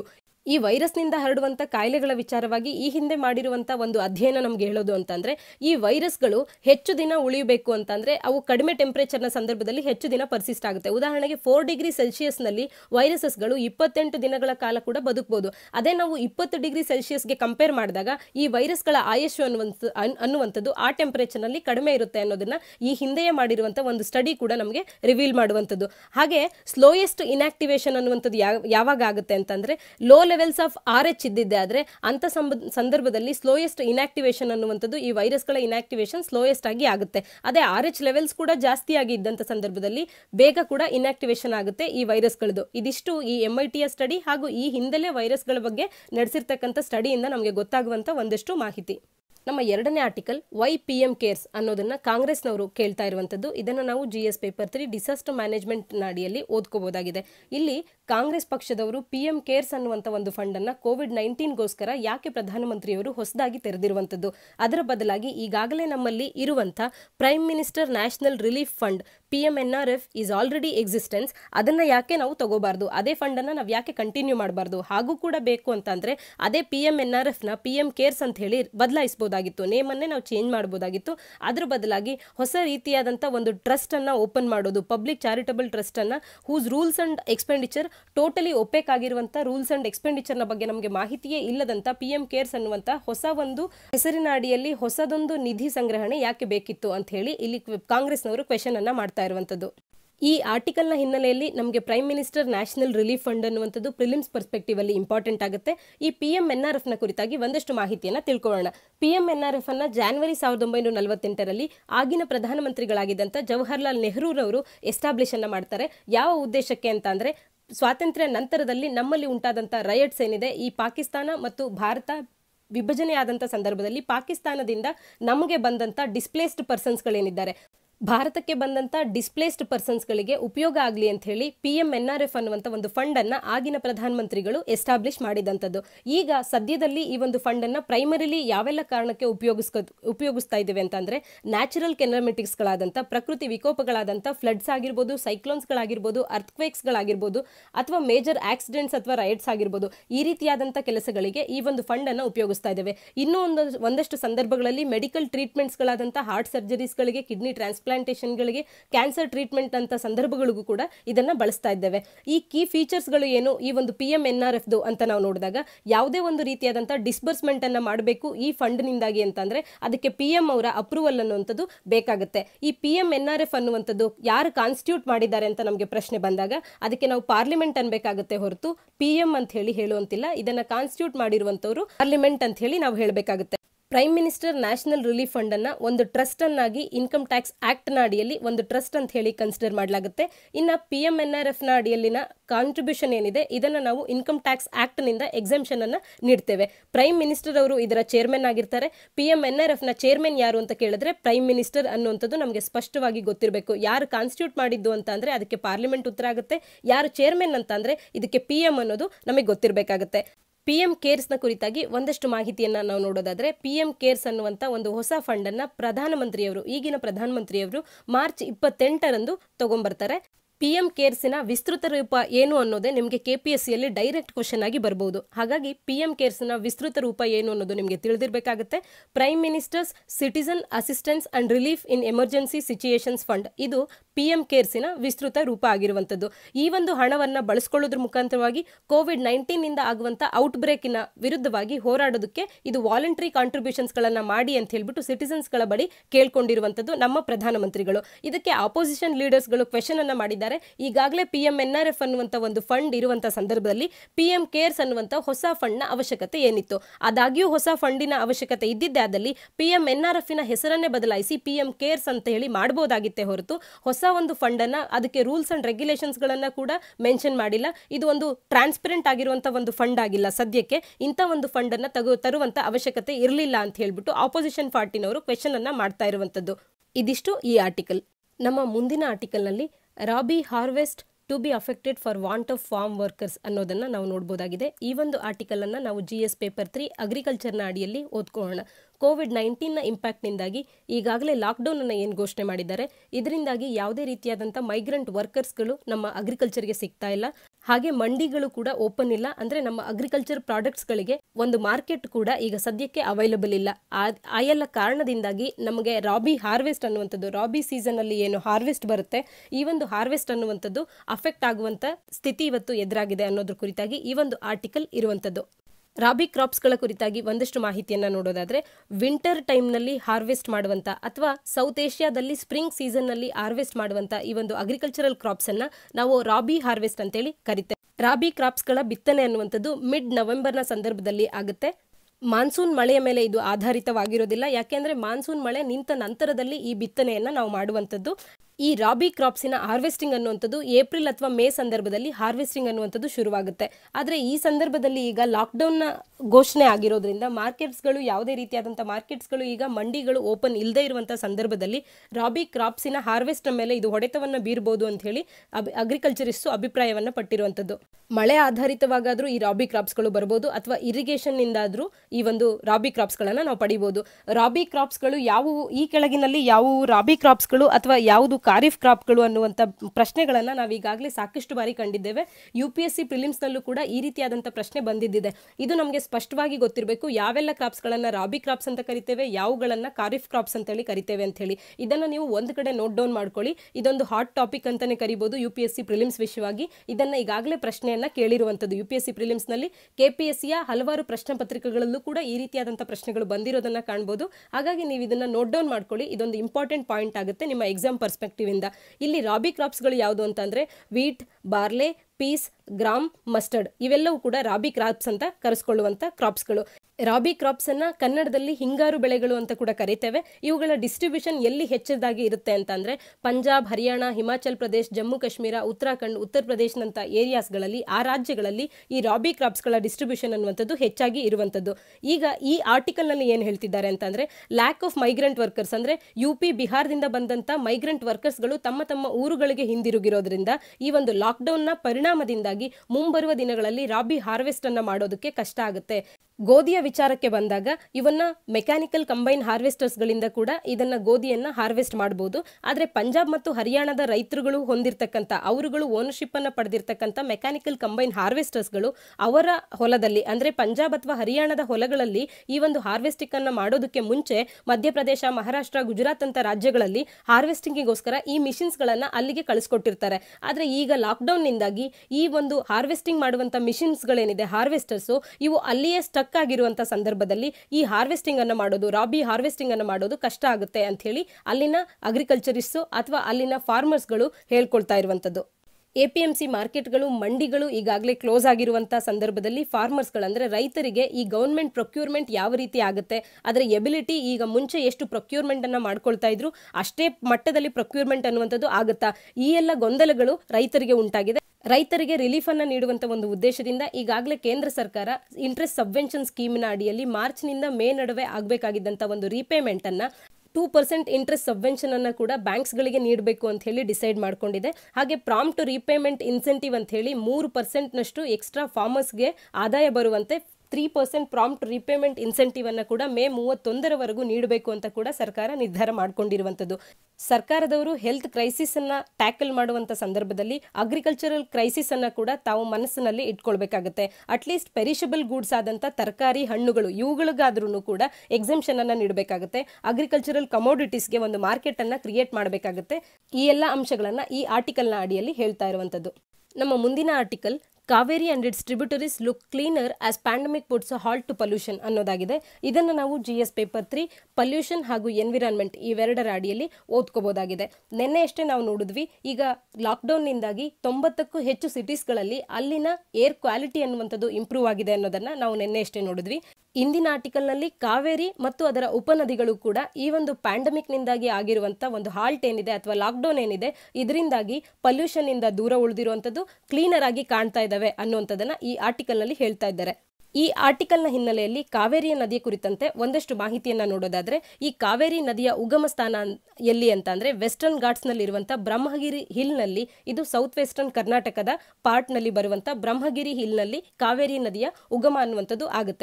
ಈ ವೈರಸ್ನಿಂದ ಹರಡುವಂತ ಕಾಯಿಲೆಗಳ ವಿಚಾರವಾಗಿ ಈ ಹಿಂದೆ ಮಾಡಿರುವಂತ ಒಂದು ಅಧ್ಯಯನ ನಮ್ಗೆ ಹೇಳೋದು ಅಂತಂದ್ರೆ ಈ ವೈರಸ್ಗಳು ಹೆಚ್ಚು ದಿನ ಉಳಿಯಬೇಕು ಅಂತಂದ್ರೆ ಅವು ಕಡಿಮೆ ಟೆಂಪರೇಚರ್ನ ಸಂದರ್ಭದಲ್ಲಿ ಹೆಚ್ಚು ದಿನ ಪರ್ಸಿಸ್ಟ್ ಆಗುತ್ತೆ ಉದಾಹರಣೆಗೆ ಫೋರ್ ಡಿಗ್ರಿ ಸೆಲ್ಸಿಯಸ್ನಲ್ಲಿ ವೈರಸಸ್ಗಳು ಇಪ್ಪತ್ತೆಂಟು ದಿನಗಳ ಕಾಲ ಕೂಡ ಬದುಕಬಹುದು ಅದೇ ನಾವು ಇಪ್ಪತ್ತು ಡಿಗ್ರಿ ಸೆಲ್ಸಿಯಸ್ಗೆ ಕಂಪೇರ್ ಮಾಡಿದಾಗ ಈ ವೈರಸ್ಗಳ ಆಯುಷ್ಯ ಅನ್ನುವಂಥ ಅನ್- ಅನ್ನುವಂಥದ್ದು ಆ ಟೆಂಪರೇಚರ್ನಲ್ಲಿ ಕಡಿಮೆ ಇರುತ್ತೆ ಅನ್ನೋದನ್ನ ಈ ಹಿಂದೆಯೇ ಮಾಡಿರುವಂಥ ಒಂದು ಸ್ಟಡಿ ಕೂಡ ನಮಗೆ ರಿವೀಲ್ ಮಾಡುವಂಥದ್ದು ಹಾಗೆ ಸ್ಲೋಯೆಸ್ಟ್ ಇನ್ಆಕ್ಟಿವೇಶನ್ ಅನ್ನುವಂಥದ್ದು ಯಾವ- ಯಾವಾಗ ಆಗುತ್ತೆ ಅಂತಂದ್ರೆ low levels of R H ಇದ್ದಿದ್ದೆ ಆದ್ರೆ ಅಂತ ಸಂಬ- ಸಂದರ್ಭದಲ್ಲಿ ಸ್ಲೋಯೆಸ್ಟ್ ಇನ್ಆಕ್ಟಿವೇಶನ್ ಅನ್ನುವಂಥದ್ದು ಈ ವೈರಸ್ಗಳ ಇನ್ಆಕ್ಟಿವೇಶನ್ ಸ್ಲೋಯೆಸ್ಟ್ ಆಗಿ ಆಗುತ್ತೆ ಅದೇ ಆರ್ ಎಚ್ ಲೆವೆಲ್ಸ್ ಕೂಡ ಜಾಸ್ತಿ ಆಗಿ ಇದ್ದಂಥ ಸಂದರ್ಭದಲ್ಲಿ ಬೇಗ ಕೂಡ ಇನ್ಆಕ್ಟಿವೇಶನ್ ಆಗುತ್ತೆ ಈ ವೈರಸ್ಗಳದು ಇದಿಷ್ಟು ಈ ಎಂ ಐ ಟಿಯ ಸ್ಟಡಿ ಹಾಗೂ ಈ ಹಿಂದೆಲೇ ವೈರಸ್ಗಳ ಬಗ್ಗೆ ನಡೆಸಿರ್ತಕ್ಕಂಥ ಸ್ಟಡಿಯಿಂದ ನಮಗೆ ಗೊತ್ತಾಗುವಂಥ ಒಂದಷ್ಟು ಮಾಹಿತಿ ನಮ್ಮ ಎರಡನೇ article why P M cares ಅನ್ನೋದನ್ನ ಕಾಂಗ್ರೆಸ್ನವರು ಕೇಳ್ತಾ ಇರುವಂತದ್ದು ಇದನ್ನು ನಾವು G S paper three disaster management ನಾಡಿಯಲ್ಲಿ ಓದ್ಕೋಬಹುದಾಗಿದೆ ಇಲ್ಲಿ ಕಾಂಗ್ರೆಸ್ ಪಕ್ಷದವರು ಪಿ ಎಂ ಕೇರ್ಸ್ ಅನ್ನುವಂಥ ಒಂದು ಫಂಡ್ ಅನ್ನ ಕೋವಿಡ್ ನೈನ್ಟೀನ್ಗೋಸ್ಕರ ಯಾಕೆ ಪ್ರಧಾನಮಂತ್ರಿಯವರು ಹೊಸದಾಗಿ ತೆರೆದಿರುವಂತದ್ದು ಅದರ ಬದಲಾಗಿ ಈಗಾಗಲೇ ನಮ್ಮಲ್ಲಿ ಇರುವಂತ prime minister national relief fund P M N R F is already existence ಅದನ್ನ ಯಾಕೆ ನಾವು ತಗೋಬಾರ್ದು ಅದೇ ಫಂಡ್ ಅನ್ನ ನಾವು ಯಾಕೆ ಕಂಟಿನ್ಯೂ ಮಾಡಬಾರ್ದು ಹಾಗೂ ಕೂಡ ಬೇಕು ಅಂತ ಅಂದ್ರೆ ಅದೇ P M N R F ನ ಪಿ ಎಂ ಕೇರ್ಸ್ ಅಂತ ಹೇಳಿ ಬದಲಾಯಿಸಬಹುದಾಗಿತ್ತು ನೇಮನ್ನೇ ನಾವು ಚೇಂಜ್ ಮಾಡಬಹುದಾಗಿತ್ತು ಅದ್ರ ಬದಲಾಗಿ ಹೊಸ ರೀತಿಯಾದಂಥ ಒಂದು ಟ್ರಸ್ಟ್ ಅನ್ನ ಓಪನ್ ಮಾಡೋದು ಪಬ್ಲಿಕ್ ಚಾರಿಟಬಲ್ ಟ್ರಸ್ಟ್ ಅನ್ನ whose rules and expenditure totally opaque ಆಗಿರುವಂತ ರೂಲ್ಸ್ ಅಂಡ್ ಎಕ್ಸ್ಪೆಂಡಿಚರ್ ನ ಬಗ್ಗೆ ನಮಗೆ ಮಾಹಿತಿಯೇ ಇಲ್ಲದಂತ ಪಿ ಎಂ ಕೇರ್ಸ್ ಅನ್ನುವಂತ ಹೊಸ ಒಂದು ಹೆಸರಿನ ಅಡಿಯಲ್ಲಿ ಹೊಸದೊಂದು ನಿಧಿ ಸಂಗ್ರಹಣೆ ಯಾಕೆ ಬೇಕಿತ್ತು ಅಂತ ಹೇಳಿ ಇಲ್ಲಿ ಕಾಂಗ್ರೆಸ್ನವರು ಕ್ವೆಶನ್ ಅನ್ನ ಮಾಡ್ತಾ ಇರುವಂತದ್ದು ಈ ಆರ್ಟಿಕಲ್ನ ಹಿನ್ನೆಲೆಯಲ್ಲಿ ನಮಗೆ prime minister national relief fund ಅನ್ನುವಂಥದ್ದು ಪ್ರಿಲಿಮ್ಸ್ ಪರ್ಸ್ಪೆಕ್ಟಿವ್ ಅಲ್ಲಿ ಇಂಪಾರ್ಟೆಂಟ್ ಆಗುತ್ತೆ ಈ P M N R F ನ ಕುರಿತಾಗಿ ಒಂದಷ್ಟು ಮಾಹಿತಿಯನ್ನ ತಿಳ್ಕೊಳ್ಳೋಣ P M N R F ಅನ್ನ ಜಾನ್ವರಿ ಸಾವಿರದ ಒಂಬೈನೂರ ನಲವತ್ತೆಂಟರಲ್ಲಿ ಆಗಿನ ಪ್ರಧಾನಮಂತ್ರಿಗಳಾಗಿದ್ದಂಥ ಜವಾಹರ್ಲಾಲ್ ನೆಹರೂರವರು ಎಸ್ಟಾಬ್ಲಿಷ್ ಅನ್ನ ಮಾಡ್ತಾರೆ ಯಾವ ಉದ್ದೇಶಕ್ಕೆ ಅಂತ ಅಂದ್ರೆ ಸ್ವಾತಂತ್ರ್ಯ ನಂತರದಲ್ಲಿ ನಮ್ಮಲ್ಲಿ ಉಂಟಾದಂಥ ರಯಟ್ಸ್ ಏನಿದೆ ಈ ಪಾಕಿಸ್ತಾನ ಮತ್ತು ಭಾರತ ವಿಭಜನೆಯಾದಂಥ ಸಂದರ್ಭದಲ್ಲಿ ಪಾಕಿಸ್ತಾನದಿಂದ ನಮಗೆ ಬಂದಂಥ ಡಿಸ್ಪ್ಲೇಸ್ಡ್ ಪರ್ಸನ್ಸ್ಗಳೇನಿದ್ದಾರೆ ಭಾರತಕ್ಕೆ ಬಂದಂಥ ಡಿಸ್ಪ್ಲೇಸ್ಡ್ ಪರ್ಸನ್ಸ್ಗಳಿಗೆ ಉಪಯೋಗ ಆಗಲಿ ಅಂತ ಹೇಳಿ P M N R F ಅನ್ನುವಂಥ ಒಂದು ಫಂಡ್ ಅನ್ನ ಆಗಿನ ಪ್ರಧಾನಮಂತ್ರಿಗಳು ಎಸ್ಟಾಬ್ಲಿಷ್ ಮಾಡಿದಂಥದ್ದು ಈಗ ಸದ್ಯದಲ್ಲಿ ಈ ಒಂದು ಫಂಡ್ ಅನ್ನ ಪ್ರೈಮರಿಲಿ ಯಾವೆಲ್ಲ ಕಾರಣಕ್ಕೆ ಉಪಯೋಗಿಸ್ಕೊ ಉಪಯೋಗಿಸ್ತಾ ಇದ್ದೇವೆ ಅಂತಂದ್ರೆ ನ್ಯಾಚುರಲ್ ಕೆನಮೆಟಿಕ್ಸ್ಗಳಾದಂಥ ಪ್ರಕೃತಿ ವಿಕೋಪಗಳಾದಂಥ ಫ್ಲಡ್ಸ್ ಆಗಿರ್ಬೋದು ಸೈಕ್ಲೋನ್ಸ್ಗಳಾಗಿರ್ಬೋದು ಅರ್ಥಕ್ವೇಕ್ಸ್ಗಳಾಗಿರ್ಬೋದು ಅಥವಾ ಮೇಜರ್ ಆಕ್ಸಿಡೆಂಟ್ಸ್ ಅಥವಾ ರೈಟ್ಸ್ ಆಗಿರ್ಬೋದು ಈ ರೀತಿಯಾದಂಥ ಕೆಲಸಗಳಿಗೆ ಈ ಒಂದು ಫಂಡ್ ಅನ್ನ ಉಪಯೋಗಿಸ್ತಾ ಇದ್ದೇವೆ ಇನ್ನೂ ಒಂದು ಒಂದಷ್ಟು ಸಂದರ್ಭಗಳಲ್ಲಿ ಮೆಡಿಕಲ್ ಟ್ರೀಟ್ಮೆಂಟ್ಸ್ಗಳಾದಂಥ ಹಾರ್ಟ್ ಸರ್ಜರೀಸ್ಗಳಿಗೆ ಕಿಡ್ನಿ ಟ್ರಾನ್ಸ್ಪ್ಲಾಂಟೇಷನ್ಗಳಿಗೆ ಕ್ಯಾನ್ಸರ್ ಟ್ರೀಟ್ಮೆಂಟ್ ಅಂತ ಸಂದರ್ಭಗಳಿಗೂ ಕೂಡ ಇದನ್ನ ಬಳಸ್ತಾ ಇದ್ದೇವೆ ಈ ಕೀ ಫೀಚರ್ಸ್ಗಳು ಏನು ಈ ಒಂದು ಪಿ ಎಂ ಎನ್ ಆರ್ ಎಫ್ದು ಅಂತ ನಾವು ನೋಡಿದಾಗ ಯಾವುದೇ ಒಂದು ರೀತಿಯಾದಂಥ ಡಿಸ್ಬರ್ಸ್ಮೆಂಟ್ ಅನ್ನ ಮಾಡಬೇಕು ಈ ಫಂಡ್ನಿಂದಾಗಿ ಅಂತಂದ್ರೆ ಅದಕ್ಕೆ ಪಿ ಎಂ ಅವರ ಅಪ್ರೂವಲ್ ಅನ್ನುವಂಥದ್ದು ಬೇಕಾಗುತ್ತೆ ಈ P M N R F ಅನ್ನುವಂಥದ್ದು ಯಾರು ಕಾನ್ಸ್ಟಿಟ್ಯೂಟ್ ಮಾಡಿದ್ದಾರೆ ಅಂತ ನಮಗೆ ಪ್ರಶ್ನೆ ಬಂದಾಗ ಅದಕ್ಕೆ ನಾವು ಪಾರ್ಲಿಮೆಂಟ್ ಅನ್ಬೇಕಾಗುತ್ತೆ ಹೊರತು ಪಿ ಎಂ ಅಂತ ಹೇಳಿ ಹೇಳುವಂತಿಲ್ಲ ಇದನ್ನ ಕಾನ್ಸ್ಟಿಟ್ಯೂಟ್ ಮಾಡಿರುವಂತವರು ಪಾರ್ಲಿಮೆಂಟ್ ಅಂತ ಹೇಳಿ ನಾವು ಹೇಳಬೇಕಾಗುತ್ತೆ prime minister national relief fund ಅನ್ನ ಒಂದು ಟ್ರಸ್ಟ್ ಅನ್ನಾಗಿ ಇನ್ಕಮ್ ಟ್ಯಾಕ್ಸ್ ಆಕ್ಟ್ ನ ಅಡಿಯಲ್ಲಿ ಒಂದು ಟ್ರಸ್ಟ್ ಅಂತ ಹೇಳಿ ಕನ್ಸಿಡರ್ ಮಾಡಲಾಗುತ್ತೆ ಇನ್ನ P M N R F ನ ಅಡಿಯಲ್ಲಿನ ಕಾಂಟ್ರಿಬ್ಯೂಷನ್ ಏನಿದೆ ಇದನ್ನ ನಾವು ಇನ್ಕಮ್ ಟ್ಯಾಕ್ಸ್ ಆಕ್ಟ್ ನಿಂದ ಎಕ್ಸೆಂಪ್ಷನ್ ಅನ್ನ ನೀಡ್ತೇವೆ ಪ್ರೈಮ್ ಮಿನಿಸ್ಟರ್ ಅವರು ಇದರ ಚೇರ್ಮನ್ ಆಗಿರ್ತಾರೆ P M N R F ನ ಚೇರ್ಮನ್ ಯಾರು ಅಂತ ಕೇಳಿದ್ರೆ ಪ್ರೈಮ್ ಮಿನಿಸ್ಟರ್ ಅನ್ನುವಂಥದ್ದು ನಮಗೆ ಸ್ಪಷ್ಟವಾಗಿ ಗೊತ್ತಿರಬೇಕು ಯಾರು ಕಾನ್ಸ್ಟಿಟ್ಯೂಟ್ ಮಾಡಿದ್ದು ಅಂತ ಅಂದ್ರೆ ಅದಕ್ಕೆ ಪಾರ್ಲಿಮೆಂಟ್ ಉತ್ತರ ಆಗುತ್ತೆ ಯಾರು ಚೇರ್ಮನ್ ಅಂತ ಅಂದ್ರೆ ಇದಕ್ಕೆ ಪಿ ಎಂ ಅನ್ನೋದು ನಮಗೆ ಗೊತ್ತಿರಬೇಕಾಗುತ್ತೆ ಪಿ ಎಂ ಕೇರ್ಸ್ನ ಕುರಿತಾಗಿ ಒಂದಷ್ಟು ಮಾಹಿತಿಯನ್ನ ನಾವು ನೋಡೋದಾದ್ರೆ ಪಿ ಎಂ ಕೇರ್ಸ್ ಅನ್ನುವಂಥ ಒಂದು ಹೊಸ ಫಂಡ್ ಅನ್ನ ಪ್ರಧಾನಮಂತ್ರಿಯವರು ಈಗಿನ ಪ್ರಧಾನಮಂತ್ರಿಯವರು ಮಾರ್ಚ್ ಇಪ್ಪತ್ತೆಂಟರಂದು ತಗೊಂಡ್ಬರ್ತಾರೆ ಪಿ ಎಂ ಕೇರ್ಸಿನ ವಿಸ್ತೃತ ರೂಪ ಏನು ಅನ್ನೋದೇ ನಿಮಗೆ ಕೆ ಪಿ ಎಸ್ ಸಿಯಲ್ಲಿ ಡೈರೆಕ್ಟ್ ಕ್ವಶನ್ ಆಗಿ ಬರಬಹುದು ಹಾಗಾಗಿ ಪಿ ಎಂ ಕೇರ್ಸ್ನ ವಿಸ್ತೃತ ರೂಪ ಏನು ಅನ್ನೋದು ನಿಮಗೆ ತಿಳಿದಿರಬೇಕಾಗುತ್ತೆ prime minister's citizen assistance and relief in emergency situations fund ಇದು ಪಿ ಎಂ ಕೇರ್ಸಿನ ವಿಸ್ತೃತ ರೂಪ ಆಗಿರುವಂಥದ್ದು ಈ ಒಂದು ಹಣವನ್ನ ಬಳಸ್ಕೊಳ್ಳೋದ್ರ ಮುಖಾಂತರವಾಗಿ ಕೋವಿಡ್ ನೈನ್ಟೀನ್ ಇಂದ ಆಗುವಂತ ಔಟ್ ಬ್ರೇಕಿನ ವಿರುದ್ಧವಾಗಿ ಹೋರಾಡೋದಕ್ಕೆ ಇದು ವಾಲಂಟರಿ ಕಾಂಟ್ರಿಬ್ಯೂಷನ್ಸ್ ಗಳನ್ನ ಮಾಡಿ ಅಂತ ಹೇಳ್ಬಿಟ್ಟು ಸಿಟಿಸನ್ಸ್ ಗಳ ಬಳಿ ಕೇಳ್ಕೊಂಡಿರುವಂತದ್ದು ನಮ್ಮ ಪ್ರಧಾನಮಂತ್ರಿಗಳು ಇದಕ್ಕೆ ಆಪೋಸಿಷನ್ ಲೀಡರ್ಸ್ಗಳು ಕ್ವೆಶನ್ ಅನ್ನ ಮಾಡಿದ್ದಾರೆ ಈಗಾಗಲೇ P M N R F ಅನ್ನುವಂಥ ಒಂದು ಫಂಡ್ ಇರುವಂತಹ ಸಂದರ್ಭದಲ್ಲಿ ಪಿ ಎಂ ಕೇರ್ಸ್ ಅನ್ನುವಂಥ ಹೊಸ ಫಂಡ್ ನ ಅವಶ್ಯಕತೆ ಏನಿತ್ತು ಆದಾಗ್ಯೂ ಹೊಸ ಫಂಡಿನ ಅವಶ್ಯಕತೆ ಇದ್ದಿದ್ದೇ ಆದಲ್ಲಿ P M N R F ನ ಹೆಸರನ್ನೇ ಬದಲಾಯಿಸಿ ಪಿ ಎಂ ಕೇರ್ಸ್ ಅಂತ ಹೇಳಿ ಮಾಡಬಹುದಾಗಿತ್ತೆ ಹೊರತು ಹೊಸ ಒಂದು ಫಂಡ್ ಅನ್ನ ಅದಕ್ಕೆ ರೂಲ್ಸ್ ಅಂಡ್ ರೆಗ್ಯುಲೇಷನ್ಸ್ ಗಳನ್ನ ಕೂಡ ಮೆನ್ಷನ್ ಮಾಡಿಲ್ಲ ಇದು ಒಂದು ಟ್ರಾನ್ಸ್ಪರೆಂಟ್ ಆಗಿರುವಂತಹ ಒಂದು ಫಂಡ್ ಆಗಿಲ್ಲ ಸದ್ಯಕ್ಕೆ ಇಂಥ ಒಂದು ಫಂಡ್ ಅನ್ನ ತಗೋ ತರುವಂತ ಅವಶ್ಯಕತೆ ಇರಲಿಲ್ಲ ಅಂತ ಹೇಳ್ಬಿಟ್ಟು ಆಪೋಸಿಷನ್ ಪಾರ್ಟಿನವರು ಕ್ವೆಶನ್ ಅನ್ನ ಮಾಡ್ತಾ ಇರುವಂತದ್ದು ಇದಿಷ್ಟು ಈ ಆರ್ಟಿಕಲ್ ನಮ್ಮ ಮುಂದಿನ ಆರ್ಟಿಕಲ್ನಲ್ಲಿ rabi harvest to be affected for want of farm workers ಅನ್ನೋದನ್ನ ನಾವು ನೋಡಬಹುದಾಗಿದೆ ಈ ಒಂದು ಆರ್ಟಿಕಲ್ ಅನ್ನ ನಾವು ಜಿ ಎಸ್ ಪೇಪರ್ ತ್ರೀ ಅಗ್ರಿಕಲ್ಚರ್ನ ಅಡಿಯಲ್ಲಿ ಓದ್ಕೊಳ್ಳೋಣ ಕೋವಿಡ್ ನೈನ್ಟೀನ್ನ ಇಂಪ್ಯಾಕ್ಟ್ನಿಂದಾಗಿ ಈಗಾಗಲೇ ಲಾಕ್ಡೌನ್ ಅನ್ನು ಏನು ಘೋಷಣೆ ಮಾಡಿದ್ದಾರೆ ಇದರಿಂದಾಗಿ ಯಾವುದೇ ರೀತಿಯಾದಂಥ ಮೈಗ್ರೆಂಟ್ ವರ್ಕರ್ಸ್ಗಳು ನಮ್ಮ ಅಗ್ರಿಕಲ್ಚರ್ಗೆ ಸಿಗ್ತಾ ಇಲ್ಲ ಹಾಗೆ ಮಂಡಿಗಳು ಕೂಡ ಓಪನ್ ಇಲ್ಲ ಅಂದ್ರೆ ನಮ್ಮ ಅಗ್ರಿಕಲ್ಚರ್ ಪ್ರಾಡಕ್ಟ್ಸ್ಗಳಿಗೆ ಒಂದು ಮಾರ್ಕೆಟ್ ಕೂಡ ಈಗ ಸದ್ಯಕ್ಕೆ ಅವೈಲಬಲ್ ಇಲ್ಲ ಆ- ಆ ಎಲ್ಲ ಕಾರಣದಿಂದಾಗಿ ನಮಗೆ ರಾಬಿ ಹಾರ್ವೆಸ್ಟ್ ಅನ್ನುವಂಥದ್ದು ರಾಬಿ ಸೀಸನ್ ಅಲ್ಲಿ ಏನು ಹಾರ್ವೆಸ್ಟ್ ಬರುತ್ತೆ ಈ ಒಂದು ಹಾರ್ವೆಸ್ಟ್ ಅನ್ನುವಂಥದ್ದು ಅಫೆಕ್ಟ್ ಆಗುವಂತ ಸ್ಥಿತಿ ಇವತ್ತು ಎದುರಾಗಿದೆ ಅನ್ನೋದ್ರ ಕುರಿತಾಗಿ ಈ ಒಂದು ಆರ್ಟಿಕಲ್ ಇರುವಂಥದ್ದು ರಾಬಿ ಕ್ರಾಪ್ಸ್ಗಳ ಕುರಿತಾಗಿ ಒಂದಷ್ಟು ಮಾಹಿತಿಯನ್ನ ನೋಡೋದಾದ್ರೆ ವಿಂಟರ್ ಟೈಮ್ನಲ್ಲಿ ಹಾರ್ವೆಸ್ಟ್ ಮಾಡುವಂತ ಅಥವಾ ಸೌತ್ ಏಷ್ಯಾದಲ್ಲಿ ಸ್ಪ್ರಿಂಗ್ ಸೀಸನ್ನಲ್ಲಿ ಹಾರ್ವೆಸ್ಟ್ ಮಾಡುವಂತ ಈ ಒಂದು ಅಗ್ರಿಕಲ್ಚರಲ್ ಕ್ರಾಪ್ಸ್ ಅನ್ನ ನಾವು ರಾಬಿ ಹಾರ್ವೆಸ್ಟ್ ಅಂತೇಳಿ ಕರಿತೇವೆ ರಾಬಿ ಕ್ರಾಪ್ಸ್ಗಳ ಬಿತ್ತನೆ ಅನ್ನುವಂಥದ್ದು ಮಿಡ್ ನವೆಂಬರ್ನ ಸಂದರ್ಭದಲ್ಲಿ ಆಗುತ್ತೆ ಮಾನ್ಸೂನ್ ಮಳೆಯ ಮೇಲೆ ಇದು ಆಧಾರಿತವಾಗಿರೋದಿಲ್ಲ ಯಾಕೆಂದ್ರೆ ಮಾನ್ಸೂನ್ ಮಳೆ ನಿಂತ ನಂತರದಲ್ಲಿ ಈ ಬಿತ್ತನೆಯನ್ನ ನಾವು ಮಾಡುವಂಥದ್ದು ಈ ರಾಬಿ ಕ್ರಾಪ್ಸಿನ ಹಾರ್ವೆಸ್ಟಿಂಗ್ ಅನ್ನುವಂಥದ್ದು ಏಪ್ರಿಲ್ ಅಥವಾ ಮೇ ಸಂದರ್ಭದಲ್ಲಿ ಹಾರ್ವೆಸ್ಟಿಂಗ್ ಅನ್ನುವಂಥದ್ದು ಶುರುವಾಗುತ್ತೆ ಆದರೆ ಈ ಸಂದರ್ಭದಲ್ಲಿ ಈಗ ಲಾಕ್ಡೌನ್ನ ಘೋಷಣೆ ಆಗಿರೋದ್ರಿಂದ ಮಾರ್ಕೆಟ್ಸ್ಗಳು ಯಾವುದೇ ರೀತಿಯಾದಂಥ ಮಾರ್ಕೆಟ್ಸ್ಗಳು ಈಗ ಮಂಡಿಗಳು ಓಪನ್ ಇಲ್ಲದೆ ಇರುವಂಥ ಸಂದರ್ಭದಲ್ಲಿ ರಾಬಿ ಕ್ರಾಪ್ಸಿನ ಹಾರ್ವೆಸ್ಟ್ನ ಮೇಲೆ ಇದು ಹೊಡೆತವನ್ನು ಬೀರ್ಬೋದು ಅಂತ ಹೇಳಿ ಅಬ್ ಅಗ್ರಿಕಲ್ಚರಿಸ್ಟು ಅಭಿಪ್ರಾಯವನ್ನು ಪಟ್ಟಿರುವಂಥದ್ದು ಮಳೆ ಆಧಾರಿತವಾಗಾದರೂ ಈ ರಾಬಿ ಕ್ರಾಪ್ಸ್ಗಳು ಬರ್ಬೋದು ಅಥವಾ ಇರಿಗೇಷನ್ನಿಂದಾದರೂ ಈ ಒಂದು ರಾಬಿ ಕ್ರಾಪ್ಸ್ಗಳನ್ನು ನಾವು ಪಡಿಬೋದು ರಾಬಿ ಕ್ರಾಪ್ಸ್ಗಳು ಯಾವುವು ಈ ಕೆಳಗಿನಲ್ಲಿ ಯಾವುವು ರಾಬಿ ಕ್ರಾಪ್ಸ್ಗಳು ಅಥವಾ ಯಾವುದು ಖಾರಿಫ್ ಕ್ರಾಪ್ಗಳು ಅನ್ನುವಂಥ ಪ್ರಶ್ನೆಗಳನ್ನು ನಾವು ಈಗಾಗಲೇ ಸಾಕಷ್ಟು ಬಾರಿ ಕಂಡಿದ್ದೇವೆ ಯು ಪಿ ಎಸ್ ಸಿ ಪ್ರಿಲಿಮ್ಸ್ನಲ್ಲೂ ಕೂಡ ಈ ರೀತಿಯಾದಂಥ ಪ್ರಶ್ನೆ ಬಂದಿದ್ದಿದೆ ಇದು ನಮಗೆ ಸ್ಪಷ್ಟವಾಗಿ ಗೊತ್ತಿರಬೇಕು ಯಾವೆಲ್ಲ ಕ್ರಾಪ್ಸ್ಗಳನ್ನು ರಾಬಿ ಕ್ರಾಪ್ಸ್ ಅಂತ ಕರಿತೇವೆ ಯಾವುಗಳನ್ನು ಖಾರಿಫ್ ಕ್ರಾಪ್ಸ್ ಅಂತೇಳಿ ಕರಿತೇವೆ ಅಂತ ಹೇಳಿ ಇದನ್ನು ನೀವು ಒಂದು ಕಡೆ ನೋಟ್ ಡೌನ್ ಮಾಡ್ಕೊಳ್ಳಿ ಇದೊಂದು ಹಾಟ್ ಟಾಪಿಕ್ ಅಂತಾನೆ ಕರಿಬೋದು U P S C prelims ವಿಷಯವಾಗಿ ಇದನ್ನು ಈಗಾಗಲೇ ಪ್ರಶ್ನೆಯನ್ನ ಕೇಳಿರುವಂಥದ್ದು ಯು ಪಿ ಎಸ್ ಸಿ ಪ್ರಿಲಿಮ್ಸ್ನಲ್ಲಿ ಕೆ ಪಿ ಎಸ್ ಸಿಯ ಹಲವಾರು ಪ್ರಶ್ನೆ ಪತ್ರಿಕೆಗಳಲ್ಲೂ ಕೂಡ ಈ ರೀತಿಯಾದಂಥ ಪ್ರಶ್ನೆಗಳು ಬಂದಿರೋದನ್ನ ಕಾಣ್ಬೋದು ಹಾಗಾಗಿ ನೀವು ಇದನ್ನ ನೋಟ್ ಡೌನ್ ಮಾಡ್ಕೊಳ್ಳಿ ಇದೊಂದು ಇಂಪಾರ್ಟೆಂಟ್ ಪಾಯಿಂಟ್ ಆಗುತ್ತೆ ನಿಮ್ಮ ಎಕ್ಸಾಮ್ ಪರ್ಸ್ಪೆಕ್ಟಿವ್ ಇಂದ ಇಲ್ಲಿ ರಾಬಿ ಕ್ರಾಪ್ಸ್ಗಳು ಯಾವುದು ಅಂತಂದ್ರೆ wheat barley peas gram mustard ಇವೆಲ್ಲವೂ ಕೂಡ ರಾಬಿ ಕ್ರಾಪ್ಸ್ ಅಂತ ಕರೆಸ್ಕೊಳ್ಳುವಂತ ಕ್ರಾಪ್ಸ್ಗಳು ರಾಬಿ ಕ್ರಾಪ್ಸ್ ಅನ್ನ ಕನ್ನಡದಲ್ಲಿ ಹಿಂಗಾರು ಬೆಳೆಗಳು ಅಂತ ಕೂಡ ಕರಿತೇವೆ ಇವುಗಳ ಡಿಸ್ಟ್ರಿಬ್ಯೂಷನ್ ಎಲ್ಲಿ ಹೆಚ್ಚದಾಗಿ ಇರುತ್ತೆ ಅಂತಂದ್ರೆ ಪಂಜಾಬ್ ಹರಿಯಾಣ ಹಿಮಾಚಲ್ ಪ್ರದೇಶ್ ಜಮ್ಮು ಕಾಶ್ಮೀರ ಉತ್ತರಾಖಂಡ್ ಉತ್ತರ ಪ್ರದೇಶನಂತ ಏರಿಯಾಸ್ಗಳಲ್ಲಿ ಆ ರಾಜ್ಯಗಳಲ್ಲಿ ಈ ರಾಬಿ ಕ್ರಾಪ್ಸ್ಗಳ ಡಿಸ್ಟ್ರಿಬ್ಯೂಷನ್ ಅನ್ನುವಂಥದ್ದು ಹೆಚ್ಚಾಗಿ ಇರುವಂಥದ್ದು ಈಗ ಈ ಆರ್ಟಿಕಲ್ನಲ್ಲಿ ಏನು ಹೇಳ್ತಿದ್ದಾರೆ ಅಂತಂದ್ರೆ ಲ್ಯಾಕ್ ಆಫ್ ಮೈಗ್ರೆಂಟ್ ವರ್ಕರ್ಸ್ ಅಂದ್ರೆ ಯು ಪಿ ಬಿಹಾರದಿಂದ ಬಂದಂತ ಮೈಗ್ರೆಂಟ್ ವರ್ಕರ್ಸ್ಗಳು ತಮ್ಮ ತಮ್ಮ ಊರುಗಳಿಗೆ ಹಿಂದಿರುಗಿರೋದ್ರಿಂದ ಈ ಒಂದು ಲಾಕ್ಡೌನ್ನ ಪರಿಣಾಮದಿಂದಾಗಿ ಮುಂಬರುವ ದಿನಗಳಲ್ಲಿ ರಾಬಿ ಹಾರ್ವೆಸ್ಟ್ ಅನ್ನ ಮಾಡೋದಕ್ಕೆ ಕಷ್ಟ ಆಗುತ್ತೆ ಗೋಧಿಯ ವಿಚಾರಕ್ಕೆ ಬಂದಾಗ ಇವನ್ನ ಮೆಕ್ಯಾನಿಕಲ್ ಕಂಬೈನ್ ಹಾರ್ವೆಸ್ಟರ್ಸ್ಗಳಿಂದ ಕೂಡ ಇದನ್ನ ಗೋಧಿಯನ್ನ ಹಾರ್ವೆಸ್ಟ್ ಮಾಡಬಹುದು ಆದರೆ ಪಂಜಾಬ್ ಮತ್ತು ಹರಿಯಾಣದ ರೈತರುಗಳು ಹೊಂದಿರತಕ್ಕಂಥ ಅವರುಗಳು ಓನರ್ಶಿಪ್ ಅನ್ನ ಪಡೆದಿರ್ತಕ್ಕಂಥ ಮೆಕ್ಯಾನಿಕಲ್ ಕಂಬೈನ್ ಹಾರ್ವೆಸ್ಟರ್ಸ್ಗಳು ಅವರ ಹೊಲದಲ್ಲಿ ಅಂದ್ರೆ ಪಂಜಾಬ್ ಅಥವಾ ಹರಿಯಾಣದ ಹೊಲಗಳಲ್ಲಿ ಈ ಒಂದು ಹಾರ್ವೆಸ್ಟಿಂಗ್ ಅನ್ನ ಮಾಡೋದಕ್ಕೆ ಮುಂಚೆ ಮಧ್ಯಪ್ರದೇಶ ಮಹಾರಾಷ್ಟ್ರ ಗುಜರಾತ್ ಅಂತ ರಾಜ್ಯಗಳಲ್ಲಿ ಹಾರ್ವೆಸ್ಟಿಂಗಿಗೋಸ್ಕರ ಈ ಮಿಷಿನ್ಸ್ ಗಳನ್ನ ಅಲ್ಲಿಗೆ ಕಳಿಸ್ಕೊಟ್ಟಿರ್ತಾರೆ ಆದ್ರೆ ಈಗ ಲಾಕ್ಡೌನ್ ನಿಂದಾಗಿ ಈ ಒಂದು ಹಾರ್ವೆಸ್ಟಿಂಗ್ ಮಾಡುವಂತ ಮಿಷಿನ್ಸ್ ಗಳೇನಿದೆ ಹಾರ್ವೆಸ್ಟರ್ಸ್ ಇವು ಅಲ್ಲಿಯೇ ಸ್ಟಕ್ ಆಗಿರುವಂತ ಸಂದರ್ಭದಲ್ಲಿ ಈ ಹಾರ್ವೆಸ್ಟಿಂಗ್ ಅನ್ನ ಮಾಡೋದು ರಾಬಿ ಹಾರ್ವೆಸ್ಟಿಂಗ್ ಅನ್ನ ಮಾಡೋದು ಕಷ್ಟ ಆಗುತ್ತೆ ಅಂತ ಹೇಳಿ ಅಲ್ಲಿನ ಅಗ್ರಿಕಲ್ಚರಿಸ್ಟ್ ಅಥವಾ ಅಲ್ಲಿನ ಫಾರ್ಮರ್ಸ್ಗಳು ಹೇಳ್ಕೊಳ್ತಾ ಇರುವಂತದ್ದು ಎಪಿಎಂಸಿ ಮಾರ್ಕೆಟ್ಗಳು ಮಂಡಿಗಳು ಈಗಾಗಲೇ ಕ್ಲೋಸ್ ಆಗಿರುವಂತಹ ಸಂದರ್ಭದಲ್ಲಿ ಫಾರ್ಮರ್ಸ್ಗಳು ಅಂದ್ರೆ ರೈತರಿಗೆ ಈ ಗೌರ್ಮೆಂಟ್ ಪ್ರೊಕ್ಯೂರ್ಮೆಂಟ್ ಯಾವ ರೀತಿ ಆಗುತ್ತೆ ಅದರ ಎಬಿಲಿಟಿ ಈಗ ಮುಂಚೆ ಎಷ್ಟು ಪ್ರೊಕ್ಯೂರ್ಮೆಂಟ್ ಅನ್ನ ಮಾಡ್ಕೊಳ್ತಾ ಇದ್ರು ಅಷ್ಟೇ ಮಟ್ಟದಲ್ಲಿ ಪ್ರೊಕ್ಯೂರ್ಮೆಂಟ್ ಅನ್ನುವಂಥದ್ದು ಆಗುತ್ತಾ ಈ ಎಲ್ಲ ಗೊಂದಲಗಳು ರೈತರಿಗೆ ಉಂಟಾಗಿದೆ ರೈತರಿಗೆ ರಿಲೀಫ್ ಅನ್ನ ನೀಡುವಂತ ಒಂದು ಉದ್ದೇಶದಿಂದ ಈಗಾಗಲೇ ಕೇಂದ್ರ ಸರ್ಕಾರ ಇಂಟ್ರೆಸ್ಟ್ ಸಬ್ವೆನ್ಷನ್ ಸ್ಕೀಮಿನ ಅಡಿಯಲ್ಲಿ ಮಾರ್ಚ್ನಿಂದ ಮೇ ನಡುವೆ ಆಗಬೇಕಾಗಿದ್ದಂತ ಒಂದು ರೀಪೇಮೆಂಟ್ ಅನ್ನ ಟೂ ಪರ್ಸೆಂಟ್ ಇಂಟ್ರೆಸ್ಟ್ ಸಬ್ವೆನ್ಷನ್ ಅನ್ನ ಕೂಡ ಬ್ಯಾಂಕ್ಸ್ಗಳಿಗೆ ನೀಡಬೇಕು ಅಂತ ಹೇಳಿ ಡಿಸೈಡ್ ಮಾಡ್ಕೊಂಡಿದೆ ಹಾಗೆ ಪ್ರಾಂಪ್ಟ್ ರೀಪೇಮೆಂಟ್ ಇನ್ಸೆಂಟಿವ್ ಅಂತ ಹೇಳಿ ಮೂರು ಪರ್ಸೆಂಟ್ನಷ್ಟು ಎಕ್ಸ್ಟ್ರಾ ಫಾರ್ಮರ್ಸ್ಗೆ ಆದಾಯ ಬರುವಂತೆ three percent prompt repayment incentive ಅನ್ನ ಕೂಡ ಮೇ ಮೂವತ್ತೊಂದರವರೆಗೂ ನೀಡಬೇಕು ಅಂತ ಕೂಡ ಸರ್ಕಾರ ನಿರ್ಧಾರ ಮಾಡಿಕೊಂಡಿರುವಂತದ್ದು ಸರ್ಕಾರದವರು ಹೆಲ್ತ್ ಕ್ರೈಸಿಸ್ ಅನ್ನ ಟ್ಯಾಕಲ್ ಮಾಡುವಂತ ಸಂದರ್ಭದಲ್ಲಿ ಅಗ್ರಿಕಲ್ಚರಲ್ ಕ್ರೈಸಿಸ್ ಅನ್ನ ಕೂಡ ತಾವು ಮನಸ್ಸಿನಲ್ಲಿ ಇಟ್ಕೊಳ್ಬೇಕಾಗುತ್ತೆ ಅಟ್ಲೀಸ್ಟ್ ಪೆರಿಷಬಲ್ ಗೂಡ್ಸ್ ಆದಂತ ತರಕಾರಿ ಹಣ್ಣುಗಳು ಇವುಗಳಿಗಾದ್ರೂ ಕೂಡ ಎಕ್ಸೆಂಪ್ಷನ್ ಅನ್ನ ನೀಡಬೇಕಾಗುತ್ತೆ ಅಗ್ರಿಕಲ್ಚರಲ್ ಕಮೋಡಿಟೀಸ್ಗೆ ಒಂದು ಮಾರ್ಕೆಟ್ ಅನ್ನ ಕ್ರಿಯೇಟ್ ಮಾಡಬೇಕಾಗುತ್ತೆ ಈ ಎಲ್ಲ ಅಂಶಗಳನ್ನ ಈ ಆರ್ಟಿಕಲ್ನ ಅಡಿಯಲ್ಲಿ ಹೇಳ್ತಾ ಇರುವಂತದ್ದು ನಮ್ಮ ಮುಂದಿನ article Kaveri and its tributaries look cleaner as pandemic puts halt to pollution ಅನ್ನೋದಾಗಿದೆ ಇದನ್ನು ನಾವು G S paper three pollution ಹಾಗೂ ಎನ್ವಿರಾನ್ಮೆಂಟ್ ಇವೆರಡರ ಅಡಿಯಲ್ಲಿ ಓದ್ಕೋಬಹುದಾಗಿದೆ ನಿನ್ನೆ ಅಷ್ಟೇ ನಾವು ನೋಡಿದ್ವಿ ಈಗ ಲಾಕ್ಡೌನ್ನಿಂದಾಗಿ ತೊಂಬತ್ತಕ್ಕೂ ಹೆಚ್ಚು ಸಿಟೀಸ್ಗಳಲ್ಲಿ ಅಲ್ಲಿನ ಏರ್ ಕ್ವಾಲಿಟಿ ಅನ್ನುವಂಥದ್ದು ಇಂಪ್ರೂವ್ ಆಗಿದೆ ಅನ್ನೋದನ್ನ ನಾವು ನಿನ್ನೆ ಅಷ್ಟೇ ನೋಡಿದ್ವಿ ಇಂದಿನ ಆರ್ಟಿಕಲ್ನಲ್ಲಿ ಕಾವೇರಿ ಮತ್ತು ಅದರ ಉಪನದಿಗಳು ಕೂಡ ಈ ಒಂದು ಪ್ಯಾಂಡಮಿಕ್ ನಿಂದಾಗಿ ಆಗಿರುವಂತ ಒಂದು ಹಾಲ್ಟ್ ಏನಿದೆ ಅಥವಾ ಲಾಕ್ಡೌನ್ ಏನಿದೆ ಇದರಿಂದಾಗಿ ಪೊಲ್ಯೂಷನ್ ಇಂದ ದೂರ ಉಳಿದಿರುವಂತದ್ದು ಕ್ಲೀನರ್ ಆಗಿ ಕಾಣ್ತಾ ಇದ್ದಾವೆ ಅನ್ನುವಂಥದ್ದನ್ನ ಈ ಆರ್ಟಿಕಲ್ ನಲ್ಲಿ ಹೇಳ್ತಾ ಇದ್ದಾರೆ ಈ ಆರ್ಟಿಕಲ್ನ ಹಿನ್ನೆಲೆಯಲ್ಲಿ ಕಾವೇರಿ ನದಿಯ ಕುರಿತಂತೆ ಒಂದಷ್ಟು ಮಾಹಿತಿಯನ್ನ ನೋಡೋದಾದ್ರೆ ಈ ಕಾವೇರಿ ನದಿಯ ಉಗಮ ಸ್ಥಾನ ಅನ್- ಎಲ್ಲಿ ಅಂತ ಅಂದ್ರೆ ವೆಸ್ಟರ್ನ್ ಘಾಟ್ಸ್ ನಲ್ಲಿ ಇರುವಂತ ಬ್ರಹ್ಮಗಿರಿ ಹಿಲ್ ನಲ್ಲಿ ಇದು ಸೌತ್ ವೆಸ್ಟರ್ನ್ ಕರ್ನಾಟಕದ ಪಾರ್ಟ್ ನಲ್ಲಿ ಬರುವಂತ ಬ್ರಹ್ಮಗಿರಿ ಹಿಲ್ ನಲ್ಲಿ ಕಾವೇರಿ ನದಿಯ ಉಗಮ ಅನ್ನುವಂಥದ್ದು ಆಗುತ್ತೆ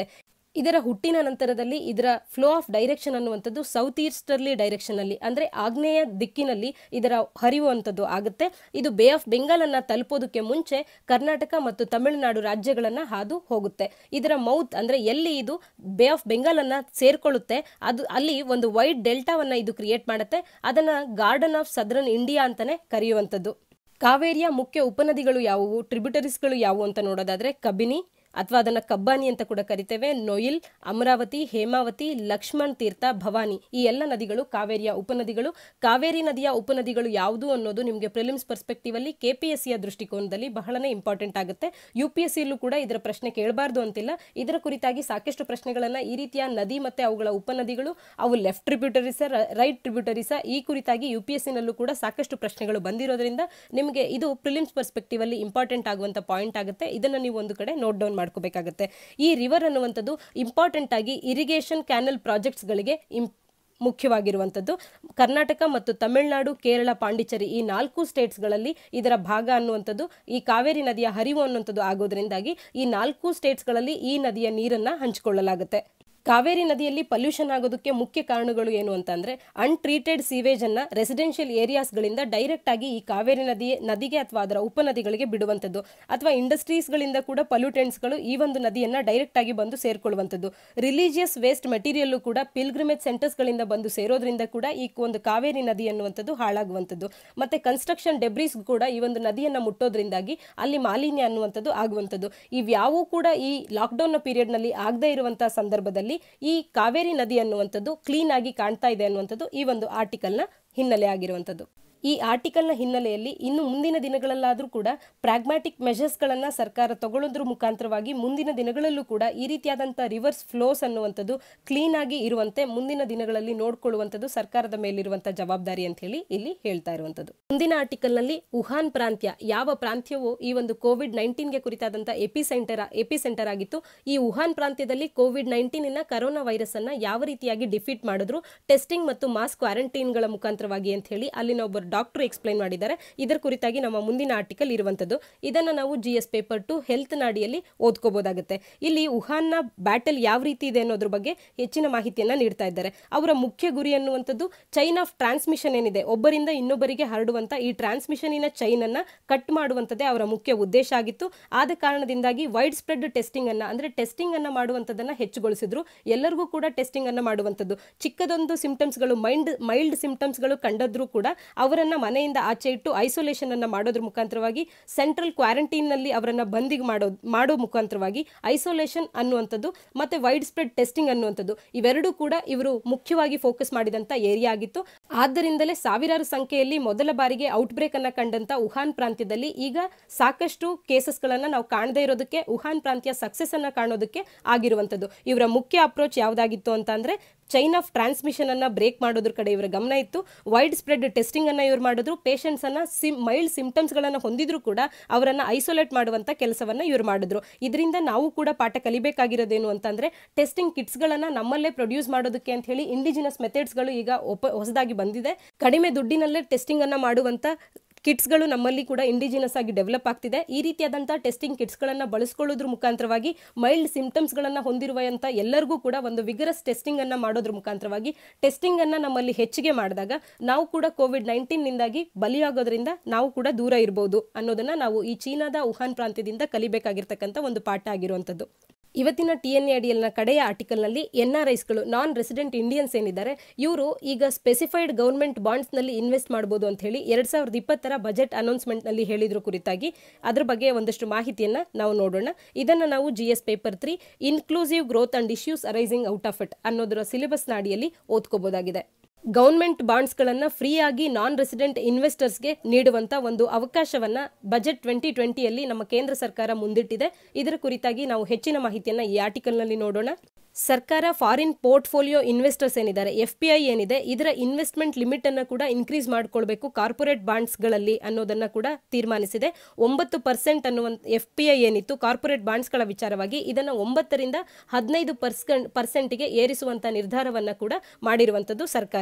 ಇದರ ಹುಟ್ಟಿನ ನಂತರದಲ್ಲಿ ಇದರ ಫ್ಲೋ ಆಫ್ ಡೈರೆಕ್ಷನ್ ಅನ್ನುವಂಥದ್ದು ಸೌತ್ ಈಸ್ಟರ್ಲಿ ಡೈರೆಕ್ಷನ್ ಅಲ್ಲಿ ಅಂದ್ರೆ ಆಗ್ನೇಯ ದಿಕ್ಕಿನಲ್ಲಿ ಇದರ ಹರಿಯುವಂಥದ್ದು ಆಗುತ್ತೆ ಇದು ಬೇ ಆಫ್ ಬೆಂಗಾಲ್ ಅನ್ನ ತಲುಪೋದಕ್ಕೆ ಮುಂಚೆ ಕರ್ನಾಟಕ ಮತ್ತು ತಮಿಳುನಾಡು ರಾಜ್ಯಗಳನ್ನ ಹಾದು ಹೋಗುತ್ತೆ ಇದರ ಮೌತ್ ಅಂದ್ರೆ ಎಲ್ಲಿ ಇದು ಬೇ ಆಫ್ ಬೆಂಗಾಲ್ ಅನ್ನ ಸೇರ್ಕೊಳ್ಳುತ್ತೆ ಅದು ಅಲ್ಲಿ ಒಂದು ವೈಡ್ ಡೆಲ್ಟಾವನ್ನ ಇದು ಕ್ರಿಯೇಟ್ ಮಾಡುತ್ತೆ ಅದನ್ನ ಗಾರ್ಡನ್ ಆಫ್ ಸದರ್ನ್ ಇಂಡಿಯಾ ಅಂತಾನೆ ಕರೆಯುವಂಥದ್ದು ಕಾವೇರಿಯ ಮುಖ್ಯ ಉಪನದಿಗಳು ಯಾವುವು ಟ್ರಿಬ್ಯೂಟರೀಸ್ಗಳು ಯಾವುವು ಅಂತ ನೋಡೋದಾದ್ರೆ ಕಬಿನಿ ಅಥವಾ ಅದನ್ನ ಕಬ್ಬಾನಿ ಅಂತ ಕೂಡ ಕರಿತೇವೆ ನೊಯಿಲ್ ಅಮರಾವತಿ ಹೇಮಾವತಿ ಲಕ್ಷ್ಮಣ್ ತೀರ್ಥ ಭವಾನಿ ಈ ಎಲ್ಲ ನದಿಗಳು ಕಾವೇರಿಯ ಉಪನದಿಗಳು ಕಾವೇರಿ ನದಿಯ ಉಪನದಿಗಳು ಯಾವುದು ಅನ್ನೋದು ನಿಮಗೆ ಪ್ರಿಲಿಮ್ಸ್ ಪರ್ಸ್ಪೆಕ್ಟಿವ್ ಅಲ್ಲಿ ಕೆಪಿಎಸ್ಸಿಯ ದೃಷ್ಟಿಕೋನದಲ್ಲಿ ಬಹಳನೇ ಇಂಪಾರ್ಟೆಂಟ್ ಆಗುತ್ತೆ ಯು ಪಿ ಎಸ್ ಸಿಯಲ್ಲೂ ಕೂಡ ಇದರ ಪ್ರಶ್ನೆ ಕೇಳಬಾರ್ದು ಅಂತಿಲ್ಲ ಇದರ ಕುರಿತಾಗಿ ಸಾಕಷ್ಟು ಪ್ರಶ್ನೆಗಳನ್ನ ಈ ರೀತಿಯ ನದಿ ಮತ್ತೆ ಅವುಗಳ ಉಪನದಿಗಳು ಅವು ಲೆಫ್ಟ್ ಟ್ರಿಬ್ಯೂಟರೀಸ ರೈಟ್ ಟ್ರಿಬ್ಯೂಟರೀಸ ಈ ಕುರಿತಾಗಿ ಯು ಪಿ ಎಸ್ ಸಿನಲ್ಲೂ ಕೂಡ ಸಾಕಷ್ಟು ಪ್ರಶ್ನೆಗಳು ಬಂದಿರೋದ್ರಿಂದ ನಿಮಗೆ ಇದು ಪ್ರಿಲಿಮ್ಸ್ ಪರ್ಸ್ಪೆಕ್ಟಿವ್ ಅಲ್ಲಿ ಇಂಪಾರ್ಟೆಂಟ್ ಆಗುವಂತ ಪಾಯಿಂಟ್ ಆಗುತ್ತೆ ಇದನ್ನ ನೀವು ಒಂದು ಕಡೆ ನೋಟ್ ಡೌನ್ ಮಾಡ್ಕೋಬೇಕಾಗುತ್ತೆ ಈ ರಿವರ್ ಅನ್ನುವಂಥದ್ದು ಇಂಪಾರ್ಟೆಂಟ್ ಆಗಿ ಇರಿಗೇಷನ್ ಕ್ಯಾನಲ್ ಪ್ರಾಜೆಕ್ಟ್ಸ್ಗಳಿಗೆ ಮುಖ್ಯವಾಗಿರುವಂಥದ್ದು ಕರ್ನಾಟಕ ಮತ್ತು ತಮಿಳುನಾಡು ಕೇರಳ ಪಾಂಡಿಚೇರಿ ಈ ನಾಲ್ಕು ಸ್ಟೇಟ್ಸ್ಗಳಲ್ಲಿ ಇದರ ಭಾಗ ಅನ್ನುವಂಥದ್ದು ಈ ಕಾವೇರಿ ನದಿಯ ಹರಿವು ಅನ್ನುವಂಥದ್ದು ಆಗೋದ್ರಿಂದಾಗಿ ಈ ನಾಲ್ಕು ಸ್ಟೇಟ್ಸ್ಗಳಲ್ಲಿ ಈ ನದಿಯ ನೀರನ್ನ ಹಂಚಿಕೊಳ್ಳಲಾಗುತ್ತೆ ಕಾವೇರಿ ನದಿಯಲ್ಲಿ ಪಲ್ಯೂಷನ್ ಆಗೋದಕ್ಕೆ ಮುಖ್ಯ ಕಾರಣಗಳು ಏನು ಅಂತಂದ್ರೆ ಅನ್ಟ್ರೀಟೆಡ್ ಸೀವೇಜ್ ಅನ್ನ ರೆಸಿಡೆನ್ಷಿಯಲ್ ಏರಿಯಾಸ್ಗಳಿಂದ ಡೈರೆಕ್ಟ್ ಆಗಿ ಈ ಕಾವೇರಿ ನದಿ ನದಿಗೆ ಅಥವಾ ಅದರ ಉಪನದಿಗಳಿಗೆ ಬಿಡುವಂಥದ್ದು ಅಥವಾ ಇಂಡಸ್ಟ್ರೀಸ್ಗಳಿಂದ ಕೂಡ ಪಲ್ಯೂಟೆಂಟ್ಸ್ಗಳು ಈ ಒಂದು ನದಿಯನ್ನ ಡೈರೆಕ್ಟ್ ಆಗಿ ಬಂದು ಸೇರ್ಕೊಳ್ಳುವಂಥದ್ದು ರಿಲಿಜಿಯಸ್ ವೇಸ್ಟ್ ಮೆಟೀರಿಯಲ್ ಕೂಡ ಪಿಲ್ಗ್ರಿಮೇಜ್ ಸೆಂಟರ್ಸ್ಗಳಿಂದ ಬಂದು ಸೇರೋದ್ರಿಂದ ಕೂಡ ಈ ಒಂದು ಕಾವೇರಿ ನದಿ ಅನ್ನುವಂಥದ್ದು ಹಾಳಾಗುವಂಥದ್ದು ಮತ್ತೆ ಕನ್ಸ್ಟ್ರಕ್ಷನ್ ಡೆಬ್ರೀಸ್ ಕೂಡ ಈ ಒಂದು ನದಿಯನ್ನ ಮುಟ್ಟೋದ್ರಿಂದಾಗಿ ಅಲ್ಲಿ ಮಾಲಿನ್ಯ ಅನ್ನುವಂಥದ್ದು ಆಗುವಂಥದ್ದು ಇವ್ಯಾವೂ ಕೂಡ ಈ ಲಾಕ್ಡೌನ್ ಪೀರಿಯಡ್ ನಲ್ಲಿ ಆಗದೇ ಇರುವಂತಹ ಸಂದರ್ಭದಲ್ಲಿ ಈ ಕಾವೇರಿ ನದಿ ಅನ್ನುವಂಥದ್ದು ಕ್ಲೀನ್ ಆಗಿ ಕಾಣ್ತಾ ಇದೆ ಅನ್ನುವಂಥದ್ದು ಈ ಒಂದು ಆರ್ಟಿಕಲ್ನ ಹಿನ್ನೆಲೆ ಆಗಿರುವಂಥದ್ದು ಈ ಆರ್ಟಿಕಲ್ನ ಹಿನ್ನೆಲೆಯಲ್ಲಿ ಇನ್ನು ಮುಂದಿನ ದಿನಗಳಲ್ಲಾದರೂ ಕೂಡ ಪ್ರಾಗ್ಮ್ಯಾಟಿಕ್ ಮೆಷರ್ಸ್ಗಳನ್ನು ಸರ್ಕಾರ ತಗೊಳ್ಳೋದ್ರ ಮುಖಾಂತರವಾಗಿ ಮುಂದಿನ ದಿನಗಳಲ್ಲೂ ಕೂಡ ಈ ರೀತಿಯಾದಂಥ ರಿವರ್ಸ್ ಫ್ಲೋಸ್ ಅನ್ನುವಂಥದ್ದು ಕ್ಲೀನ್ ಆಗಿ ಇರುವಂತೆ ಮುಂದಿನ ದಿನಗಳಲ್ಲಿ ನೋಡ್ಕೊಳ್ಳುವಂಥದ್ದು ಸರ್ಕಾರದ ಮೇಲಿರುವಂಥ ಜವಾಬ್ದಾರಿ ಅಂತ ಹೇಳಿ ಇಲ್ಲಿ ಹೇಳ್ತಾ ಇರುವಂಥದ್ದು ಮುಂದಿನ ಆರ್ಟಿಕಲ್ನಲ್ಲಿ ವುಹಾನ್ ಪ್ರಾಂತ್ಯ ಯಾವ ಪ್ರಾಂತ್ಯವು ಈ ಒಂದು ಕೋವಿಡ್ ನೈನ್ಟೀನ್ಗೆ ಕುರಿತಾದಂಥ ಎಪಿ ಸೆಂಟರ್ ಎಪಿ ಸೆಂಟರ್ ಆಗಿತ್ತು ಈ ವುಹಾನ್ ಪ್ರಾಂತ್ಯದಲ್ಲಿ ಕೋವಿಡ್ ನೈನ್ಟೀನಿನ ಕರೋನಾ ವೈರಸ್ ಅನ್ನ ಯಾವ ರೀತಿಯಾಗಿ ಡಿಫೀಟ್ ಮಾಡಿದ್ರು ಟೆಸ್ಟಿಂಗ್ ಮತ್ತು ಮಾಸ್ ಕ್ವಾರಂಟೈನ್ಗಳ ಮುಖಾಂತರವಾಗಿ ಅಂತ ಹೇಳಿ ಅಲ್ಲಿನ ಒಬ್ಬರು ಡಾಕ್ಟರ್ ಎಕ್ಸ್ಪ್ಲೈನ್ ಮಾಡಿದ್ದಾರೆ ಇದರ ಕುರಿತಾಗಿ ನಮ್ಮ ಮುಂದಿನ ಆರ್ಟಿಕಲ್ ಇರುವಂತದ್ದು ಇದನ್ನ ನಾವು G S paper two health ನಾಡಿಯಲ್ಲಿ ಓದ್ಕೋಬಹುದಾಗುತ್ತೆ ಇಲ್ಲಿ ವುಹಾನ್ನ ಬ್ಯಾಟಲ್ ಯಾವ ರೀತಿ ಇದೆ ಅನ್ನೋದ್ರ ಬಗ್ಗೆ ಹೆಚ್ಚಿನ ಮಾಹಿತಿಯನ್ನ ನೀಡ್ತಾ ಇದ್ದಾರೆ ಅವರ ಮುಖ್ಯ ಗುರಿ ಅನ್ನುವಂಥದ್ದು ಚೈನ್ ಆಫ್ ಟ್ರಾನ್ಸ್ಮಿಷನ್ ಏನಿದೆ ಒಬ್ಬರಿಂದ ಇನ್ನೊಬ್ಬರಿಗೆ ಹರಡುವಂತ ಈ ಟ್ರಾನ್ಸ್ಮಿಷನಿನ ಚೈನ್ ಅನ್ನ ಕಟ್ ಮಾಡುವಂಥದ್ದೇ ಅವರ ಮುಖ್ಯ ಉದ್ದೇಶ ಆಗಿತ್ತು ಆದ ಕಾರಣದಿಂದಾಗಿ ವೈಡ್ ಸ್ಪ್ರೆಡ್ ಟೆಸ್ಟಿಂಗ್ ಅನ್ನ ಅಂದ್ರೆ ಟೆಸ್ಟಿಂಗ್ ಅನ್ನ ಮಾಡುವಂಥದ್ದನ್ನ ಹೆಚ್ಚುಗೊಳಿಸಿದ್ರು ಎಲ್ಲರಿಗೂ ಕೂಡ ಟೆಸ್ಟಿಂಗ್ ಅನ್ನ ಮಾಡುವಂಥದ್ದು ಚಿಕ್ಕದೊಂದು ಸಿಂಪ್ಟಮ್ಸ್ಗಳು ಮೈಂಡ್ ಮೈಲ್ಡ್ ಸಿಂಪ್ಟಮ್ಸ್ಗಳು ಕಂಡದ್ರೂ ಕೂಡ ಅವರನ್ನ ಮನೆಯಿಂದ ಆಚೆ ಇಟ್ಟು ಐಸೋಲೇಷನ್ ಅನ್ನ ಮಾಡೋದ್ರ ಮುಖಾಂತರವಾಗಿ ಸೆಂಟ್ರಲ್ ಕ್ವಾರಂಟೈನ್ ನಲ್ಲಿ ಅವರನ್ನ ಬಂದಿಗೆ ಮಾಡೋ ಮಾಡೋ ಮುಖಾಂತರವಾಗಿ ಐಸೋಲೇಷನ್ ಅನ್ನುವಂಥದ್ದು ಮತ್ತೆ ವೈಡ್ ಸ್ಪ್ರೆಡ್ ಟೆಸ್ಟಿಂಗ್ ಅನ್ನುವಂಥದ್ದು ಇವೆರಡೂ ಕೂಡ ಇವರು ಮುಖ್ಯವಾಗಿ ಫೋಕಸ್ ಮಾಡಿದಂತ ಏರಿಯಾ ಆಗಿತ್ತು ಆದ್ದರಿಂದಲೇ ಸಾವಿರಾರು ಸಂಖ್ಯೆಯಲ್ಲಿ ಮೊದಲ ಬಾರಿಗೆ ಔಟ್ಬ್ರೇಕ್ ಅನ್ನ ಕಂಡಂತ ವುಹಾನ್ ಪ್ರಾಂತ್ಯದಲ್ಲಿ ಈಗ ಸಾಕಷ್ಟು ಕೇಸಸ್ಗಳನ್ನ ನಾವು ಕಾಣದೇ ಇರೋದಕ್ಕೆ ವುಹಾನ್ ಪ್ರಾಂತ್ಯ ಸಕ್ಸಸ್ ಅನ್ನ ಕಾಣೋದಕ್ಕೆ ಆಗಿರುವಂಥದ್ದು ಇವರ ಮುಖ್ಯ ಅಪ್ರೋಚ್ ಯಾವ್ದಾಗಿತ್ತು ಅಂತ ಅಂದ್ರೆ ಚೈನ್ ಆಫ್ ಟ್ರಾನ್ಸ್ಮಿಷನ್ ಅನ್ನ ಬ್ರೇಕ್ ಮಾಡೋದ್ರ ಕಡೆ ಇವರ ಗಮನ ಇತ್ತು ವೈಡ್ ಸ್ಪ್ರೆಡ್ ಟೆಸ್ಟಿಂಗ್ ಅನ್ನ ಇವ್ರು ಮಾಡಿದ್ರು ಪೇಷಂಟ್ಸ್ ಅನ್ನ ಸಿಮ್ ಮೈಲ್ಡ್ ಸಿಂಪ್ಟಮ್ಸ್ ಗಳನ್ನ ಹೊಂದಿದ್ರು ಕೂಡ ಅವರನ್ನ ಐಸೋಲೇಟ್ ಮಾಡುವಂತ ಕೆಲಸವನ್ನ ಇವ್ರು ಮಾಡಿದ್ರು ಇದರಿಂದ ನಾವು ಕೂಡ ಪಾಠ ಕಲಿಬೇಕಾಗಿರೋದೇನು ಅಂತಂದ್ರೆ ಟೆಸ್ಟಿಂಗ್ ಕಿಟ್ಸ್ ಗಳನ್ನ ನಮ್ಮಲ್ಲೇ ಪ್ರೊಡ್ಯೂಸ್ ಮಾಡೋದಕ್ಕೆ ಅಂತ ಹೇಳಿ ಇಂಡಿಜಿನಸ್ ಮೆಥಡ್ಸ್ ಗಳು ಈಗ ಒಪ ಹೊಸದಾಗಿ ಬಂದಿದೆ ಕಡಿಮೆ ದುಡ್ಡಿನಲ್ಲೇ ಟೆಸ್ಟಿಂಗ್ ಅನ್ನ ಮಾಡುವಂತ ಕಿಟ್ಸ್ಗಳು ನಮ್ಮಲ್ಲಿ ಕೂಡ ಇಂಡಿಜಿನಸ್ ಆಗಿ ಡೆವಲಪ್ ಆಗ್ತಿದೆ ಈ ರೀತಿಯಾದಂಥ ಟೆಸ್ಟಿಂಗ್ ಕಿಟ್ಸ್ಗಳನ್ನು ಬಳಸ್ಕೊಳ್ಳೋದ್ರ ಮುಖಾಂತರವಾಗಿ ಮೈಲ್ಡ್ ಸಿಂಪ್ಟಮ್ಸ್ಗಳನ್ನು ಹೊಂದಿರುವಂಥ ಎಲ್ಲರಿಗೂ ಕೂಡ ಒಂದು ವಿಗರಸ್ ಟೆಸ್ಟಿಂಗ್ ಅನ್ನ ಮಾಡೋದ್ರ ಮುಖಾಂತರವಾಗಿ ಟೆಸ್ಟಿಂಗ್ ಅನ್ನ ನಮ್ಮಲ್ಲಿ ಹೆಚ್ಚಿಗೆ ಮಾಡಿದಾಗ ನಾವು ಕೂಡ ಕೋವಿಡ್ ನೈನ್ಟೀನ್ನಿಂದಾಗಿ ಬಲಿಯಾಗೋದ್ರಿಂದ ನಾವು ಕೂಡ ದೂರ ಇರಬಹುದು ಅನ್ನೋದನ್ನ ನಾವು ಈ ಚೀನಾದ ವುಹಾನ್ ಪ್ರಾಂತ್ಯದಿಂದ ಕಲಿಬೇಕಾಗಿರ್ತಕ್ಕಂಥ ಒಂದು ಪಾಠ ಆಗಿರುವಂಥದ್ದು ಇವತ್ತಿನ ಟಿ ಎನ್ ಎ ಅಡಿಯಲ್ನ ಕಡೆಯ ಆರ್ಟಿಕಲ್ನಲ್ಲಿ ಎನ್ ಆರ್ ಐಸ್ಗಳು ನಾನ್ ರೆಸಿಡೆಂಟ್ ಇಂಡಿಯನ್ಸ್ ಏನಿದ್ದಾರೆ ಇವರು ಈಗ ಸ್ಪೆಸಿಫೈಡ್ ಗೌರ್ಮೆಂಟ್ ಬಾಂಡ್ಸ್ನಲ್ಲಿ ಇನ್ವೆಸ್ಟ್ ಮಾಡ್ಬೋದು ಅಂತ ಹೇಳಿ ಎರಡ್ ಸಾವಿರದ ಇಪ್ಪತ್ತರ ಬಜೆಟ್ ಅನೌನ್ಸ್ಮೆಂಟ್ನಲ್ಲಿ ಹೇಳಿದ್ರು ಕುರಿತಾಗಿ ಅದ್ರ ಬಗ್ಗೆ ಒಂದಷ್ಟು ಮಾಹಿತಿಯನ್ನ ನಾವು ನೋಡೋಣ ಇದನ್ನ ನಾವು G S paper three inclusive growth and issues arising out of it ಅನ್ನೋದರ ಸಿಲೆಬಸ್ ನಾಡಿಯಲ್ಲಿ ಓದ್ಕೋಬಹುದಾಗಿದೆ ಗೌರ್ಮೆಂಟ್ ಬಾಂಡ್ಸ್ಗಳನ್ನು ಫ್ರೀ ಆಗಿ ನಾನ್ ರೆಸಿಡೆಂಟ್ ಇನ್ವೆಸ್ಟರ್ಸ್ಗೆ ನೀಡುವಂತ ಒಂದು ಅವಕಾಶವನ್ನ ಬಜೆಟ್ ಟ್ವೆಂಟಿ ಟ್ವೆಂಟಿಯಲ್ಲಿ ನಮ್ಮ ಕೇಂದ್ರ ಸರ್ಕಾರ ಮುಂದಿಟ್ಟಿದೆ ಇದರ ಕುರಿತಾಗಿ ನಾವು ಹೆಚ್ಚಿನ ಮಾಹಿತಿಯನ್ನ ಈ ಆರ್ಟಿಕಲ್ನಲ್ಲಿ ನೋಡೋಣ ಸರ್ಕಾರ ಫಾರಿನ್ ಪೋರ್ಟ್ಫೋಲಿಯೋ ಇನ್ವೆಸ್ಟರ್ಸ್ ಏನಿದ್ದಾರೆ ಎಫ್ ಪಿ ಐ ಏನಿದೆ ಇದರ ಇನ್ವೆಸ್ಟ್ಮೆಂಟ್ ಲಿಮಿಟ್ ಅನ್ನು ಕೂಡ ಇನ್ಕ್ರೀಸ್ ಮಾಡ್ಕೊಳ್ಬೇಕು ಕಾರ್ಪೊರೇಟ್ ಬಾಂಡ್ಸ್ಗಳಲ್ಲಿ ಅನ್ನೋದನ್ನ ಕೂಡ ತೀರ್ಮಾನಿಸಿದೆ ಒಂಬತ್ತು ಪರ್ಸೆಂಟ್ ಅನ್ನುವಂತ ಎಫ್ ಪಿ ಐ ಏನಿತ್ತು ಕಾರ್ಪೊರೇಟ್ ಬಾಂಡ್ಸ್ಗಳ ವಿಚಾರವಾಗಿ ಇದನ್ನು ಒಂಬತ್ತರಿಂದ ಹದಿನೈದು ಪರ್ಸೆಂಟ್ ಪರ್ಸೆಂಟ್ಗೆ ಏರಿಸುವಂತ ನಿರ್ಧಾರವನ್ನ ಕೂಡ ಮಾಡಿರುವಂತದ್ದು ಸರ್ಕಾರ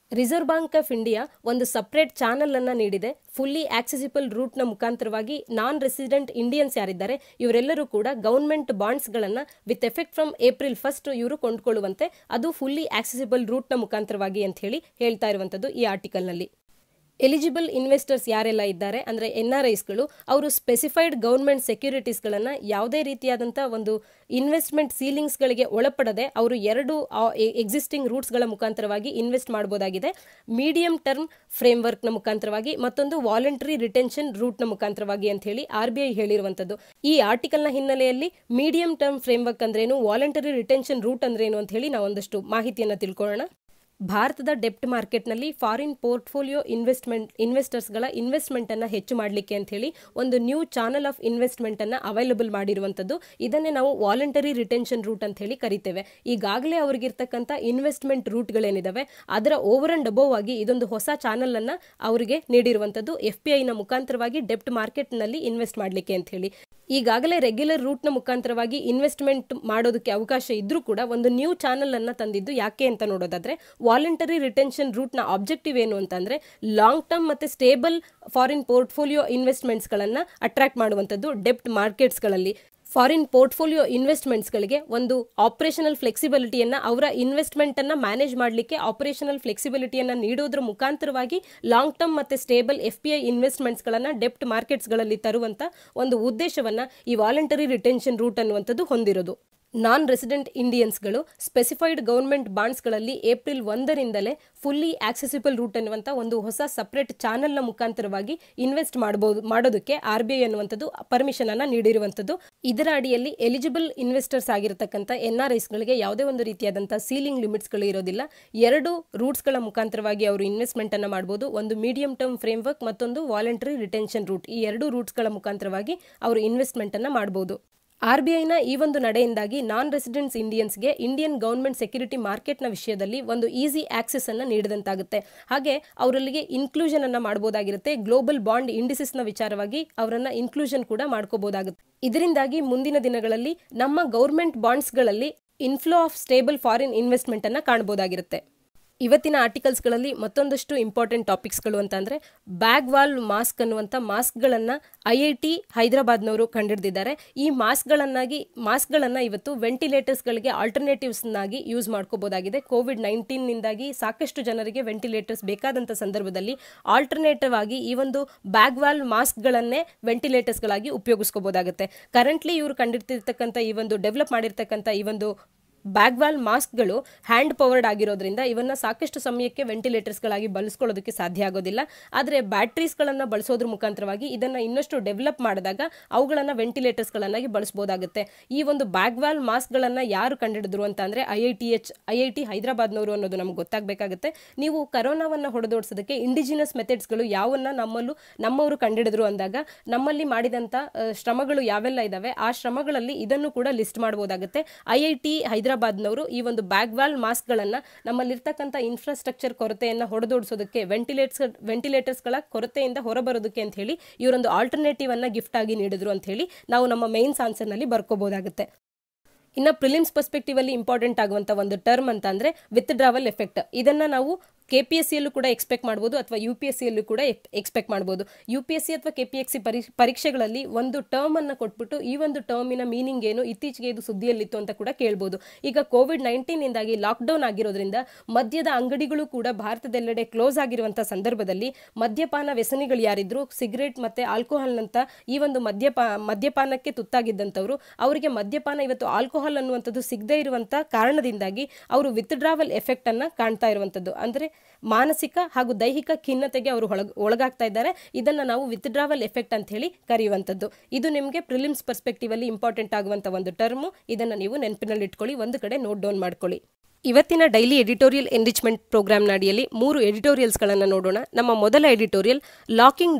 ರಿಸರ್ವ್ ಬ್ಯಾಂಕ್ ಆಫ್ ಇಂಡಿಯಾ ಒಂದು ಸಪ್ರೇಟ್ ಚಾನಲ್ ಅನ್ನ ನೀಡಿದೆ ಫುಲ್ಲಿ ಆಕ್ಸೆಸಿಬಲ್ ರೂಟ್ನ ಮುಖಾಂತರವಾಗಿ ನಾನ್ ರೆಸಿಡೆಂಟ್ ಇಂಡಿಯನ್ಸ್ ಯಾರಿದ್ದಾರೆ ಇವರೆಲ್ಲರೂ ಕೂಡ ಗೌರ್ಮೆಂಟ್ ಬಾಂಡ್ಸ್ಗಳನ್ನ with effect from April first ಇವರು ಕೊಂಡ್ಕೊಳ್ಳುವಂತೆ ಅದು ಫುಲ್ಲಿ ಆಕ್ಸೆಸಿಬಲ್ ರೂಟ್ನ ಮುಖಾಂತರವಾಗಿ ಅಂತ ಹೇಳಿ ಹೇಳ್ತಾ ಇರುವಂಥದ್ದು ಈ ಆರ್ಟಿಕಲ್ನಲ್ಲಿ ಎಲಿಜಿಬಲ್ ಇನ್ವೆಸ್ಟರ್ಸ್ ಯಾರೆಲ್ಲ ಇದ್ದಾರೆ ಅಂದರೆ ಎನ್ ಆರ್ ಐಸ್ಗಳು ಅವರು ಸ್ಪೆಸಿಫೈಡ್ ಗೌರ್ಮೆಂಟ್ ಸೆಕ್ಯೂರಿಟೀಸ್ಗಳನ್ನು ಯಾವುದೇ ರೀತಿಯಾದಂಥ ಒಂದು ಇನ್ವೆಸ್ಟ್ಮೆಂಟ್ ಸೀಲಿಂಗ್ಸ್ಗಳಿಗೆ ಒಳಪಡದೆ ಅವರು ಎರಡು ಎಕ್ಸಿಸ್ಟಿಂಗ್ ರೂಟ್ಸ್ಗಳ ಮುಖಾಂತರವಾಗಿ ಇನ್ವೆಸ್ಟ್ ಮಾಡಬಹುದಾಗಿದೆ ಮೀಡಿಯಂ ಟರ್ಮ್ ಫ್ರೇಮ್ವರ್ಕ್ನ ಮುಖಾಂತರವಾಗಿ ಮತ್ತೊಂದು ವಾಲಂಟರಿ ರಿಟೆನ್ಷನ್ ರೂಟ್ನ ಮುಖಾಂತರವಾಗಿ ಅಂತ ಹೇಳಿ ಆರ್ ಬಿ ಐ ಹೇಳಿರುವಂಥದ್ದು ಈ ಆರ್ಟಿಕಲ್ನ ಹಿನ್ನೆಲೆಯಲ್ಲಿ ಮೀಡಿಯಂ ಟರ್ಮ್ ಫ್ರೇಮ್ವರ್ಕ್ ಅಂದ್ರೇನು ವಾಲಂಟರಿ ರಿಟೆನ್ಷನ್ ರೂಟ್ ಅಂದ್ರೇನು ಅಂತ ಹೇಳಿ ನಾವು ಒಂದಷ್ಟು ಮಾಹಿತಿಯನ್ನು ತಿಳ್ಕೊಳ್ಳೋಣ ಭಾರತದ ಡೆಪ್ಟ್ ಮಾರ್ಕೆಟ್ನಲ್ಲಿ ಫಾರಿನ್ ಪೋರ್ಟ್ಫೋಲಿಯೋ ಇನ್ವೆಸ್ಟ್ಮೆಂಟ್ ಇನ್ವೆಸ್ಟರ್ಸ್ಗಳ ಇನ್ವೆಸ್ಟ್ಮೆಂಟನ್ನು ಹೆಚ್ಚು ಮಾಡಲಿಕ್ಕೆ ಅಂತ ಹೇಳಿ ಒಂದು ನ್ಯೂ ಚಾನಲ್ ಆಫ್ ಇನ್ವೆಸ್ಟ್ಮೆಂಟನ್ನು ಅವೈಲಬಲ್ ಮಾಡಿರುವಂಥದ್ದು ಇದನ್ನೇ ನಾವು ವಾಲಂಟರಿ ರಿಟೆನ್ಷನ್ ರೂಟ್ ಅಂತ ಹೇಳಿ ಕರಿತೇವೆ ಈಗಾಗಲೇ ಅವ್ರಿಗಿರ್ತಕ್ಕಂಥ ಇನ್ವೆಸ್ಟ್ಮೆಂಟ್ ರೂಟ್ಗಳೇನಿದಾವೆ ಅದರ ಓವರ್ ಅಂಡ್ ಅಬೋವ್ ಆಗಿ ಇದೊಂದು ಹೊಸ ಚಾನಲ್ ಅನ್ನ ಅವರಿಗೆ ನೀಡಿರುವಂಥದ್ದು ಎಫ್ ಪಿ ಐನ ಮುಖಾಂತರವಾಗಿ ಡೆಪ್ಟ್ ಮಾರ್ಕೆಟ್ನಲ್ಲಿ ಇನ್ವೆಸ್ಟ್ ಮಾಡಲಿಕ್ಕೆ ಅಂತ ಹೇಳಿ ಈಗಾಗಲೇ ರೆಗ್ಯುಲರ್ ರೂಟ್ನ ಮುಖಾಂತರವಾಗಿ ಇನ್ವೆಸ್ಟ್ಮೆಂಟ್ ಮಾಡೋದಕ್ಕೆ ಅವಕಾಶ ಇದ್ರೂ ಕೂಡ ಒಂದು ನ್ಯೂ ಚಾನಲ್ ಅನ್ನ ತಂದಿದ್ದು ಯಾಕೆ ಅಂತ ನೋಡೋದಾದ್ರೆ ವಾಲಂಟರಿ ರಿಟೆನ್ಷನ್ ರೂಟ್ನ ಆಬ್ಜೆಕ್ಟಿವ್ ಏನು ಅಂತಂದ್ರೆ ಲಾಂಗ್ ಟರ್ಮ್ ಮತ್ತೆ ಸ್ಟೇಬಲ್ ಫಾರಿನ್ ಪೋರ್ಟ್ಫೋಲಿಯೋ ಇನ್ವೆಸ್ಟ್ಮೆಂಟ್ಸ್ಗಳನ್ನು ಅಟ್ರಾಕ್ಟ್ ಮಾಡುವಂಥದ್ದು ಡೆಪ್ಟ್ ಮಾರ್ಕೆಟ್ಸ್ಗಳಲ್ಲಿ ಫಾರಿನ್ ಪೋರ್ಟ್ಫೋಲಿಯೋ ಇನ್ವೆಸ್ಟ್ಮೆಂಟ್ಸ್ಗಳಿಗೆ ಒಂದು ಆಪರೇಷನಲ್ ಫ್ಲೆಕ್ಸಿಬಿಲಿಟಿಯನ್ನು ಅವರ ಇನ್ವೆಸ್ಟ್ಮೆಂಟನ್ನು ಮ್ಯಾನೇಜ್ ಮಾಡಲಿಕ್ಕೆ ಆಪರೇಷನಲ್ ಫ್ಲೆಕ್ಸಿಬಿಲಿಟಿಯನ್ನು ನೀಡೋದ್ರ ಮುಖಾಂತರವಾಗಿ ಲಾಂಗ್ ಟರ್ಮ್ ಮತ್ತು ಸ್ಟೇಬಲ್ ಎಫ್ ಪಿ ಐ ಇನ್ವೆಸ್ಟ್ಮೆಂಟ್ಸ್ಗಳನ್ನು ಡೆಪ್ಟ್ ಮಾರ್ಕೆಟ್ಸ್ಗಳಲ್ಲಿ ತರುವಂಥ ಒಂದು ಉದ್ದೇಶವನ್ನು ಈ ವಾಲಂಟರಿ ರಿಟೆನ್ಷನ್ ರೂಟ್ ಅನ್ನುವಂಥದ್ದು ಹೊಂದಿರೋದು ನಾನ್ ರೆಸಿಡೆಂಟ್ ಇಂಡಿಯನ್ಸ್ಗಳು ಸ್ಪೆಸಿಫೈಡ್ ಗೌರ್ಮೆಂಟ್ ಬಾಂಡ್ಸ್ಗಳಲ್ಲಿ ಏಪ್ರಿಲ್ ಒಂದರಿಂದಲೇ ಫುಲ್ಲಿ ಆಕ್ಸೆಸಿಬಲ್ ರೂಟ್ ಅನ್ನುವಂಥ ಒಂದು ಹೊಸ ಸಪ್ರೇಟ್ ಚಾನೆಲ್ನ ಮುಖಾಂತರವಾಗಿ ಇನ್ವೆಸ್ಟ್ ಮಾಡಬಹುದು ಮಾಡೋದಕ್ಕೆ ಆರ್ ಬಿ ಐ ಅನ್ನುವಂಥದ್ದು ಪರ್ಮಿಷನ್ ಅನ್ನ ನೀಡಿರುವಂಥದ್ದು ಇದರ ಅಡಿಯಲ್ಲಿ ಎಲಿಜಿಬಲ್ ಇನ್ವೆಸ್ಟರ್ಸ್ ಆಗಿರತಕ್ಕಂಥ ಎನ್ ಆರ್ ಐಸ್ಗಳಿಗೆ ಯಾವುದೇ ಒಂದು ರೀತಿಯಾದಂಥ ಸೀಲಿಂಗ್ ಲಿಮಿಟ್ಸ್ಗಳು ಇರೋದಿಲ್ಲ ಎರಡು ರೂಟ್ಸ್ಗಳ ಮುಖಾಂತರವಾಗಿ ಅವರು ಇನ್ವೆಸ್ಟ್ಮೆಂಟ್ ಅನ್ನ ಮಾಡಬಹುದು ಒಂದು ಮೀಡಿಯಂ ಟರ್ಮ್ ಫ್ರೇಮ್ವರ್ಕ್ ಮತ್ತೊಂದು ವಾಲಂಟರಿ ರಿಟೆನ್ಷನ್ ರೂಟ್ ಈ ಎರಡು ರೂಟ್ಸ್ಗಳ ಮುಖಾಂತರವಾಗಿ ಅವರು ಇನ್ವೆಸ್ಟ್ಮೆಂಟ್ ಅನ್ನ ಮಾಡಬಹುದು ಆರ್ ಬಿ ಐನ ಈ ಒಂದು ನಡೆಯಿಂದಾಗಿ ನಾನ್ ರೆಸಿಡೆಂಟ್ಸ್ ಇಂಡಿಯನ್ಸ್ಗೆ ಇಂಡಿಯನ್ ಗೌರ್ಮೆಂಟ್ ಸೆಕ್ಯೂರಿಟಿ ಮಾರ್ಕೆಟ್ನ ವಿಷಯದಲ್ಲಿ ಒಂದು ಈಸಿ ಆಕ್ಸೆಸ್ ಅನ್ನು ನೀಡಿದಂತಾಗುತ್ತೆ ಹಾಗೆ ಅವರಲ್ಲಿಗೆ ಇನ್ಕ್ಲೂಷನ್ ಅನ್ನ ಮಾಡಬಹುದಾಗಿರುತ್ತೆ ಗ್ಲೋಬಲ್ ಬಾಂಡ್ ಇಂಡಿಸಿಸ್ನ ವಿಚಾರವಾಗಿ ಅವರನ್ನ ಇನ್ಕ್ಲೂಷನ್ ಕೂಡ ಮಾಡ್ಕೋಬಹುದಾಗುತ್ತೆ ಇದರಿಂದಾಗಿ ಮುಂದಿನ ದಿನಗಳಲ್ಲಿ ನಮ್ಮ ಗೌರ್ಮೆಂಟ್ ಬಾಂಡ್ಸ್ಗಳಲ್ಲಿ inflow of stable foreign investment ಅನ್ನ ಕಾಣಬಹುದಾಗಿರುತ್ತೆ ಇವತ್ತಿನ ಆರ್ಟಿಕಲ್ಸ್ಗಳಲ್ಲಿ ಮತ್ತೊಂದಷ್ಟು ಇಂಪಾರ್ಟೆಂಟ್ ಟಾಪಿಕ್ಸ್ಗಳು ಅಂತ ಅಂದರೆ ಬ್ಯಾಗ್ ವಾಲ್ ಮಾಸ್ಕ್ ಅನ್ನುವಂಥ ಮಾಸ್ಕ್ಗಳನ್ನು ಐ ಐ ಟಿ ಹೈದರಾಬಾದ್ನವರು ಕಂಡಿಡಿದಿದ್ದಾರೆ ಈ ಮಾಸ್ಕ್ಗಳನ್ನಾಗಿ ಮಾಸ್ಕ್ಗಳನ್ನು ಇವತ್ತು ವೆಂಟಿಲೇಟರ್ಸ್ಗಳಿಗೆ ಆಲ್ಟರ್ನೇಟಿವ್ಸ್ನಾಗಿ ಯೂಸ್ ಮಾಡ್ಕೋಬೋದಾಗಿದೆ ಕೋವಿಡ್ ನೈನ್ಟೀನ್ನಿಂದಾಗಿ ಸಾಕಷ್ಟು ಜನರಿಗೆ ವೆಂಟಿಲೇಟರ್ಸ್ ಬೇಕಾದಂಥ ಸಂದರ್ಭದಲ್ಲಿ ಆಲ್ಟರ್ನೇಟಿವ್ ಆಗಿ ಈ ಒಂದು ಬ್ಯಾಗ್ ವಾಲ್ ಮಾಸ್ಕ್ಗಳನ್ನೇ ವೆಂಟಿಲೇಟರ್ಸ್ಗಳಾಗಿ ಉಪಯೋಗಿಸ್ಕೋಬೋದಾಗುತ್ತೆ ಕರೆಂಟ್ಲಿ ಇವರು ಕಂಡಿಡ್ತಿರ್ತಕ್ಕಂಥ ಈ ಒಂದು ಡೆವಲಪ್ ಮಾಡಿರ್ತಕ್ಕಂಥ ಈ ಒಂದು ಬ್ಯಾಗ್ವಾಲ್ ಮಾಸ್ಕ್ಗಳು ಹ್ಯಾಂಡ್ ಪವರ್ಡ್ ಆಗಿರೋದ್ರಿಂದ ಇವನ್ನ ಸಾಕಷ್ಟು ಸಮಯಕ್ಕೆ ವೆಂಟಿಲೇಟರ್ಸ್ಗಳಾಗಿ ಬಳಸ್ಕೊಳ್ಳೋದಕ್ಕೆ ಸಾಧ್ಯ ಆಗೋದಿಲ್ಲ ಆದರೆ ಬ್ಯಾಟ್ರೀಸ್ಗಳನ್ನು ಬಳಸೋದ್ರ ಮುಖಾಂತರವಾಗಿ ಇದನ್ನು ಇನ್ನಷ್ಟು ಡೆವಲಪ್ ಮಾಡಿದಾಗ ಅವುಗಳನ್ನು ವೆಂಟಿಲೇಟರ್ಸ್ಗಳನ್ನಾಗಿ ಬಳಸ್ಬೋದಾಗುತ್ತೆ ಈ ಒಂದು ಬ್ಯಾಗ್ವಾಲ್ ಮಾಸ್ಕ್ಗಳನ್ನು ಯಾರು ಕಂಡುಹಿಡಿದ್ರು ಅಂತ ಅಂದರೆ I I T H I I T ಹೈದರಾಬಾದ್ನವರು ಅನ್ನೋದು ನಮ್ಗೆ ಗೊತ್ತಾಗಬೇಕಾಗುತ್ತೆ ನೀವು ಕರೋನಾವನ್ನು ಹೊಡೆದೋಡಿಸೋದಕ್ಕೆ ಇಂಡಿಜಿನಸ್ ಮೆಥಡ್ಸ್ಗಳು ಯಾವನ್ನ ನಮ್ಮಲ್ಲೂ ನಮ್ಮವರು ಕಂಡುಹಿಡಿದ್ರು ಅಂದಾಗ ನಮ್ಮಲ್ಲಿ ಮಾಡಿದಂಥ ಅಹ್, ಶ್ರಮಗಳು ಯಾವೆಲ್ಲ ಇದಾವೆ ಆ ಶ್ರಮಗಳಲ್ಲಿ ಇದನ್ನು ಕೂಡ ಲಿಸ್ಟ್ ಮಾಡಬಹುದಾಗುತ್ತೆ ಐ ಐ ಟಿ ಹೈದರಾಬಾದ್ನವರು ಈ ಒಂದು ಬ್ಯಾಗ್ವಾಲ್ ಮಾಸ್ಕ್ಗಳನ್ನು ನಮ್ಮಲ್ಲಿರ್ತಕ್ಕಂಥ ಇನ್ಫ್ರಾಸ್ಟ್ರಕ್ಚರ್ ಕೊರತೆಯನ್ನು ಹೊಡೆದೋಡಿಸೋದಕ್ಕೆ ವೆಂಟಿಲೇಟ್ಸ್ ವೆಂಟಿಲೇಟರ್ಸ್ಗಳ ಕೊರತೆಯಿಂದ ಹೊರಬರೋದಕ್ಕೆ ಅಂತ ಹೇಳಿ ಇವರೊಂದು ಆಲ್ಟರ್ನೇಟಿವ್ ಅನ್ನ ಗಿಫ್ಟ್ ಆಗಿ ನೀಡಿದ್ರು ಅಂತ ಹೇಳಿ ನಾವು ನಮ್ಮ ಮೈನ್ಸ್ ಆನ್ಸರ್ನಲ್ಲಿ ಬರ್ಕೋಬಹುದಾಗುತ್ತೆ ಇನ್ನು ಪ್ರಿಲಿಮ್ಸ್ ಪರ್ಸ್ಪೆಕ್ಟಿವ್ ಅಲ್ಲಿ ಇಂಪಾರ್ಟೆಂಟ್ ಆಗುವಂತ ಒಂದು ಟರ್ಮ್ ಅಂತ ಅಂದ್ರೆ ವಿತ್ ಡ್ರಾವಲ್ ಎಫೆಕ್ಟ್ ಇದನ್ನ ನಾವು ಕೆ ಪಿ ಎಸ್ ಸಿಯಲ್ಲೂ ಕೂಡ ಎಕ್ಸ್ಪೆಕ್ಟ್ ಮಾಡ್ಬೋದು ಅಥವಾ ಯು ಪಿ ಎಸ್ ಸಿಯಲ್ಲೂ ಕೂಡ ಎಕ್ಸ್ಪೆಕ್ಟ್ ಮಾಡ್ಬೋದು ಯು ಪಿ ಎಸ್ ಸಿ ಅಥವಾ ಕೆ ಪಿ ಎಸ್ ಸಿ ಪರೀಕ್ಷೆಗಳಲ್ಲಿ ಒಂದು ಟರ್ಮ್ ಅನ್ನ ಕೊಟ್ಬಿಟ್ಟು ಈ ಒಂದು ಟರ್ಮಿನ ಮೀನಿಂಗ್ ಏನು ಇತ್ತೀಚೆಗೆ ಇದು ಸುದ್ದಿಯಲ್ಲಿತ್ತು ಅಂತ ಕೂಡ ಕೇಳ್ಬೋದು ಈಗ ಕೋವಿಡ್ ನೈನ್ಟೀನ್ ಇಂದಾಗಿ ಲಾಕ್ಡೌನ್ ಆಗಿರೋದ್ರಿಂದ ಮದ್ಯದ ಅಂಗಡಿಗಳು ಕೂಡ ಭಾರತದೆಲ್ಲೆಡೆ ಕ್ಲೋಸ್ ಆಗಿರುವಂತಹ ಸಂದರ್ಭದಲ್ಲಿ ಮದ್ಯಪಾನ ವ್ಯಸನಿಗಳು ಯಾರಿದ್ರು ಸಿಗರೇಟ್ ಮತ್ತೆ ಆಲ್ಕೋಹಾಲ್ನಂತ ಈ ಒಂದು ಮದ್ಯಪಾ ಮದ್ಯಪಾನಕ್ಕೆ ತುತ್ತಾಗಿದ್ದಂಥವ್ರು ಅವರಿಗೆ ಮದ್ಯಪಾನ ಇವತ್ತು ಆಲ್ಕೋಹಾಲ್ ಅನ್ನುವಂಥದ್ದು ಸಿಗದೇ ಇರುವಂತ ಕಾರಣದಿಂದಾಗಿ ಅವರು ವಿತ್ಡ್ರಾವಲ್ ಎಫೆಕ್ಟ್ ಅನ್ನ ಕಾಣ್ತಾ ಇರುವಂತದ್ದು ಅಂದ್ರೆ ಮಾನಸಿಕ ಹಾಗೂ ದೈಹಿಕ ಖಿನ್ನತೆಗೆ ಅವರು ಒಳಗ ಒಳಗಾಗ್ತಾ ಇದ್ದಾರೆ ಇದನ್ನ ನಾವು ವಿತ್ಡ್ರಾವಲ್ ಎಫೆಕ್ಟ್ ಅಂತ ಹೇಳಿ ಕರೆಯುವಂಥದ್ದು ಇದು ನಿಮಗೆ ಪ್ರಿಲಿಮ್ಸ್ ಪರ್ಸ್ಪೆಕ್ಟಿವ್ ಅಲ್ಲಿ ಇಂಪಾರ್ಟೆಂಟ್ ಆಗುವಂತ ಒಂದು ಟರ್ಮು ಇದನ್ನ ನೀವು ನೆನಪಿನಲ್ಲಿ ಇಟ್ಕೊಳ್ಳಿ ಒಂದು ಕಡೆ ನೋಟ್ ಡೌನ್ ಮಾಡ್ಕೊಳ್ಳಿ ಇವತ್ತಿನ ಡೈಲಿ ಎಡಿಟೋರಿಯಲ್ ಎನ್ರಿಚ್ಮೆಂಟ್ ಪ್ರೋಗ್ರಾಮ್ನ ಅಡಿಯಲ್ಲಿ ಮೂರು ಎಡಿಟೋರಿಯಲ್ಸ್ಗಳನ್ನು ನೋಡೋಣ ನಮ್ಮ ಮೊದಲ editorial locking down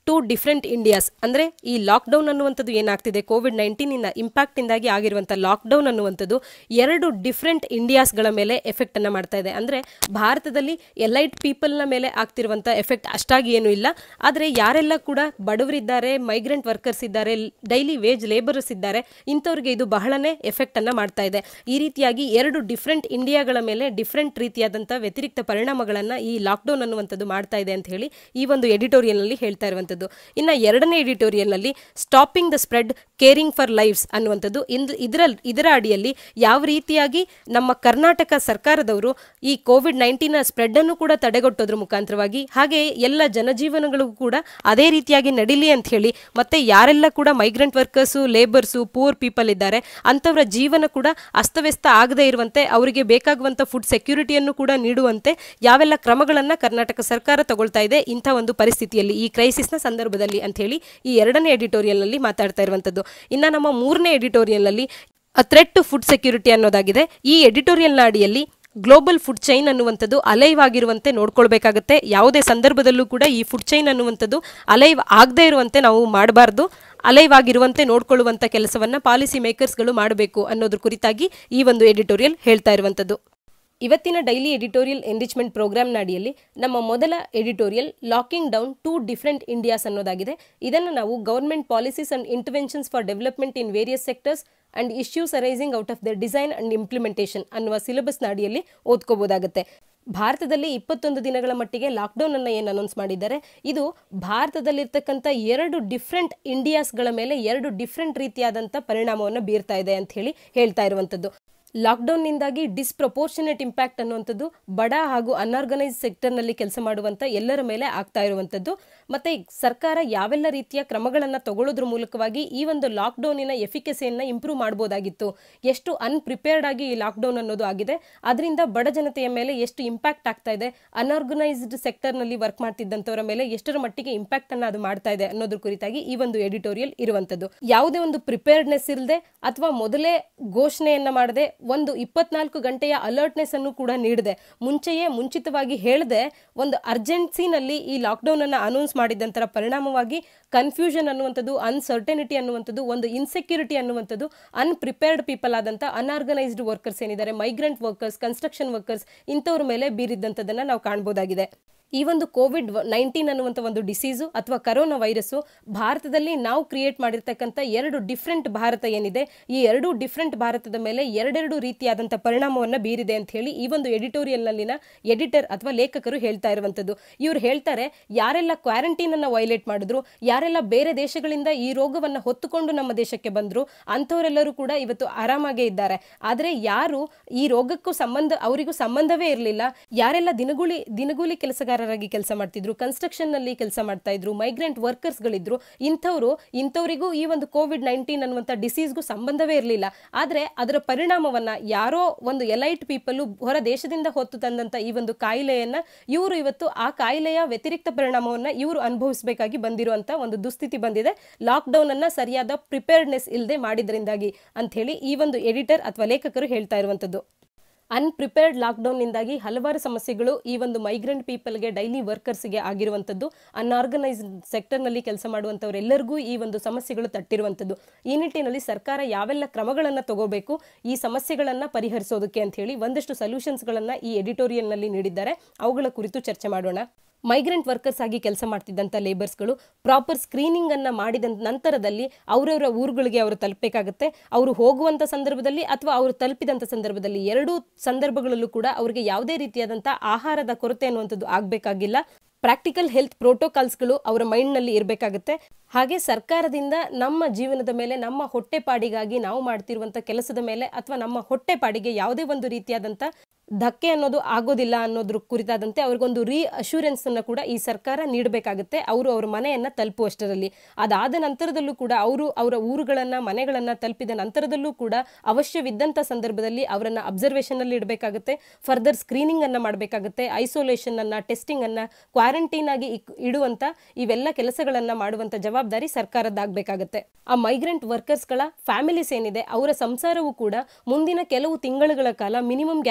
two different Indias ಅಂದರೆ ಈ ಲಾಕ್ಡೌನ್ ಅನ್ನುವಂಥದ್ದು ಏನಾಗ್ತಿದೆ ಕೋವಿಡ್ ನೈನ್ಟೀನಿಂದ ಇಂಪ್ಯಾಕ್ಟಿಂದಾಗಿ ಆಗಿರುವಂಥ ಲಾಕ್ಡೌನ್ ಅನ್ನುವಂಥದ್ದು ಎರಡು ಡಿಫ್ರೆಂಟ್ ಇಂಡಿಯಾಸ್ಗಳ ಮೇಲೆ ಎಫೆಕ್ಟನ್ನು ಮಾಡ್ತಾ ಇದೆ ಅಂದರೆ ಭಾರತದಲ್ಲಿ ಎಲೈಟ್ ಪೀಪಲ್ನ ಮೇಲೆ ಆಗ್ತಿರುವಂಥ ಎಫೆಕ್ಟ್ ಅಷ್ಟಾಗಿ ಏನೂ ಇಲ್ಲ ಆದರೆ ಯಾರೆಲ್ಲ ಕೂಡ ಬಡವರಿದ್ದಾರೆ ಮೈಗ್ರೆಂಟ್ ವರ್ಕರ್ಸ್ ಇದ್ದಾರೆ ಡೈಲಿ ವೇಜ್ ಲೇಬರರ್ಸ್ ಇದ್ದಾರೆ ಇಂಥವ್ರಿಗೆ ಇದು ಬಹಳನೇ ಎಫೆಕ್ಟನ್ನು ಮಾಡ್ತಾ ಇದೆ ಈ ರೀತಿಯಾಗಿ ಎರಡು ಡಿಫ್ರೆಂಟ್ ಇಂಡಿಯಾಗಳ ಮೇಲೆ ಡಿಫ್ರೆಂಟ್ ರೀತಿಯಾದಂಥ ವ್ಯತಿರಿಕ್ತ ಪರಿಣಾಮಗಳನ್ನು ಈ ಲಾಕ್ಡೌನ್ ಅನ್ನುವಂಥದ್ದು ಮಾಡ್ತಾ ಇದೆ ಅಂತ ಹೇಳಿ ಈ ಒಂದು ಎಡಿಟೋರಿಯಲ್ನಲ್ಲಿ ಹೇಳ್ತಾ ಇರುವಂಥದ್ದು ಇನ್ನು ಎರಡನೇ ಎಡಿಟೋರಿಯಲ್ನಲ್ಲಿ stopping the spread caring for lives ಅನ್ನುವಂಥದ್ದು ಇಂದ್ ಇದರ ಇದರ ಅಡಿಯಲ್ಲಿ ಯಾವ ರೀತಿಯಾಗಿ ನಮ್ಮ ಕರ್ನಾಟಕ ಸರ್ಕಾರದವರು ಈ ಕೋವಿಡ್ ನೈನ್ಟೀನ್ ಸ್ಪ್ರೆಡ್ಡನ್ನು ಕೂಡ ತಡೆಗಟ್ಟೋದ್ರ ಮುಖಾಂತರವಾಗಿ ಹಾಗೆ ಎಲ್ಲ ಜನಜೀವನಗಳಿಗೂ ಕೂಡ ಅದೇ ರೀತಿಯಾಗಿ ನಡೀಲಿ ಅಂತ ಹೇಳಿ ಮತ್ತೆ ಯಾರೆಲ್ಲ ಕೂಡ migrant workers labours poor people ಇದ್ದಾರೆ ಅಂಥವರ ಜೀವನ ಕೂಡ ಅಸ್ತವ್ಯಸ್ತ ಆಗದೇ ಇರುವಂತೆ ಅವರಿಗೆ ಬೇಕಾಗುವಂಥ ಫುಡ್ ಸೆಕ್ಯೂರಿಟಿಯನ್ನು ಕೂಡ ನೀಡುವಂತೆ ಯಾವೆಲ್ಲ ಕ್ರಮಗಳನ್ನು ಕರ್ನಾಟಕ ಸರ್ಕಾರ ತಗೊಳ್ತಾ ಇದೆ ಇಂಥ ಒಂದು ಪರಿಸ್ಥಿತಿಯಲ್ಲಿ ಈ ಕ್ರೈಸಿಸ್ನ ಸಂದರ್ಭದಲ್ಲಿ ಅಂತ ಹೇಳಿ ಈ ಎರಡನೇ ಎಡಿಟೋರಿಯಲ್ನಲ್ಲಿ ಮಾತಾಡ್ತಾ ಇರುವಂಥದ್ದು ಇನ್ನು ನಮ್ಮ ಮೂರನೇ ಎಡಿಟೋರಿಯಲ್ನಲ್ಲಿ ಥ್ರೆಟ್ ಟು ಫುಡ್ ಸೆಕ್ಯೂರಿಟಿ ಅನ್ನೋದಾಗಿದೆ ಈ ಎಡಿಟೋರಿಯಲ್ನ ಅಡಿಯಲ್ಲಿ ಗ್ಲೋಬಲ್ ಫುಡ್ ಚೈನ್ ಅನ್ನುವಂಥದ್ದು ಅಲೈವ್ ಆಗಿರುವಂತೆ ನೋಡ್ಕೊಳ್ಬೇಕಾಗತ್ತೆ ಯಾವುದೇ ಸಂದರ್ಭದಲ್ಲೂ ಕೂಡ ಈ ಫುಡ್ ಚೈನ್ ಅನ್ನುವಂಥದ್ದು ಅಲೈವ್ ಆಗದೇ ಇರುವಂತೆ ನಾವು ಮಾಡಬಾರ್ದು ಅಲೈವ್ ಆಗಿರುವಂತೆ ನೋಡ್ಕೊಳ್ಳುವಂಥ ಕೆಲಸವನ್ನು ಪಾಲಿಸಿ ಮೇಕರ್ಸ್ಗಳು ಮಾಡಬೇಕು ಅನ್ನೋದ್ರ ಕುರಿತಾಗಿ ಈ ಒಂದು ಎಡಿಟೋರಿಯಲ್ ಹೇಳ್ತಾ ಇರುವಂಥದ್ದು ಇವತ್ತಿನ ಡೈಲಿ ಎಡಿಟೋರಿಯಲ್ ಎನ್ರಿಚ್ಮೆಂಟ್ ಪ್ರೋಗ್ರಾಮ್ನ ಅಡಿಯಲ್ಲಿ ನಮ್ಮ ಮೊದಲ editorial locking down two different Indias ಅನ್ನೋದಾಗಿದೆ ಇದನ್ನು ನಾವು government policies and interventions for development in various sectors and issues arising out of the design and implementation ಅನ್ನುವ ಸಿಲೆಬಸ್ನ ಅಡಿಯಲ್ಲಿ ಓದ್ಕೋಬೋದಾಗುತ್ತೆ ಭಾರತದಲ್ಲಿ ಇಪ್ಪತ್ತೊಂದು ದಿನಗಳ ಮಟ್ಟಿಗೆ ಲಾಕ್ಡೌನ್ ಅನ್ನು ಏನು ಅನೌನ್ಸ್ ಮಾಡಿದ್ದಾರೆ ಇದು ಭಾರತದಲ್ಲಿರ್ತಕ್ಕಂಥ ಎರಡು ಡಿಫ್ರೆಂಟ್ ಇಂಡಿಯಾಸ್ಗಳ ಮೇಲೆ ಎರಡು ಡಿಫ್ರೆಂಟ್ ರೀತಿಯಾದಂಥ ಪರಿಣಾಮವನ್ನು ಬೀರ್ತಾ ಇದೆ ಅಂತ ಹೇಳಿ ಹೇಳ್ತಾ ಇರುವಂಥದ್ದು ಲಾಕ್ಡೌನ್ನಿಂದಾಗಿ ಡಿಸ್ಪ್ರಪೋರ್ಷನೇಟ್ ಇಂಪ್ಯಾಕ್ಟ್ ಅನ್ನುವಂಥದ್ದು ಬಡ ಹಾಗೂ ಅನ್ಆರ್ಗನೈಸ್ ಸೆಕ್ಟರ್ನಲ್ಲಿ ಕೆಲಸ ಮಾಡುವಂಥ ಎಲ್ಲರ ಮೇಲೆ ಆಗ್ತಾ ಇರುವಂಥದ್ದು ಮತ್ತು ಸರ್ಕಾರ ಯಾವೆಲ್ಲ ರೀತಿಯ ಕ್ರಮಗಳನ್ನು ತಗೊಳ್ಳೋದ್ರ ಮೂಲಕವಾಗಿ ಈ ಒಂದು ಲಾಕ್ಡೌನಿನ ಎಫಿಕಸಿಯನ್ನು ಇಂಪ್ರೂವ್ ಮಾಡ್ಬೋದಾಗಿತ್ತು ಎಷ್ಟು ಅನ್ಪ್ರಿಪೇರ್ಡ್ ಆಗಿ ಈ ಲಾಕ್ಡೌನ್ ಅನ್ನೋದು ಆಗಿದೆ ಅದರಿಂದ ಬಡ ಜನತೆಯ ಮೇಲೆ ಎಷ್ಟು ಇಂಪ್ಯಾಕ್ಟ್ ಆಗ್ತಾ ಇದೆ ಅನ್ಆರ್ಗನೈಸ್ಡ್ ಸೆಕ್ಟರ್ನಲ್ಲಿ ವರ್ಕ್ ಮಾಡ್ತಿದ್ದಂಥವರ ಮೇಲೆ ಎಷ್ಟರ ಮಟ್ಟಿಗೆ ಇಂಪ್ಯಾಕ್ಟ್ ಅನ್ನು ಅದು ಮಾಡ್ತಾ ಇದೆ ಅನ್ನೋದ್ರ ಕುರಿತಾಗಿ ಈ ಒಂದು ಎಡಿಟೋರಿಯಲ್ ಇರುವಂಥದ್ದು ಯಾವುದೇ ಒಂದು ಪ್ರಿಪೇರ್ಡ್ನೆಸ್ ಇಲ್ಲದೆ ಅಥವಾ ಮೊದಲೇ ಘೋಷಣೆಯನ್ನ ಮಾಡದೆ ಒಂದು ಇಪ್ಪತ್ನಾಲ್ಕು ಗಂಟೆಯ ಅಲರ್ಟ್ನೆಸ್ ಅನ್ನು ಕೂಡ ನೀಡಿದೆ ಮುಂಚೆಯೇ ಮುಂಚಿತವಾಗಿ ಹೇಳದೆ ಒಂದು ಅರ್ಜೆನ್ಸಿನಲ್ಲಿ ಈ ಲಾಕ್ಡೌನ್ ಅನ್ನು ಅನೌನ್ಸ್ ಮಾಡಿದಂತರ ಪರಿಣಾಮವಾಗಿ ಕನ್ಫ್ಯೂಷನ್ ಅನ್ನುವಂಥದ್ದು ಅನ್ಸರ್ಟನಿಟಿ ಅನ್ನುವಂಥದ್ದು ಒಂದು ಇನ್ಸೆಕ್ಯೂರಿಟಿ ಅನ್ನುವಂಥದ್ದು ಅನ್ಪ್ರಿಪೇರ್ಡ್ ಪೀಪಲ್ ಆದಂಥ ಅನ್ಆರ್ಗನೈಸ್ಡ್ ವರ್ಕರ್ಸ್ ಏನಿದ್ದಾರೆ ಮೈಗ್ರೆಂಟ್ ವರ್ಕರ್ಸ್ ಕನ್ಸ್ಟ್ರಕ್ಷನ್ ವರ್ಕರ್ಸ್ ಇಂಥವ್ರ ಮೇಲೆ ಬೀರಿದ್ದಂಥದ್ದನ್ನು ನಾವು ಕಾಣ್ಬೋದಾಗಿದೆ ಈ ಒಂದು ಕೋವಿಡ್ ನೈನ್ಟೀನ್ ಅನ್ನುವಂಥ ಒಂದು ಡಿಸೀಸು ಅಥವಾ ಕರೋನಾ ವೈರಸ್ಸು ಭಾರತದಲ್ಲಿ ನಾವು ಕ್ರಿಯೇಟ್ ಮಾಡಿರ್ತಕ್ಕಂಥ ಎರಡು ಡಿಫ್ರೆಂಟ್ ಭಾರತ ಏನಿದೆ ಈ ಎರಡು ಡಿಫ್ರೆಂಟ್ ಭಾರತದ ಮೇಲೆ ಎರಡೆರಡು ರೀತಿಯಾದಂಥ ಪರಿಣಾಮವನ್ನು ಬೀರಿದೆ ಅಂತ ಹೇಳಿ ಈ ಒಂದು ಎಡಿಟೋರಿಯಲ್ನಲ್ಲಿನ ಎಡಿಟರ್ ಅಥವಾ ಲೇಖಕರು ಹೇಳ್ತಾ ಇರುವಂಥದ್ದು ಇವ್ರು ಹೇಳ್ತಾರೆ ಯಾರೆಲ್ಲ ಕ್ವಾರಂಟೈನ್ ಅನ್ನು ವೈಲೇಟ್ ಮಾಡಿದ್ರು ಯಾರೆಲ್ಲ ಬೇರೆ ದೇಶಗಳಿಂದ ಈ ರೋಗವನ್ನು ಹೊತ್ತುಕೊಂಡು ನಮ್ಮ ದೇಶಕ್ಕೆ ಬಂದ್ರು ಅಂಥವರೆಲ್ಲರೂ ಕೂಡ ಇವತ್ತು ಆರಾಮಾಗೇ ಇದ್ದಾರೆ ಆದರೆ ಯಾರು ಈ ರೋಗಕ್ಕೂ ಸಂಬಂಧ ಅವರಿಗೂ ಸಂಬಂಧವೇ ಇರಲಿಲ್ಲ ಯಾರೆಲ್ಲ ದಿನಗೂಲಿ ದಿನಗೂಲಿ ಕೆಲಸಗಾರರಾಗಿ ಕೆಲಸ ಮಾಡ್ತಿದ್ರು ಕನ್ಸ್ಟ್ರಕ್ಷನ್ ನಲ್ಲಿ ಕೆಲಸ ಮಾಡ್ತಾ ಇದ್ರು ಮೈಗ್ರೆಂಟ್ ವರ್ಕರ್ಸ್ಗಳಿದ್ರು ಇಂಥವ್ರು ಇಂಥವರಿಗೂ ಈ ಒಂದು ಕೋವಿಡ್ ನೈನ್ಟೀನ್ ಅನ್ನುವಂಥ ಡಿಸೀಸ್ಗೂ ಸಂಬಂಧವೇ ಇರಲಿಲ್ಲ ಆದರೆ ಅದರ ಪರಿಣಾಮವನ್ನ ಯಾರೋ ಒಂದು ಎಲೈಟ್ ಪೀಪಲ್ ಹೊರ ದೇಶದಿಂದ ಹೊತ್ತು ತಂದಂತ ಈ ಒಂದು ಕಾಯಿಲೆಯನ್ನ ಇವರು ಇವತ್ತು ಆ ಕಾಯಿಲೆಯ ವ್ಯತಿರಿಕ್ತ ಪರಿಣಾಮವನ್ನ ಇವರು ಅನುಭವಿಸಬೇಕಾಗಿ ಬಂದಿರುವಂತ ಒಂದು ದುಸ್ಥಿತಿ ಬಂದಿದೆ ಲಾಕ್ಡೌನ್ ಅನ್ನ ಸರಿಯಾದ ಪ್ರಿಪೇರ್ಡ್ನೆಸ್ ಇಲ್ಲದೆ ಮಾಡಿದ್ರಿಂದಾಗಿ ಅಂತ ಹೇಳಿ ಈ ಒಂದು ಎಡಿಟರ್ ಅಥವಾ ಲೇಖಕರು ಹೇಳ್ತಾ ಇರುವಂತದ್ದು ಅನ್ಪ್ರಿಪೇರ್ಡ್ ಲಾಕ್ಡೌನ್ನಿಂದಾಗಿ ಹಲವಾರು ಸಮಸ್ಯೆಗಳು ಈ ಒಂದು ಮೈಗ್ರೆಂಟ್ ಪೀಪಲ್ಗೆ ಡೈಲಿ ವರ್ಕರ್ಸ್ಗೆ ಆಗಿರುವಂಥದ್ದು ಅನ್ಆರ್ಗನೈಸ್ಡ್ ಸೆಕ್ಟರ್ನಲ್ಲಿ ಕೆಲಸ ಮಾಡುವಂಥವರೆಲ್ಲರಿಗೂ ಈ ಒಂದು ಸಮಸ್ಯೆಗಳು ತಟ್ಟಿರುವಂಥದ್ದು ಈ ನಿಟ್ಟಿನಲ್ಲಿ ಸರ್ಕಾರ ಯಾವೆಲ್ಲ ಕ್ರಮಗಳನ್ನು ತಗೋಬೇಕು ಈ ಸಮಸ್ಯೆಗಳನ್ನು ಪರಿಹರಿಸೋದಕ್ಕೆ ಅಂತ ಹೇಳಿ ಒಂದಷ್ಟು ಸೊಲ್ಯೂಷನ್ಸ್ಗಳನ್ನು ಈ ಎಡಿಟೋರಿಯಲ್ನಲ್ಲಿ ನೀಡಿದ್ದಾರೆ ಅವುಗಳ ಕುರಿತು ಚರ್ಚೆ ಮಾಡೋಣ ಮೈಗ್ರೆಂಟ್ ವರ್ಕರ್ಸ್ ಆಗಿ ಕೆಲಸ ಮಾಡ್ತಿದ್ದಂಥ ಲೇಬರ್ಸ್ಗಳು ಪ್ರಾಪರ್ ಸ್ಕ್ರೀನಿಂಗ್ ಅನ್ನ ಮಾಡಿದ ನಂತರದಲ್ಲಿ ಅವರವರ ಊರುಗಳಿಗೆ ಅವರು ತಲುಪಬೇಕಾಗುತ್ತೆ ಅವರು ಹೋಗುವಂಥ ಸಂದರ್ಭದಲ್ಲಿ ಅಥವಾ ಅವರು ತಲುಪಿದಂಥ ಸಂದರ್ಭದಲ್ಲಿ ಎರಡೂ ಸಂದರ್ಭಗಳಲ್ಲೂ ಕೂಡ ಅವರಿಗೆ ಯಾವುದೇ ರೀತಿಯಾದಂಥ ಆಹಾರದ ಕೊರತೆ ಅನ್ನುವಂಥದ್ದು ಆಗಬೇಕಾಗಿಲ್ಲ ಪ್ರಾಕ್ಟಿಕಲ್ ಹೆಲ್ತ್ ಪ್ರೋಟೋಕಾಲ್ಸ್ಗಳು ಅವರ ಮೈಂಡ್ನಲ್ಲಿ ಇರಬೇಕಾಗುತ್ತೆ ಹಾಗೆ ಸರ್ಕಾರದಿಂದ ನಮ್ಮ ಜೀವನದ ಮೇಲೆ ನಮ್ಮ ಹೊಟ್ಟೆಪಾಡಿಗಾಗಿ ನಾವು ಮಾಡ್ತಿರುವಂಥ ಕೆಲಸದ ಮೇಲೆ ಅಥವಾ ನಮ್ಮ ಹೊಟ್ಟೆಪಾಡಿಗೆ ಯಾವುದೇ ಒಂದು ರೀತಿಯಾದಂಥ ಧಕ್ಕೆ ಅನ್ನೋದು ಆಗೋದಿಲ್ಲ ಅನ್ನೋದ್ರ ಕುರಿತಾದಂತೆ ಅವ್ರಿಗೊಂದು ರೀ ಅಶ್ಯೂರೆನ್ಸ್ ಅನ್ನು ಕೂಡ ಈ ಸರ್ಕಾರ ನೀಡಬೇಕಾಗುತ್ತೆ ಅವರು ಅವ್ರ ಮನೆಯನ್ನ ತಲುಪುವಷ್ಟರಲ್ಲಿ ಅದಾದ ನಂತರದಲ್ಲೂ ಕೂಡ ಅವರು ಅವರ ಊರುಗಳನ್ನ ಮನೆಗಳನ್ನ ತಲುಪಿದ ನಂತರದಲ್ಲೂ ಕೂಡ ಅವಶ್ಯವಿದ್ದಂಥ ಸಂದರ್ಭದಲ್ಲಿ ಅವರನ್ನ ಅಬ್ಸರ್ವೇಷನ್ ಅಲ್ಲಿ ಇಡಬೇಕಾಗುತ್ತೆ ಫರ್ದರ್ ಸ್ಕ್ರೀನಿಂಗ್ ಅನ್ನ ಮಾಡಬೇಕಾಗುತ್ತೆ ಐಸೋಲೇಷನ್ ಅನ್ನ ಟೆಸ್ಟಿಂಗ್ ಅನ್ನ ಕ್ವಾರಂಟೈನ್ ಆಗಿ ಇಕ್- ಇಡುವಂತ ಇವೆಲ್ಲ ಕೆಲಸಗಳನ್ನ ಮಾಡುವಂತ ಜವಾಬ್ದಾರಿ ಸರ್ಕಾರದ್ದಾಗಬೇಕಾಗುತ್ತೆ ಆ ಮೈಗ್ರೆಂಟ್ ವರ್ಕರ್ಸ್ಗಳ ಫ್ಯಾಮಿಲೀಸ್ ಏನಿದೆ ಅವರ ಸಂಸಾರವೂ ಕೂಡ ಮುಂದಿನ ಕೆಲವು ತಿಂಗಳುಗಳ ಕಾಲ ಮಿನಿಮಮ್ ಗ್ಯಾರಂಟಿ ಆಫ್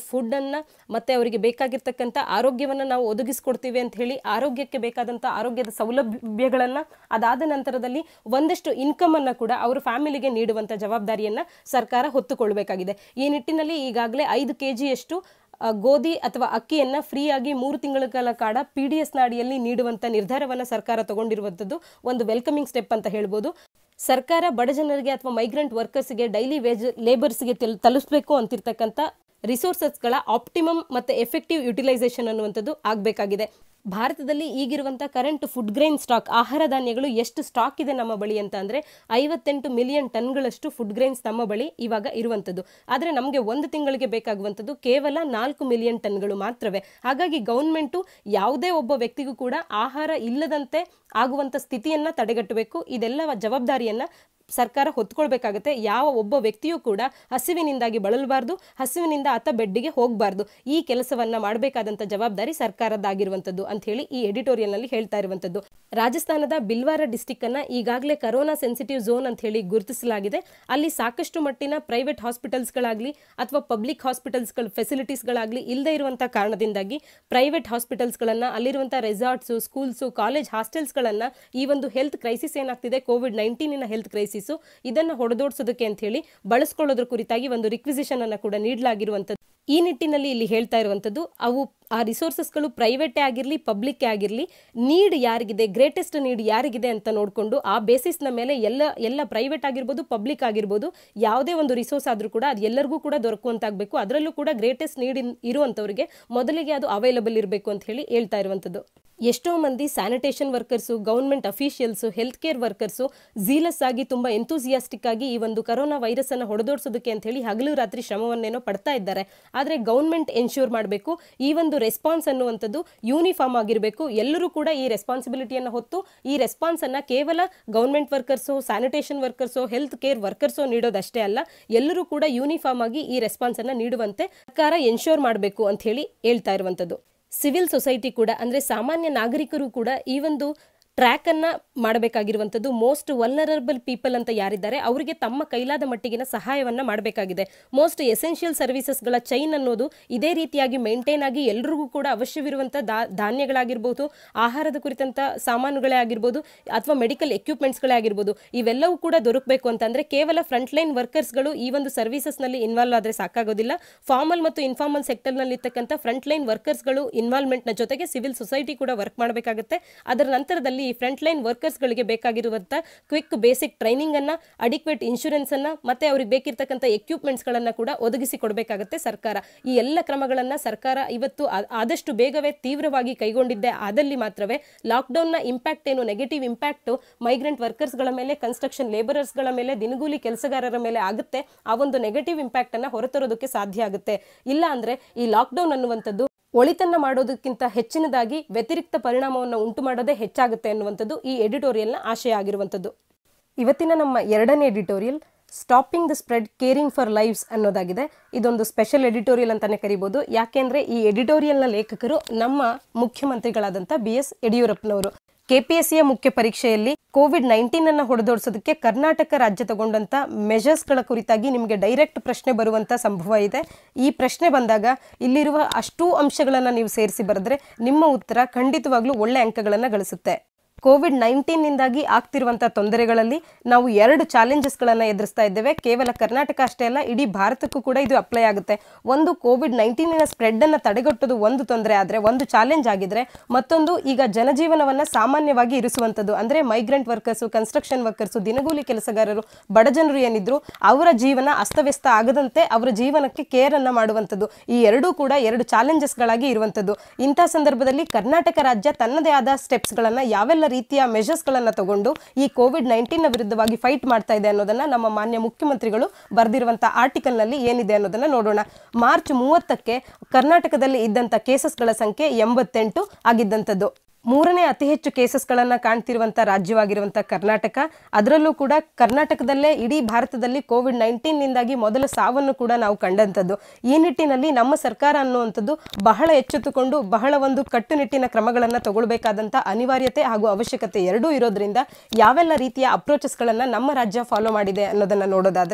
ಫುಡ್ಡನ್ನು ಮತ್ತು ಅವರಿಗೆ ಬೇಕಾಗಿರ್ತಕ್ಕಂಥ ಆರೋಗ್ಯವನ್ನು ನಾವು ಒದಗಿಸ್ಕೊಡ್ತೀವಿ ಅಂತ ಹೇಳಿ ಆರೋಗ್ಯಕ್ಕೆ ಬೇಕಾದಂಥ ಆರೋಗ್ಯದ ಸೌಲಭ್ಯಗಳನ್ನು ಅದಾದ ನಂತರದಲ್ಲಿ ಒಂದಷ್ಟು ಇನ್ಕಮನ್ನು ಕೂಡ ಅವರ ಫ್ಯಾಮಿಲಿಗೆ ನೀಡುವಂಥ ಜವಾಬ್ದಾರಿಯನ್ನು ಸರ್ಕಾರ ಹೊತ್ತುಕೊಳ್ಬೇಕಾಗಿದೆ ಈ ನಿಟ್ಟಿನಲ್ಲಿ ಈಗಾಗಲೇ ಐದು ಕೆ ಜಿಯಷ್ಟು ಆ, ಗೋಧಿ ಅಥವಾ ಅಕ್ಕಿಯನ್ನ ಫ್ರೀಯಾಗಿ ಮೂರು ತಿಂಗಳ ಕಾಲ ಕಾಡ ಪಿ ಡಿ ಎಸ್ ನಾಡಿಯಲ್ಲಿ ನೀಡುವಂತ ನಿರ್ಧಾರವನ್ನ ಸರ್ಕಾರ ತಗೊಂಡಿರುವಂಥದ್ದು ಒಂದು ವೆಲ್ಕಮಿಂಗ್ ಸ್ಟೆಪ್ ಅಂತ ಹೇಳ್ಬೋದು ಸರ್ಕಾರ ಬಡ ಜನರಿಗೆ ಅಥವಾ ಮೈಗ್ರೆಂಟ್ ವರ್ಕರ್ಸ್ಗೆ ಡೈಲಿ ವೇಜ್ ಲೇಬರ್ಸ್ಗೆ ತೆಲ್ ತಲುಪಿಸಬೇಕು ಅಂತಿರ್ತಕ್ಕಂಥ ರಿಸೋರ್ಸಸ್ಗಳ ಆಪ್ಟಿಮಮ್ ಮತ್ತು ಎಫೆಕ್ಟಿವ್ ಯುಟಿಲೈಸೇಷನ್ ಅನ್ನುವಂಥದ್ದು ಆಗಬೇಕಾಗಿದೆ ಭಾರತದಲ್ಲಿ ಈಗಿರುವಂಥ ಕರೆಂಟ್ ಫುಡ್ ಗ್ರೈನ್ ಸ್ಟಾಕ್ ಆಹಾರ ಧಾನ್ಯಗಳು ಎಷ್ಟು ಸ್ಟಾಕ್ ಇದೆ ನಮ್ಮ ಬಳಿ ಅಂತ ಅಂದರೆ ಐವತ್ತೆಂಟು ಮಿಲಿಯನ್ ಟನ್ಗಳಷ್ಟು ಫುಡ್ ಗ್ರೈನ್ಸ್ ನಮ್ಮ ಬಳಿ ಇವಾಗ ಇರುವಂಥದ್ದು ಆದರೆ ನಮಗೆ ಒಂದು ತಿಂಗಳಿಗೆ ಬೇಕಾಗುವಂಥದ್ದು ಕೇವಲ ನಾಲ್ಕು ಮಿಲಿಯನ್ ಟನ್ಗಳು ಮಾತ್ರವೇ ಹಾಗಾಗಿ ಗೌರ್ಮೆಂಟು ಯಾವುದೇ ಒಬ್ಬ ವ್ಯಕ್ತಿಗೂ ಕೂಡ ಆಹಾರ ಇಲ್ಲದಂತೆ ಆಗುವಂಥ ಸ್ಥಿತಿಯನ್ನು ತಡೆಗಟ್ಟಬೇಕು ಇದೆಲ್ಲ ಜವಾಬ್ದಾರಿಯನ್ನು ಸರ್ಕಾರ ಹೊತ್ಕೊಳ್ಬೇಕಾಗತ್ತೆ ಯಾವ ಒಬ್ಬ ವ್ಯಕ್ತಿಯೂ ಕೂಡ ಹಸಿವಿನಿಂದಾಗಿ ಬಳಲಬಾರ್ದು ಹಸಿವಿನಿಂದ ಆತ ಬೆಡ್ಡಿಗೆ ಹೋಗಬಾರ್ದು ಈ ಕೆಲಸವನ್ನ ಮಾಡಬೇಕಾದಂಥ ಜವಾಬ್ದಾರಿ ಸರ್ಕಾರದ್ದಾಗಿರುವಂಥದ್ದು ಅಂತ ಹೇಳಿ ಈ ಎಡಿಟೋರಿಯಲ್ನಲ್ಲಿ ಹೇಳ್ತಾ ಇರುವಂಥದ್ದು ರಾಜಸ್ಥಾನದ ಬಿಲ್ವಾರ ಡಿಸ್ಟಿಕ್ ಅನ್ನ ಈಗಾಗಲೇ ಕರೋನಾ ಸೆನ್ಸಿಟಿವ್ ಝೋನ್ ಅಂತ ಹೇಳಿ ಗುರುತಿಸಲಾಗಿದೆ ಅಲ್ಲಿ ಸಾಕಷ್ಟು ಮಟ್ಟಿನ ಪ್ರೈವೇಟ್ ಹಾಸ್ಪಿಟಲ್ಸ್ಗಳಾಗಲಿ ಅಥವಾ ಪಬ್ಲಿಕ್ ಹಾಸ್ಪಿಟಲ್ಸ್ಗಳ ಫೆಸಿಲಿಟೀಸ್ಗಳಾಗಲಿ ಇಲ್ಲದೆ ಇರುವಂಥ ಕಾರಣದಿಂದಾಗಿ ಪ್ರೈವೇಟ್ ಹಾಸ್ಪಿಟಲ್ಸ್ಗಳನ್ನು ಅಲ್ಲಿರುವಂಥ ರೆಸಾರ್ಟ್ಸು ಸ್ಕೂಲ್ಸು ಕಾಲೇಜ್ ಹಾಸ್ಟೆಲ್ಸ್ಗಳನ್ನು ಈ ಒಂದು ಹೆಲ್ತ್ ಕ್ರೈಸಿಸ್ ಏನಾಗ್ತಿದೆ ಕೋವಿಡ್ ನೈನ್ಟೀನಿನ ಹೆಲ್ತ್ ಕ್ರೈಸಿಸು ಇದನ್ನು ಹೊಡೆದೋಡಿಸೋದಕ್ಕೆ ಅಂತ ಹೇಳಿ ಬಳಸ್ಕೊಳ್ಳೋದ್ರ ಕುರಿತಾಗಿ ಒಂದು ರಿಕ್ವಿಸಿಷನ್ ಅನ್ನು ಕೂಡ ನೀಡಲಾಗಿರುವಂಥದ್ದು ಈ ನಿಟ್ಟಿನಲ್ಲಿ ಇಲ್ಲಿ ಹೇಳ್ತಾ ಇರುವಂಥದ್ದು ಅವು ಆ ರಿಸೋರ್ಸಸ್ಗಳು ಪ್ರೈವೇಟೇ ಆಗಿರಲಿ ಪಬ್ಲಿಕ್ಕೇ ಆಗಿರಲಿ ನೀಡ್ ಯಾರಿಗಿದೆ ಗ್ರೇಟೆಸ್ಟ್ ನೀಡ್ ಯಾರಿಗಿದೆ ಅಂತ ನೋಡಿಕೊಂಡು ಆ ಬೇಸಿಸ್ನ ಮೇಲೆ ಎಲ್ಲ ಎಲ್ಲ ಪ್ರೈವೇಟ್ ಆಗಿರ್ಬೋದು ಪಬ್ಲಿಕ್ ಆಗಿರ್ಬೋದು ಯಾವುದೇ ಒಂದು ರಿಸೋರ್ಸ್ ಆದರೂ ಕೂಡ ಅದು ಎಲ್ಲರಿಗೂ ಕೂಡ ದೊರಕುವಂತಾಗಬೇಕು ಅದರಲ್ಲೂ ಕೂಡ ಗ್ರೇಟೆಸ್ಟ್ ನೀಡ್ ಇರುವಂಥವ್ರಿಗೆ ಮೊದಲಿಗೆ ಅದು ಅವೈಲಬಲ್ ಇರಬೇಕು ಅಂತ ಹೇಳಿ ಹೇಳ್ತಾ ಇರುವಂಥದ್ದು ಎಷ್ಟೋ ಮಂದಿ sanitation workers government officials health care workers zealous ಆಗಿ ತುಂಬ ಎಂತೂಸಿಯಾಸ್ಟಿಕ್ ಆಗಿ ಈ ಒಂದು ಕರೋನಾ ವೈರಸ್ ಅನ್ನು ಹೊಡೆದೋಡಿಸೋದಕ್ಕೆ ಅಂತ ಹೇಳಿ ಹಗಲು ರಾತ್ರಿ ಶ್ರಮವನ್ನೇನೋ ಪಡ್ತಾ ಇದ್ದಾರೆ ಆದರೆ ಗೌರ್ಮೆಂಟ್ ಎನ್ಶ್ಯೂರ್ ಮಾಡಬೇಕು ಈ ಒಂದು ರೆಸ್ಪಾನ್ಸ್ ಅನ್ನುವಂಥದ್ದು ಯೂನಿಫಾರ್ಮ್ ಆಗಿರಬೇಕು ಎಲ್ಲರೂ ಕೂಡ ಈ ರೆಸ್ಪಾನ್ಸಿಬಿಲಿಟಿಯನ್ನು ಹೊತ್ತು ಈ ರೆಸ್ಪಾನ್ಸ್ ಅನ್ನ ಕೇವಲ government workers sanitation workers health care workers ನೀಡೋದಷ್ಟೇ ಅಲ್ಲ ಎಲ್ಲರೂ ಕೂಡ ಯೂನಿಫಾರ್ಮ್ ಆಗಿ ಈ ರೆಸ್ಪಾನ್ಸ್ ಅನ್ನ ನೀಡುವಂತೆ ಸರ್ಕಾರ ಎನ್ಶ್ಯೂರ್ ಮಾಡಬೇಕು ಅಂತ ಹೇಳಿ ಹೇಳ್ತಾ ಇರುವಂಥದ್ದು ಸಿವಿಲ್ ಸೊಸೈಟಿ ಕೂಡ ಅಂದರೆ ಸಾಮಾನ್ಯ ನಾಗರಿಕರು ಕೂಡ ಈ ಒಂದು ಟ್ರ್ಯಾಕ್ ಅನ್ನ ಮಾಡಬೇಕಾಗಿರುವಂಥದ್ದು ಮೋಸ್ಟ್ ವಲ್ನರಬಲ್ ಪೀಪಲ್ ಅಂತ ಯಾರಿದ್ದಾರೆ ಅವರಿಗೆ ತಮ್ಮ ಕೈಲಾದ ಮಟ್ಟಿಗಿನ ಸಹಾಯವನ್ನ ಮಾಡಬೇಕಾಗಿದೆ ಮೋಸ್ಟ್ ಎಸೆನ್ಷಿಯಲ್ ಸರ್ವಿಸಸ್ಗಳ ಚೈನ್ ಅನ್ನೋದು ಇದೇ ರೀತಿಯಾಗಿ ಮೇಂಟೈನ್ ಆಗಿ ಎಲ್ರಿಗೂ ಕೂಡ ಅವಶ್ಯವಿರುವಂಥ ದಾ ಧಾನ್ಯಗಳಾಗಿರ್ಬೋದು ಆಹಾರದ ಕುರಿತಂತ ಸಾಮಾನುಗಳೇ ಆಗಿರ್ಬೋದು ಅಥವಾ ಮೆಡಿಕಲ್ ಎಕ್ವಿಪ್ಮೆಂಟ್ಸ್ಗಳೇ ಆಗಿರ್ಬೋದು ಇವೆಲ್ಲವೂ ಕೂಡ ದೊರಕಬೇಕು ಅಂತಂದ್ರೆ ಕೇವಲ ಫ್ರಂಟ್ ಲೈನ್ ವರ್ಕರ್ಸ್ಗಳು ಈ ಒಂದು ಸರ್ವಿಸಸ್ನಲ್ಲಿ ಇನ್ವಾಲ್ವ್ ಆದರೆ ಸಾಕಾಗೋದಿಲ್ಲ ಫಾರ್ಮಲ್ ಮತ್ತು ಇನ್ಫಾರ್ಮಲ್ ಸೆಕ್ಟರ್ನಲ್ಲಿ ಇರ್ತಕ್ಕಂಥ ಫ್ರಂಟ್ ಲೈನ್ ವರ್ಕರ್ಸ್ಗಳು ಇನ್ವಾಲ್ವ್ಮೆಂಟ್ನ ಜೊತೆಗೆ ಸಿವಿಲ್ ಸೊಸೈಟಿ ಕೂಡ ವರ್ಕ್ ಮಾಡಬೇಕಾಗುತ್ತೆ ಅದರ ನಂತರದಲ್ಲಿ ಈ ಫ್ರಂಟ್ ಲೈನ್ ವರ್ಕರ್ಸ್ಗಳಿಗೆ ಬೇಕಾಗಿರುವಂಥ ಕ್ವಿಕ್ ಬೇಸಿಕ್ ಟ್ರೈನಿಂಗ್ ಅನ್ನ ಅಡಿಕ್ವೇಟ್ ಇನ್ಶೂರೆನ್ಸ್ ಅನ್ನ ಮತ್ತೆ ಅವ್ರಿಗೆ ಬೇಕಿರ್ತಕ್ಕಂಥ ಎಕ್ವಿಪ್ಮೆಂಟ್ಸ್ಗಳನ್ನ ಕೂಡ ಒದಗಿಸಿ ಕೊಡಬೇಕಾಗುತ್ತೆ ಸರ್ಕಾರ ಈ ಎಲ್ಲ ಕ್ರಮಗಳನ್ನ ಸರ್ಕಾರ ಇವತ್ತು ಆ- ಆದಷ್ಟು ಬೇಗವೇ ತೀವ್ರವಾಗಿ ಕೈಗೊಂಡಿದ್ದೆ ಆದಲ್ಲಿ ಮಾತ್ರವೇ ಲಾಕ್ಡೌನ್ನ ಇಂಪ್ಯಾಕ್ಟ್ ಏನು ನೆಗೆಟಿವ್ ಇಂಪ್ಯಾಕ್ಟ್ ಮೈಗ್ರೆಂಟ್ ವರ್ಕರ್ಸ್ಗಳ ಮೇಲೆ ಕನ್ಸ್ಟ್ರಕ್ಷನ್ ಲೇಬರರ್ಸ್ಗಳ ಮೇಲೆ ದಿನಗೂಲಿ ಕೆಲಸಗಾರರ ಮೇಲೆ ಆಗುತ್ತೆ ಆ ಒಂದು ನೆಗೆಟಿವ್ ಇಂಪ್ಯಾಕ್ಟ್ ಅನ್ನ ಹೊರತರೋದಕ್ಕೆ ಸಾಧ್ಯ ಆಗುತ್ತೆ ಇಲ್ಲ ಅಂದ್ರೆ ಈ ಲಾಕ್ಡೌನ್ ಅನ್ನುವಂಥದ್ದು ಒಳಿತನ್ನ ಮಾಡೋದಕ್ಕಿಂತ ಹೆಚ್ಚಿನದಾಗಿ ವ್ಯತಿರಿಕ್ತ ಪರಿಣಾಮವನ್ನು ಉಂಟು ಮಾಡೋದೇ ಹೆಚ್ಚಾಗುತ್ತೆ ಅನ್ನುವಂಥದ್ದು ಈ ಎಡಿಟೋರಿಯಲ್ನ ಆಶಯ ಆಗಿರುವಂಥದ್ದು ಇವತ್ತಿನ ನಮ್ಮ ಎರಡನೇ editorial stopping the spread caring for lives ಅನ್ನೋದಾಗಿದೆ ಇದೊಂದು ಸ್ಪೆಷಲ್ ಎಡಿಟೋರಿಯಲ್ ಅಂತಾನೆ ಕರಿಬೋದು ಯಾಕೆಂದ್ರೆ ಈ ಎಡಿಟೋರಿಯಲ್ನ ಲೇಖಕರು ನಮ್ಮ ಮುಖ್ಯಮಂತ್ರಿಗಳಾದಂಥ ಬಿ ಎಸ್ ಯಡಿಯೂರಪ್ಪನವರು ಕೆಪಿಎಸ್ಸಿಯ ಮುಖ್ಯ ಪರೀಕ್ಷೆಯಲ್ಲಿ ಕೋವಿಡ್ ನೈನ್ಟೀನ್ ಅನ್ನ ಹೊಡೆದೋಡಿಸೋದಕ್ಕೆ ಕರ್ನಾಟಕ ರಾಜ್ಯ ತಗೊಂಡಂತ ಮೆಜರ್ಸ್ಗಳ ಕುರಿತಾಗಿ ನಿಮಗೆ ಡೈರೆಕ್ಟ್ ಪ್ರಶ್ನೆ ಬರುವಂತ ಸಂಭವ ಇದೆ ಈ ಪ್ರಶ್ನೆ ಬಂದಾಗ ಇಲ್ಲಿರುವ ಅಷ್ಟೂ ಅಂಶಗಳನ್ನ ನೀವು ಸೇರಿಸಿ ಬರೆದ್ರೆ ನಿಮ್ಮ ಉತ್ತರ ಖಂಡಿತವಾಗ್ಲೂ ಒಳ್ಳೆ ಅಂಕಗಳನ್ನ ಗಳಿಸುತ್ತೆ ಕೋವಿಡ್ ನೈನ್ಟೀನ್ನಿಂದಾಗಿ ಆಗ್ತಿರುವಂಥ ತೊಂದರೆಗಳಲ್ಲಿ ನಾವು ಎರಡು ಚಾಲೆಂಜಸ್ಗಳನ್ನು ಎದುರಿಸ್ತಾ ಇದ್ದೇವೆ ಕೇವಲ ಕರ್ನಾಟಕ ಅಷ್ಟೇ ಅಲ್ಲ ಇಡೀ ಭಾರತಕ್ಕೂ ಕೂಡ ಇದು ಅಪ್ಲೈ ಆಗುತ್ತೆ ಒಂದು ಕೋವಿಡ್ ನೈನ್ಟೀನಿನ ಸ್ಪ್ರೆಡ್ಡನ್ನು ತಡೆಗಟ್ಟೋದು ಒಂದು ತೊಂದರೆ ಆದರೆ ಒಂದು ಚಾಲೆಂಜ್ ಆಗಿದ್ರೆ ಮತ್ತೊಂದು ಈಗ ಜನಜೀವನವನ್ನು ಸಾಮಾನ್ಯವಾಗಿ ಇರಿಸುವಂಥದ್ದು ಅಂದರೆ ಮೈಗ್ರೆಂಟ್ ವರ್ಕರ್ಸು ಕನ್ಸ್ಟ್ರಕ್ಷನ್ ವರ್ಕರ್ಸು ದಿನಗೂಲಿ ಕೆಲಸಗಾರರು ಬಡ ಜನರು ಏನಿದ್ರು ಅವರ ಜೀವನ ಅಸ್ತವ್ಯಸ್ತ ಆಗದಂತೆ ಅವರ ಜೀವನಕ್ಕೆ ಕೇರ್ ಅನ್ನ ಮಾಡುವಂಥದ್ದು ಈ ಎರಡೂ ಕೂಡ ಎರಡು ಚಾಲೆಂಜಸ್ಗಳಾಗಿ ಇರುವಂಥದ್ದು ಇಂಥ ಸಂದರ್ಭದಲ್ಲಿ ಕರ್ನಾಟಕ ರಾಜ್ಯ ತನ್ನದೇ ಆದ ಸ್ಟೆಪ್ಸ್ಗಳನ್ನು ಯಾವೆಲ್ಲ ರೀತಿಯ ಮೆಷರ್ಸ್ಗಳನ್ನು ತಗೊಂಡು ಈ ಕೋವಿಡ್ ನೈನ್ಟೀನ್ ವಿರುದ್ಧವಾಗಿ ಫೈಟ್ ಮಾಡ್ತಾ ಇದೆ ಅನ್ನೋದನ್ನ ನಮ್ಮ ಮಾನ್ಯ ಮುಖ್ಯಮಂತ್ರಿಗಳು ಬರೆದಿರುವಂಥ ಆರ್ಟಿಕಲ್ನಲ್ಲಿ ಏನಿದೆ ಅನ್ನೋದನ್ನ ನೋಡೋಣ ಮಾರ್ಚ್ ಮೂವತ್ತಕ್ಕೆ ಕರ್ನಾಟಕದಲ್ಲಿ ಇದ್ದಂಥ ಕೇಸಸ್ಗಳ ಸಂಖ್ಯೆ ಎಂಬತ್ತೆಂಟು ಆಗಿದ್ದಂಥದ್ದು ಮೂರನೇ ಅತಿ ಹೆಚ್ಚು ಕೇಸಸ್ಗಳನ್ನು ಕಾಣ್ತಿರುವಂಥ ರಾಜ್ಯವಾಗಿರುವಂಥ ಕರ್ನಾಟಕ ಅದರಲ್ಲೂ ಕೂಡ ಕರ್ನಾಟಕದಲ್ಲೇ ಇಡೀ ಭಾರತದಲ್ಲಿ ಕೋವಿಡ್ ನೈನ್ಟೀನ್ನಿಂದಾಗಿ ಮೊದಲ ಸಾವನ್ನು ಕೂಡ ನಾವು ಕಂಡಂಥದ್ದು ಈ ನಿಟ್ಟಿನಲ್ಲಿ ನಮ್ಮ ಸರ್ಕಾರ ಅನ್ನುವಂಥದ್ದು ಬಹಳ ಎಚ್ಚೆತ್ತುಕೊಂಡು ಬಹಳ ಒಂದು ಕಟ್ಟುನಿಟ್ಟಿನ ಕ್ರಮಗಳನ್ನು ತಗೊಳ್ಬೇಕಾದಂಥ ಅನಿವಾರ್ಯತೆ ಹಾಗೂ ಅವಶ್ಯಕತೆ ಎರಡೂ ಇರೋದ್ರಿಂದ ಯಾವೆಲ್ಲ ರೀತಿಯ ಅಪ್ರೋಚಸ್ಗಳನ್ನು ನಮ್ಮ ರಾಜ್ಯ ಫಾಲೋ ಮಾಡಿದೆ ಅನ್ನೋದನ್ನು ನೋಡೋದಾದ್ರೆ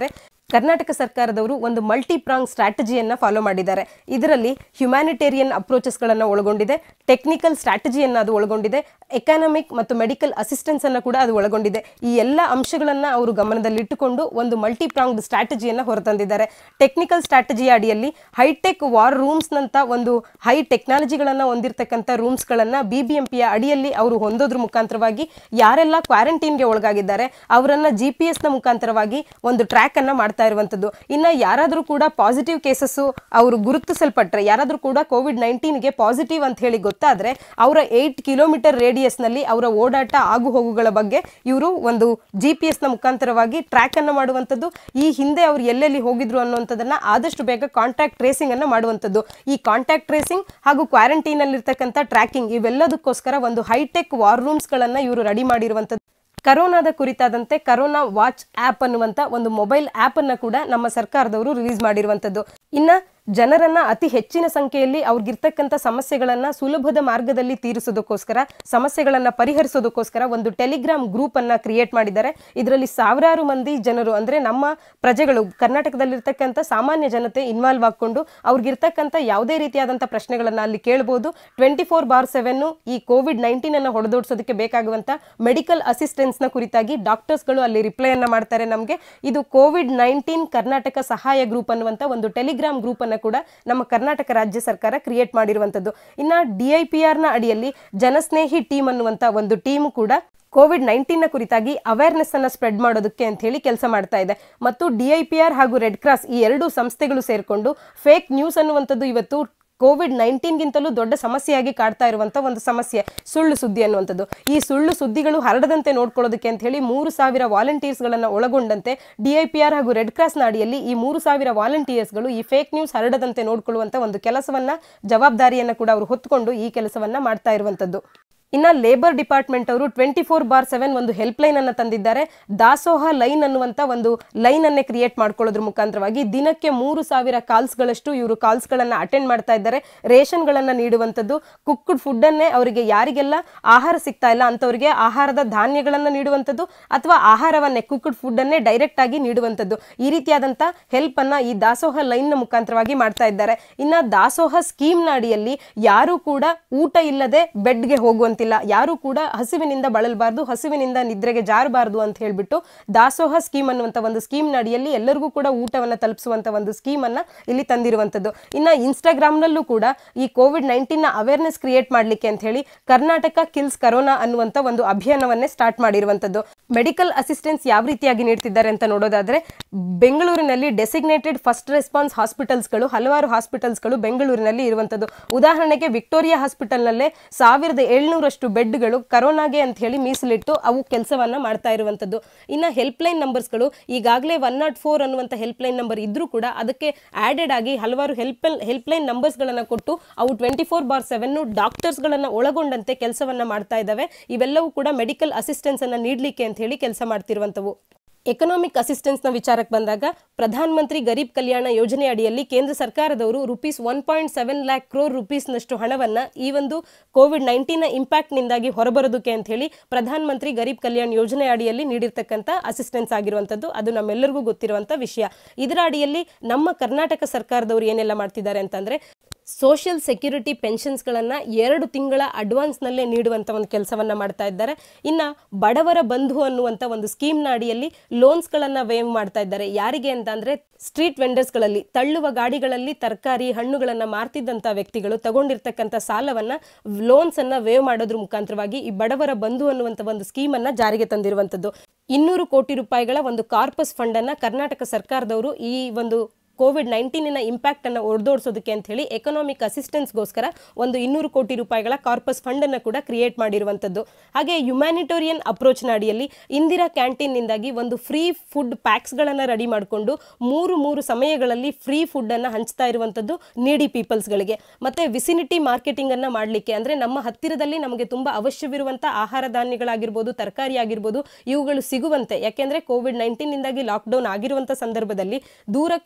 ಕರ್ನಾಟಕ ಸರ್ಕಾರದವರು ಒಂದು ಮಲ್ಟಿ ಪ್ರಾಂಗ್ ಸ್ಟ್ರಾಟಜಿಯನ್ನ ಫಾಲೋ ಮಾಡಿದ್ದಾರೆ ಇದರಲ್ಲಿ ಹ್ಯುಮ್ಯಾನಿಟೇರಿಯನ್ ಅಪ್ರೋಚಸ್ಗಳನ್ನು ಒಳಗೊಂಡಿದೆ ಟೆಕ್ನಿಕಲ್ ಸ್ಟ್ರಾಟಜಿಯನ್ನು ಅದು ಒಳಗೊಂಡಿದೆ ಎಕಾನಮಿಕ್ ಮತ್ತು ಮೆಡಿಕಲ್ ಅಸಿಸ್ಟೆನ್ಸ್ ಅನ್ನು ಕೂಡ ಅದು ಒಳಗೊಂಡಿದೆ ಈ ಎಲ್ಲ ಅಂಶಗಳನ್ನ ಅವರು ಗಮನದಲ್ಲಿಟ್ಟುಕೊಂಡು ಒಂದು ಮಲ್ಟಿ ಪ್ರಾಂಗ್ಡ್ ಸ್ಟ್ರಾಟಜಿಯನ್ನು ಹೊರತಂದಿದ್ದಾರೆ ಟೆಕ್ನಿಕಲ್ ಸ್ಟ್ರಾಟಜಿಯ ಅಡಿಯಲ್ಲಿ ಹೈಟೆಕ್ ವಾರ್ ರೂಮ್ಸ್ ನಂತ ಒಂದು ಹೈ ಟೆಕ್ನಾಲಜಿಗಳನ್ನು ಹೊಂದಿರತಕ್ಕಂಥ ರೂಮ್ಸ್ಗಳನ್ನ ಬಿಬಿಎಂಪಿಯ ಅಡಿಯಲ್ಲಿ ಅವರು ಹೊಂದೋದ್ರ ಮುಖಾಂತರವಾಗಿ ಯಾರೆಲ್ಲ ಕ್ವಾರಂಟೈನ್ಗೆ ಒಳಗಾಗಿದ್ದಾರೆ ಅವರನ್ನ ಜಿ ಪಿ ಎಸ್ನ ಮುಖಾಂತರವಾಗಿ ಒಂದು ಟ್ರ್ಯಾಕ್ ಅನ್ನ ಮಾಡ್ತಾ ಇರುವಂತದ್ದು ಇನ್ನ ಯಾರಾದರೂ ಕೂಡ ಪಾಸಿಟಿವ್ ಕೇಸಸ್ ಅವರು ಗುರುತಿಸಲ್ಪಟ್ರೆ ಯಾರಾದರೂ ಕೂಡ ಕೋವಿಡ್ ನೈನ್ಟೀನ್ಗೆ ಪಾಸಿಟಿವ್ ಅಂತ ಹೇಳಿ ಗೊತ್ತಾದ್ರೆ ಅವರ ಏಟ್ ಕಿಲೋಮೀಟರ್ ರೇಡಿಯಸ್ ನಲ್ಲಿ ಅವರ ಓಡಾಟ ಆಗು ಹೋಗುಗಳ ಬಗ್ಗೆ ಇವರು ಒಂದು ಜಿ ಪಿ ಎಸ್ ನ ಮುಖಾಂತರವಾಗಿ ಟ್ರ್ಯಾಕ್ ಅನ್ನ ಮಾಡುವಂತದ್ದು ಈ ಹಿಂದೆ ಅವರು ಎಲ್ಲೆಲ್ಲಿ ಹೋಗಿದ್ರು ಅನ್ನುವಂಥದ್ದನ್ನ ಆದಷ್ಟು ಬೇಗ ಕಾಂಟ್ಯಾಕ್ಟ್ ಟ್ರೇಸಿಂಗ್ ಅನ್ನ ಮಾಡುವಂತದ್ದು ಈ ಕಾಂಟ್ಯಾಕ್ಟ್ ಟ್ರೇಸಿಂಗ್ ಹಾಗೂ ಕ್ವಾರಂಟೈನ್ ಅಲ್ಲಿ ಇರ್ತಕ್ಕಂಥ ಟ್ರ್ಯಾಕಿಂಗ್ ಇವೆಲ್ಲದಕ್ಕೋಸ್ಕರ ಒಂದು ಹೈಟೆಕ್ ವಾರ್ ರೂಮ್ಸ್ ಗಳನ್ನ ಇವರು ರೆಡಿ ಮಾಡಿರುವಂತದ್ದು ಕರೋನಾದ ಕುರಿತಾದಂತೆ ಕರೋನಾ ವಾಚ್ ಆಪ್ ಅನ್ನುವಂತ ಒಂದು ಮೊಬೈಲ್ ಆಪ್ ಅನ್ನ ಕೂಡ ನಮ್ಮ ಸರ್ಕಾರದವರು ರಿಲೀಸ್ ಮಾಡಿರುವಂತದ್ದು ಇನ್ನ ಜನರನ್ನ ಅತಿ ಹೆಚ್ಚಿನ ಸಂಖ್ಯೆಯಲ್ಲಿ ಅವ್ರಿಗಿರ್ತಕ್ಕಂಥ ಸಮಸ್ಯೆಗಳನ್ನ ಸುಲಭದ ಮಾರ್ಗದಲ್ಲಿ ತೀರಿಸೋದಕ್ಕೋಸ್ಕರ ಸಮಸ್ಯೆಗಳನ್ನ ಪರಿಹರಿಸೋದಕ್ಕೋಸ್ಕರ ಒಂದು ಟೆಲಿಗ್ರಾಮ್ ಗ್ರೂಪ್ ಅನ್ನ ಕ್ರಿಯೇಟ್ ಮಾಡಿದ್ದಾರೆ ಇದರಲ್ಲಿ ಸಾವಿರಾರು ಮಂದಿ ಜನರು ಅಂದ್ರೆ ನಮ್ಮ ಪ್ರಜೆಗಳು ಕರ್ನಾಟಕದಲ್ಲಿರ್ತಕ್ಕಂಥ ಸಾಮಾನ್ಯ ಜನತೆ ಇನ್ವಾಲ್ವ್ ಆಗ್ಕೊಂಡು ಅವ್ರಿಗಿರ್ತಕ್ಕಂಥ ಯಾವುದೇ ರೀತಿಯಾದಂಥ ಪ್ರಶ್ನೆಗಳನ್ನ ಅಲ್ಲಿ ಕೇಳಬಹುದು ಟ್ವೆಂಟಿ ಫೋರ್ ಬಾರ್ ಸೆವೆನ್ ಈ ಕೋವಿಡ್ ನೈನ್ಟೀನ್ ಅನ್ನ ಹೊಡೆದೋಡಿಸೋದಕ್ಕೆ ಬೇಕಾಗುವಂತ ಮೆಡಿಕಲ್ ಅಸಿಸ್ಟೆನ್ಸ್ ನ ಕುರಿತಾಗಿ ಡಾಕ್ಟರ್ಸ್ಗಳು ಅಲ್ಲಿ ರಿಪ್ಲೈ ಅನ್ನ ಮಾಡ್ತಾರೆ ನಮಗೆ ಇದು ಕೋವಿಡ್ ನೈನ್ಟೀನ್ ಕರ್ನಾಟಕ ಸಹಾಯ ಗ್ರೂಪ್ ಅನ್ನುವಂತ ಒಂದು ಟೆಲಿಗ್ರಾಮ್ ಗ್ರೂಪ್ ಅನ್ನ ಕೂಡ ನಮ್ಮ ಕರ್ನಾಟಕ ರಾಜ್ಯ ಸರ್ಕಾರ ಕ್ರಿಯೇಟ್ ಮಾಡಿರುವಂತದ್ದು ಇನ್ನ ಡಿಐಪಿಆರ್ ನ ಅಡಿಯಲ್ಲಿ ಜನಸ್ನೇಹಿ ಟೀಮ್ ಅನ್ನುವಂತ ಒಂದು ಟೀಮ್ ಕೂಡ ಕೋವಿಡ್ ನೈನ್ಟೀನ್ ನ ಕುರಿತಾಗಿ ಅವೇರ್ನೆಸ್ ಅನ್ನ ಸ್ಪ್ರೆಡ್ ಮಾಡೋದಕ್ಕೆ ಅಂತ ಹೇಳಿ ಕೆಲಸ ಮಾಡ್ತಾ ಇದೆ ಮತ್ತು ಡಿಐಪಿಆರ್ ಹಾಗೂ ರೆಡ್ ಕ್ರಾಸ್ ಈ ಎರಡು ಸಂಸ್ಥೆಗಳು ಸೇರ್ಕೊಂಡು ಫೇಕ್ ನ್ಯೂಸ್ ಅನ್ನುವಂಥದ್ದು ಇವತ್ತು ಕೋವಿಡ್ ನೈನ್ಟೀನ್ಗಿಂತಲೂ ದೊಡ್ಡ ಸಮಸ್ಯೆಯಾಗಿ ಕಾಡ್ತಾ ಇರುವಂತ ಒಂದು ಸಮಸ್ಯೆ ಸುಳ್ಳು ಸುದ್ದಿ ಅನ್ನುವಂಥದ್ದು ಈ ಸುಳ್ಳು ಸುದ್ದಿಗಳು ಹರಡದಂತೆ ನೋಡ್ಕೊಳ್ಳೋದಕ್ಕೆ ಅಂತ ಹೇಳಿ ಮೂರು ಸಾವಿರ ವಾಲಂಟಿಯರ್ಸ್ಗಳನ್ನ ಒಳಗೊಂಡಂತೆ ಡಿಐಪಿಆರ್ ಹಾಗೂ ರೆಡ್ ಕ್ರಾಸ್ನ ಅಡಿಯಲ್ಲಿ ಈ ಮೂರು ಸಾವಿರ ವಾಲಂಟಿಯರ್ಸ್ಗಳು ಈ ಫೇಕ್ ನ್ಯೂಸ್ ಹರಡದಂತೆ ನೋಡ್ಕೊಳ್ಳುವಂತ ಒಂದು ಕೆಲಸವನ್ನ ಜವಾಬ್ದಾರಿಯನ್ನ ಕೂಡ ಅವರು ಹೊತ್ಕೊಂಡು ಈ ಕೆಲಸವನ್ನ ಮಾಡ್ತಾ ಇರುವಂತದ್ದು ಇನ್ನ ಲೇಬರ್ ಡಿಪಾರ್ಟ್ಮೆಂಟ್ ಅವರು ಟ್ವೆಂಟಿ ಫೋರ್ ಬಾರ್ ಸೆವೆನ್ ಒಂದು ಹೆಲ್ಪ್ ಲೈನ್ ಅನ್ನ ತಂದಿದ್ದಾರೆ ದಾಸೋಹ ಲೈನ್ ಅನ್ನುವಂತ ಒಂದು ಲೈನ್ ಅನ್ನೇ ಕ್ರಿಯೇಟ್ ಮಾಡ್ಕೊಳ್ಳೋದ್ರ ಮುಖಾಂತರವಾಗಿ ದಿನಕ್ಕೆ ಮೂರು ಸಾವಿರ ಕಾಲ್ಸ್ ಗಳಷ್ಟು ಇವರು ಕಾಲ್ಸ್ ಗಳನ್ನ ಅಟೆಂಡ್ ಮಾಡ್ತಾ ಇದ್ದಾರೆ ರೇಷನ್ ಗಳನ್ನ ನೀಡುವಂತದ್ದು ಕುಕ್ಡ್ ಫುಡ್ ಅನ್ನೇ ಅವರಿಗೆ ಯಾರಿಗೆಲ್ಲ ಆಹಾರ ಸಿಗ್ತಾ ಇಲ್ಲ ಅಂತವರಿಗೆ ಆಹಾರದ ಧಾನ್ಯಗಳನ್ನ ನೀಡುವಂತದ್ದು ಅಥವಾ ಆಹಾರವನ್ನೇ ಕುಕ್ಡ್ ಫುಡ್ ಅನ್ನೇ ಡೈರೆಕ್ಟ್ ಆಗಿ ನೀಡುವಂತದ್ದು ಈ ರೀತಿಯಾದಂತ ಹೆಲ್ಪ್ ಅನ್ನ ಈ ದಾಸೋಹ ಲೈನ್ ನ ಮುಖಾಂತರವಾಗಿ ಮಾಡ್ತಾ ಇದ್ದಾರೆ ಇನ್ನ ದಾಸೋಹ ಸ್ಕೀಮ್ ನ ಅಡಿಯಲ್ಲಿ ಯಾರು ಕೂಡ ಊಟ ಇಲ್ಲದೆ ಬೆಡ್ಗೆ ಹೋಗುವಂತಿಲ್ಲ ಯಾರು ಕೂಡ ಹಸಿವಿನಿಂದ ಬಳಲಬಾರ್ದು ಹಸಿವಿನಿಂದ ನಿದ್ರೆಗೆ ಜಾರಬಾರ್ದು ಅಂತ ಹೇಳ್ಬಿಟ್ಟು ದಾಸೋಹ ಸ್ಕೀಮ್ ಅನ್ನುವಂತ ಒಂದು ಸ್ಕೀಮ್ ನ ಅಡಿಯಲ್ಲಿ ಎಲ್ಲರಿಗೂ ಕೂಡ ಊಟವನ್ನ ತಲುಪಿಸುವಂತ ಒಂದು ಸ್ಕೀಮ್ ಅನ್ನ ಇಲ್ಲಿ ತಂದಿರುವಂತದ್ದು ಇನ್ನ ಇನ್ಸ್ಟಾಗ್ರಾಮ್ ನಲ್ಲೂ ಕೂಡ ಈ ಕೋವಿಡ್ ನೈನ್ಟೀನ್ ನ ಅವೇರ್ನೆಸ್ ಕ್ರಿಯೇಟ್ ಮಾಡ್ಲಿಕ್ಕೆ ಅಂತ ಹೇಳಿ ಕರ್ನಾಟಕ ಕಿಲ್ಸ್ ಕರೋನಾ ಅನ್ನುವಂತ ಒಂದು ಅಭಿಯಾನವನ್ನೇ ಸ್ಟಾರ್ಟ್ ಮಾಡಿರುವಂತದ್ದು ಮೆಡಿಕಲ್ ಅಸಿಸ್ಟೆನ್ಸ್ ಯಾವ ರೀತಿಯಾಗಿ ನೀಡ್ತಿದ್ದಾರೆ ಅಂತ ನೋಡೋದಾದ್ರೆ ಬೆಂಗಳೂರಿನಲ್ಲಿ ಡೆಸಿಗ್ನೇಟೆಡ್ ಫಸ್ಟ್ ರೆಸ್ಪಾನ್ಸ್ ಹಾಸ್ಪಿಟಲ್ಸ್ಗಳು ಹಲವಾರು ಹಾಸ್ಪಿಟಲ್ಸ್ಗಳು ಬೆಂಗಳೂರಿನಲ್ಲಿ ಇರುವಂತದ್ದು ಉದಾಹರಣೆಗೆ ವಿಕ್ಟೋರಿಯಾ ಹಾಸ್ಪಿಟಲ್ನಲ್ಲೇ ಸಾವಿರದ ಏಳ್ನೂರಷ್ಟು ಬೆಡ್ಗಳು ಕರೋನಾಗೆ ಅಂತ ಹೇಳಿ ಮೀಸಲಿಟ್ಟು ಅವು ಕೆಲಸವನ್ನ ಮಾಡ್ತಾ ಇರುವಂತದ್ದು ಇನ್ನ ಹೆಲ್ಪ್ ಲೈನ್ ನಂಬರ್ಸ್ಗಳು ಈಗಾಗಲೇ ಒನ್ ನಾಟ್ ಫೋರ್ ಅನ್ನುವಂಥ ಹೆಲ್ಪ್ ಲೈನ್ ನಂಬರ್ ಇದ್ರೂ ಕೂಡ ಅದಕ್ಕೆ ಆಡೆಡ್ ಆಗಿ ಹಲವಾರು ಹೆಲ್ಪ್ ಹೆಲ್ಪ್ ಲೈನ್ ನಂಬರ್ಸ್ಗಳನ್ನ ಕೊಟ್ಟು ಅವು ಟ್ವೆಂಟಿ ಫೋರ್ ಬಾರ್ ಸೆವೆನ್ ಡಾಕ್ಟರ್ಸ್ಗಳನ್ನ ಒಳಗೊಂಡಂತೆ ಕೆಲಸವನ್ನ ಮಾಡ್ತಾ ಇದ್ದಾವೆ ಇವೆಲ್ಲವೂ ಕೂಡ ಮೆಡಿಕಲ್ ಅಸಿಸ್ಟೆನ್ಸ್ ಅನ್ನ ನೀಡಲಿಕ್ಕೆ ಅಂತ ಹೇಳಿ ಕೆಲಸ ಮಾಡ್ತಿರುವಂತವು ಎಕನಾಮಿಕ್ ಅಸಿಸ್ಟೆನ್ಸ್ ನ ವಿಚಾರಕ್ಕೆ ಬಂದಾಗ ಪ್ರಧಾನ ಮಂತ್ರಿ ಗರೀಬ್ ಕಲ್ಯಾಣ ಯೋಜನೆ ಅಡಿಯಲ್ಲಿ ಕೇಂದ್ರ ಸರ್ಕಾರದವರು rupees one point seven lakh crore ರುಪೀಸ್ನಷ್ಟು ಹಣವನ್ನ ಈ ಒಂದು ಕೋವಿಡ್ ನೈನ್ಟೀನ್ ಇಂಪ್ಯಾಕ್ಟ್ ನಿಂದಾಗಿ ಹೊರಬರೋದಕ್ಕೆ ಅಂತ ಹೇಳಿ ಪ್ರಧಾನ ಮಂತ್ರಿ ಗರೀಬ್ ಕಲ್ಯಾಣ ಯೋಜನೆ ಅಡಿಯಲ್ಲಿ ನೀಡಿರ್ತಕ್ಕಂಥ ಅಸಿಸ್ಟೆನ್ಸ್ ಆಗಿರುವಂತದ್ದು ಅದು ನಮ್ಮೆಲ್ಲರಿಗೂ ಗೊತ್ತಿರುವಂತ ವಿಷಯ ಇದರ ಅಡಿಯಲ್ಲಿ ನಮ್ಮ ಕರ್ನಾಟಕ ಸರ್ಕಾರದವರು ಏನೆಲ್ಲ ಮಾಡ್ತಿದ್ದಾರೆ ಅಂತಂದ್ರೆ ಸೋಷಿಯಲ್ ಸೆಕ್ಯೂರಿಟಿ ಪೆನ್ಷನ್ಸ್ಗಳನ್ನು ಎರಡು ತಿಂಗಳ ಅಡ್ವಾನ್ಸ್ನಲ್ಲೇ ನೀಡುವಂಥ ಒಂದು ಕೆಲಸವನ್ನು ಮಾಡ್ತಾ ಇದ್ದಾರೆ ಇನ್ನು ಬಡವರ ಬಂಧು ಅನ್ನುವಂಥ ಒಂದು ಸ್ಕೀಮ್ನ ಅಡಿಯಲ್ಲಿ ಲೋನ್ಸ್ಗಳನ್ನು ವೇವ್ ಮಾಡ್ತಾ ಇದ್ದಾರೆ ಯಾರಿಗೆ ಅಂತ ಅಂದರೆ ಸ್ಟ್ರೀಟ್ ವೆಂಡರ್ಸ್ಗಳಲ್ಲಿ ತಳ್ಳುವ ಗಾಡಿಗಳಲ್ಲಿ ತರಕಾರಿ ಹಣ್ಣುಗಳನ್ನು ಮಾರ್ತಿದ್ದಂಥ ವ್ಯಕ್ತಿಗಳು ತಗೊಂಡಿರ್ತಕ್ಕಂಥ ಸಾಲವನ್ನು ಲೋನ್ಸನ್ನು ವೇವ್ ಮಾಡೋದ್ರ ಮುಖಾಂತರವಾಗಿ ಈ ಬಡವರ ಬಂಧು ಅನ್ನುವಂಥ ಒಂದು ಸ್ಕೀಮನ್ನು ಜಾರಿಗೆ ತಂದಿರುವಂಥದ್ದು ಇನ್ನೂರು ಕೋಟಿ ರೂಪಾಯಿಗಳ ಒಂದು ಕಾರ್ಪಸ್ ಫಂಡನ್ನು ಕರ್ನಾಟಕ ಸರ್ಕಾರದವರು ಈ ಒಂದು ಕೋವಿಡ್ ನೈನ್ಟೀನಿನ ಇಂಪ್ಯಾಕ್ಟ್ ಅನ್ನು ಒಡೆದೋಡಿಸೋದಕ್ಕೆ ಅಂತ ಹೇಳಿ ಎಕನಾಮಿಕ್ ಅಸಿಸ್ಟೆನ್ಸ್ಗೋಸ್ಕರ ಒಂದು ಇನ್ನೂರು ಕೋಟಿ ರೂಪಾಯಿಗಳ ಕಾರ್ಪಸ್ ಫಂಡ್ ಅನ್ನು ಕೂಡ ಕ್ರಿಯೇಟ್ ಮಾಡಿರುವಂಥದ್ದು ಹಾಗೆ ಹ್ಯುಮ್ಯಾನಿಟೋರಿಯನ್ ಅಪ್ರೋಚ್ನ ಅಡಿಯಲ್ಲಿ ಇಂದಿರಾ ಕ್ಯಾಂಟೀನ್ನಿಂದಾಗಿ ಒಂದು ಫ್ರೀ ಫುಡ್ ಪ್ಯಾಕ್ಸ್ಗಳನ್ನು ರೆಡಿ ಮಾಡಿಕೊಂಡು ಮೂರು ಮೂರು ಸಮಯಗಳಲ್ಲಿ ಫ್ರೀ ಫುಡ್ ಅನ್ನು ಹಂಚ್ತಾ ಇರುವಂಥದ್ದು ನೀಡಿ ಪೀಪಲ್ಸ್ಗಳಿಗೆ ಮತ್ತೆ ವಿಸಿನಿಟಿ ಮಾರ್ಕೆಟಿಂಗ್ ಅನ್ನ ಮಾಡಲಿಕ್ಕೆ ಅಂದ್ರೆ ನಮ್ಮ ಹತ್ತಿರದಲ್ಲಿ ನಮಗೆ ತುಂಬಾ ಅವಶ್ಯವಿರುವಂತ ಆಹಾರ ಧಾನ್ಯಗಳಾಗಿರ್ಬೋದು ತರಕಾರಿ ಆಗಿರ್ಬೋದು ಇವುಗಳು ಸಿಗುವಂತೆ ಯಾಕೆಂದ್ರೆ ಕೋವಿಡ್ ನೈನ್ಟೀನ್ ಇಂದಾಗಿ ಲಾಕ್ಡೌನ್ ಆಗಿರುವಂತ ಸಂದರ್ಭದಲ್ಲಿ ದೂರಕ್ಕೆ ಹೋಗದೆ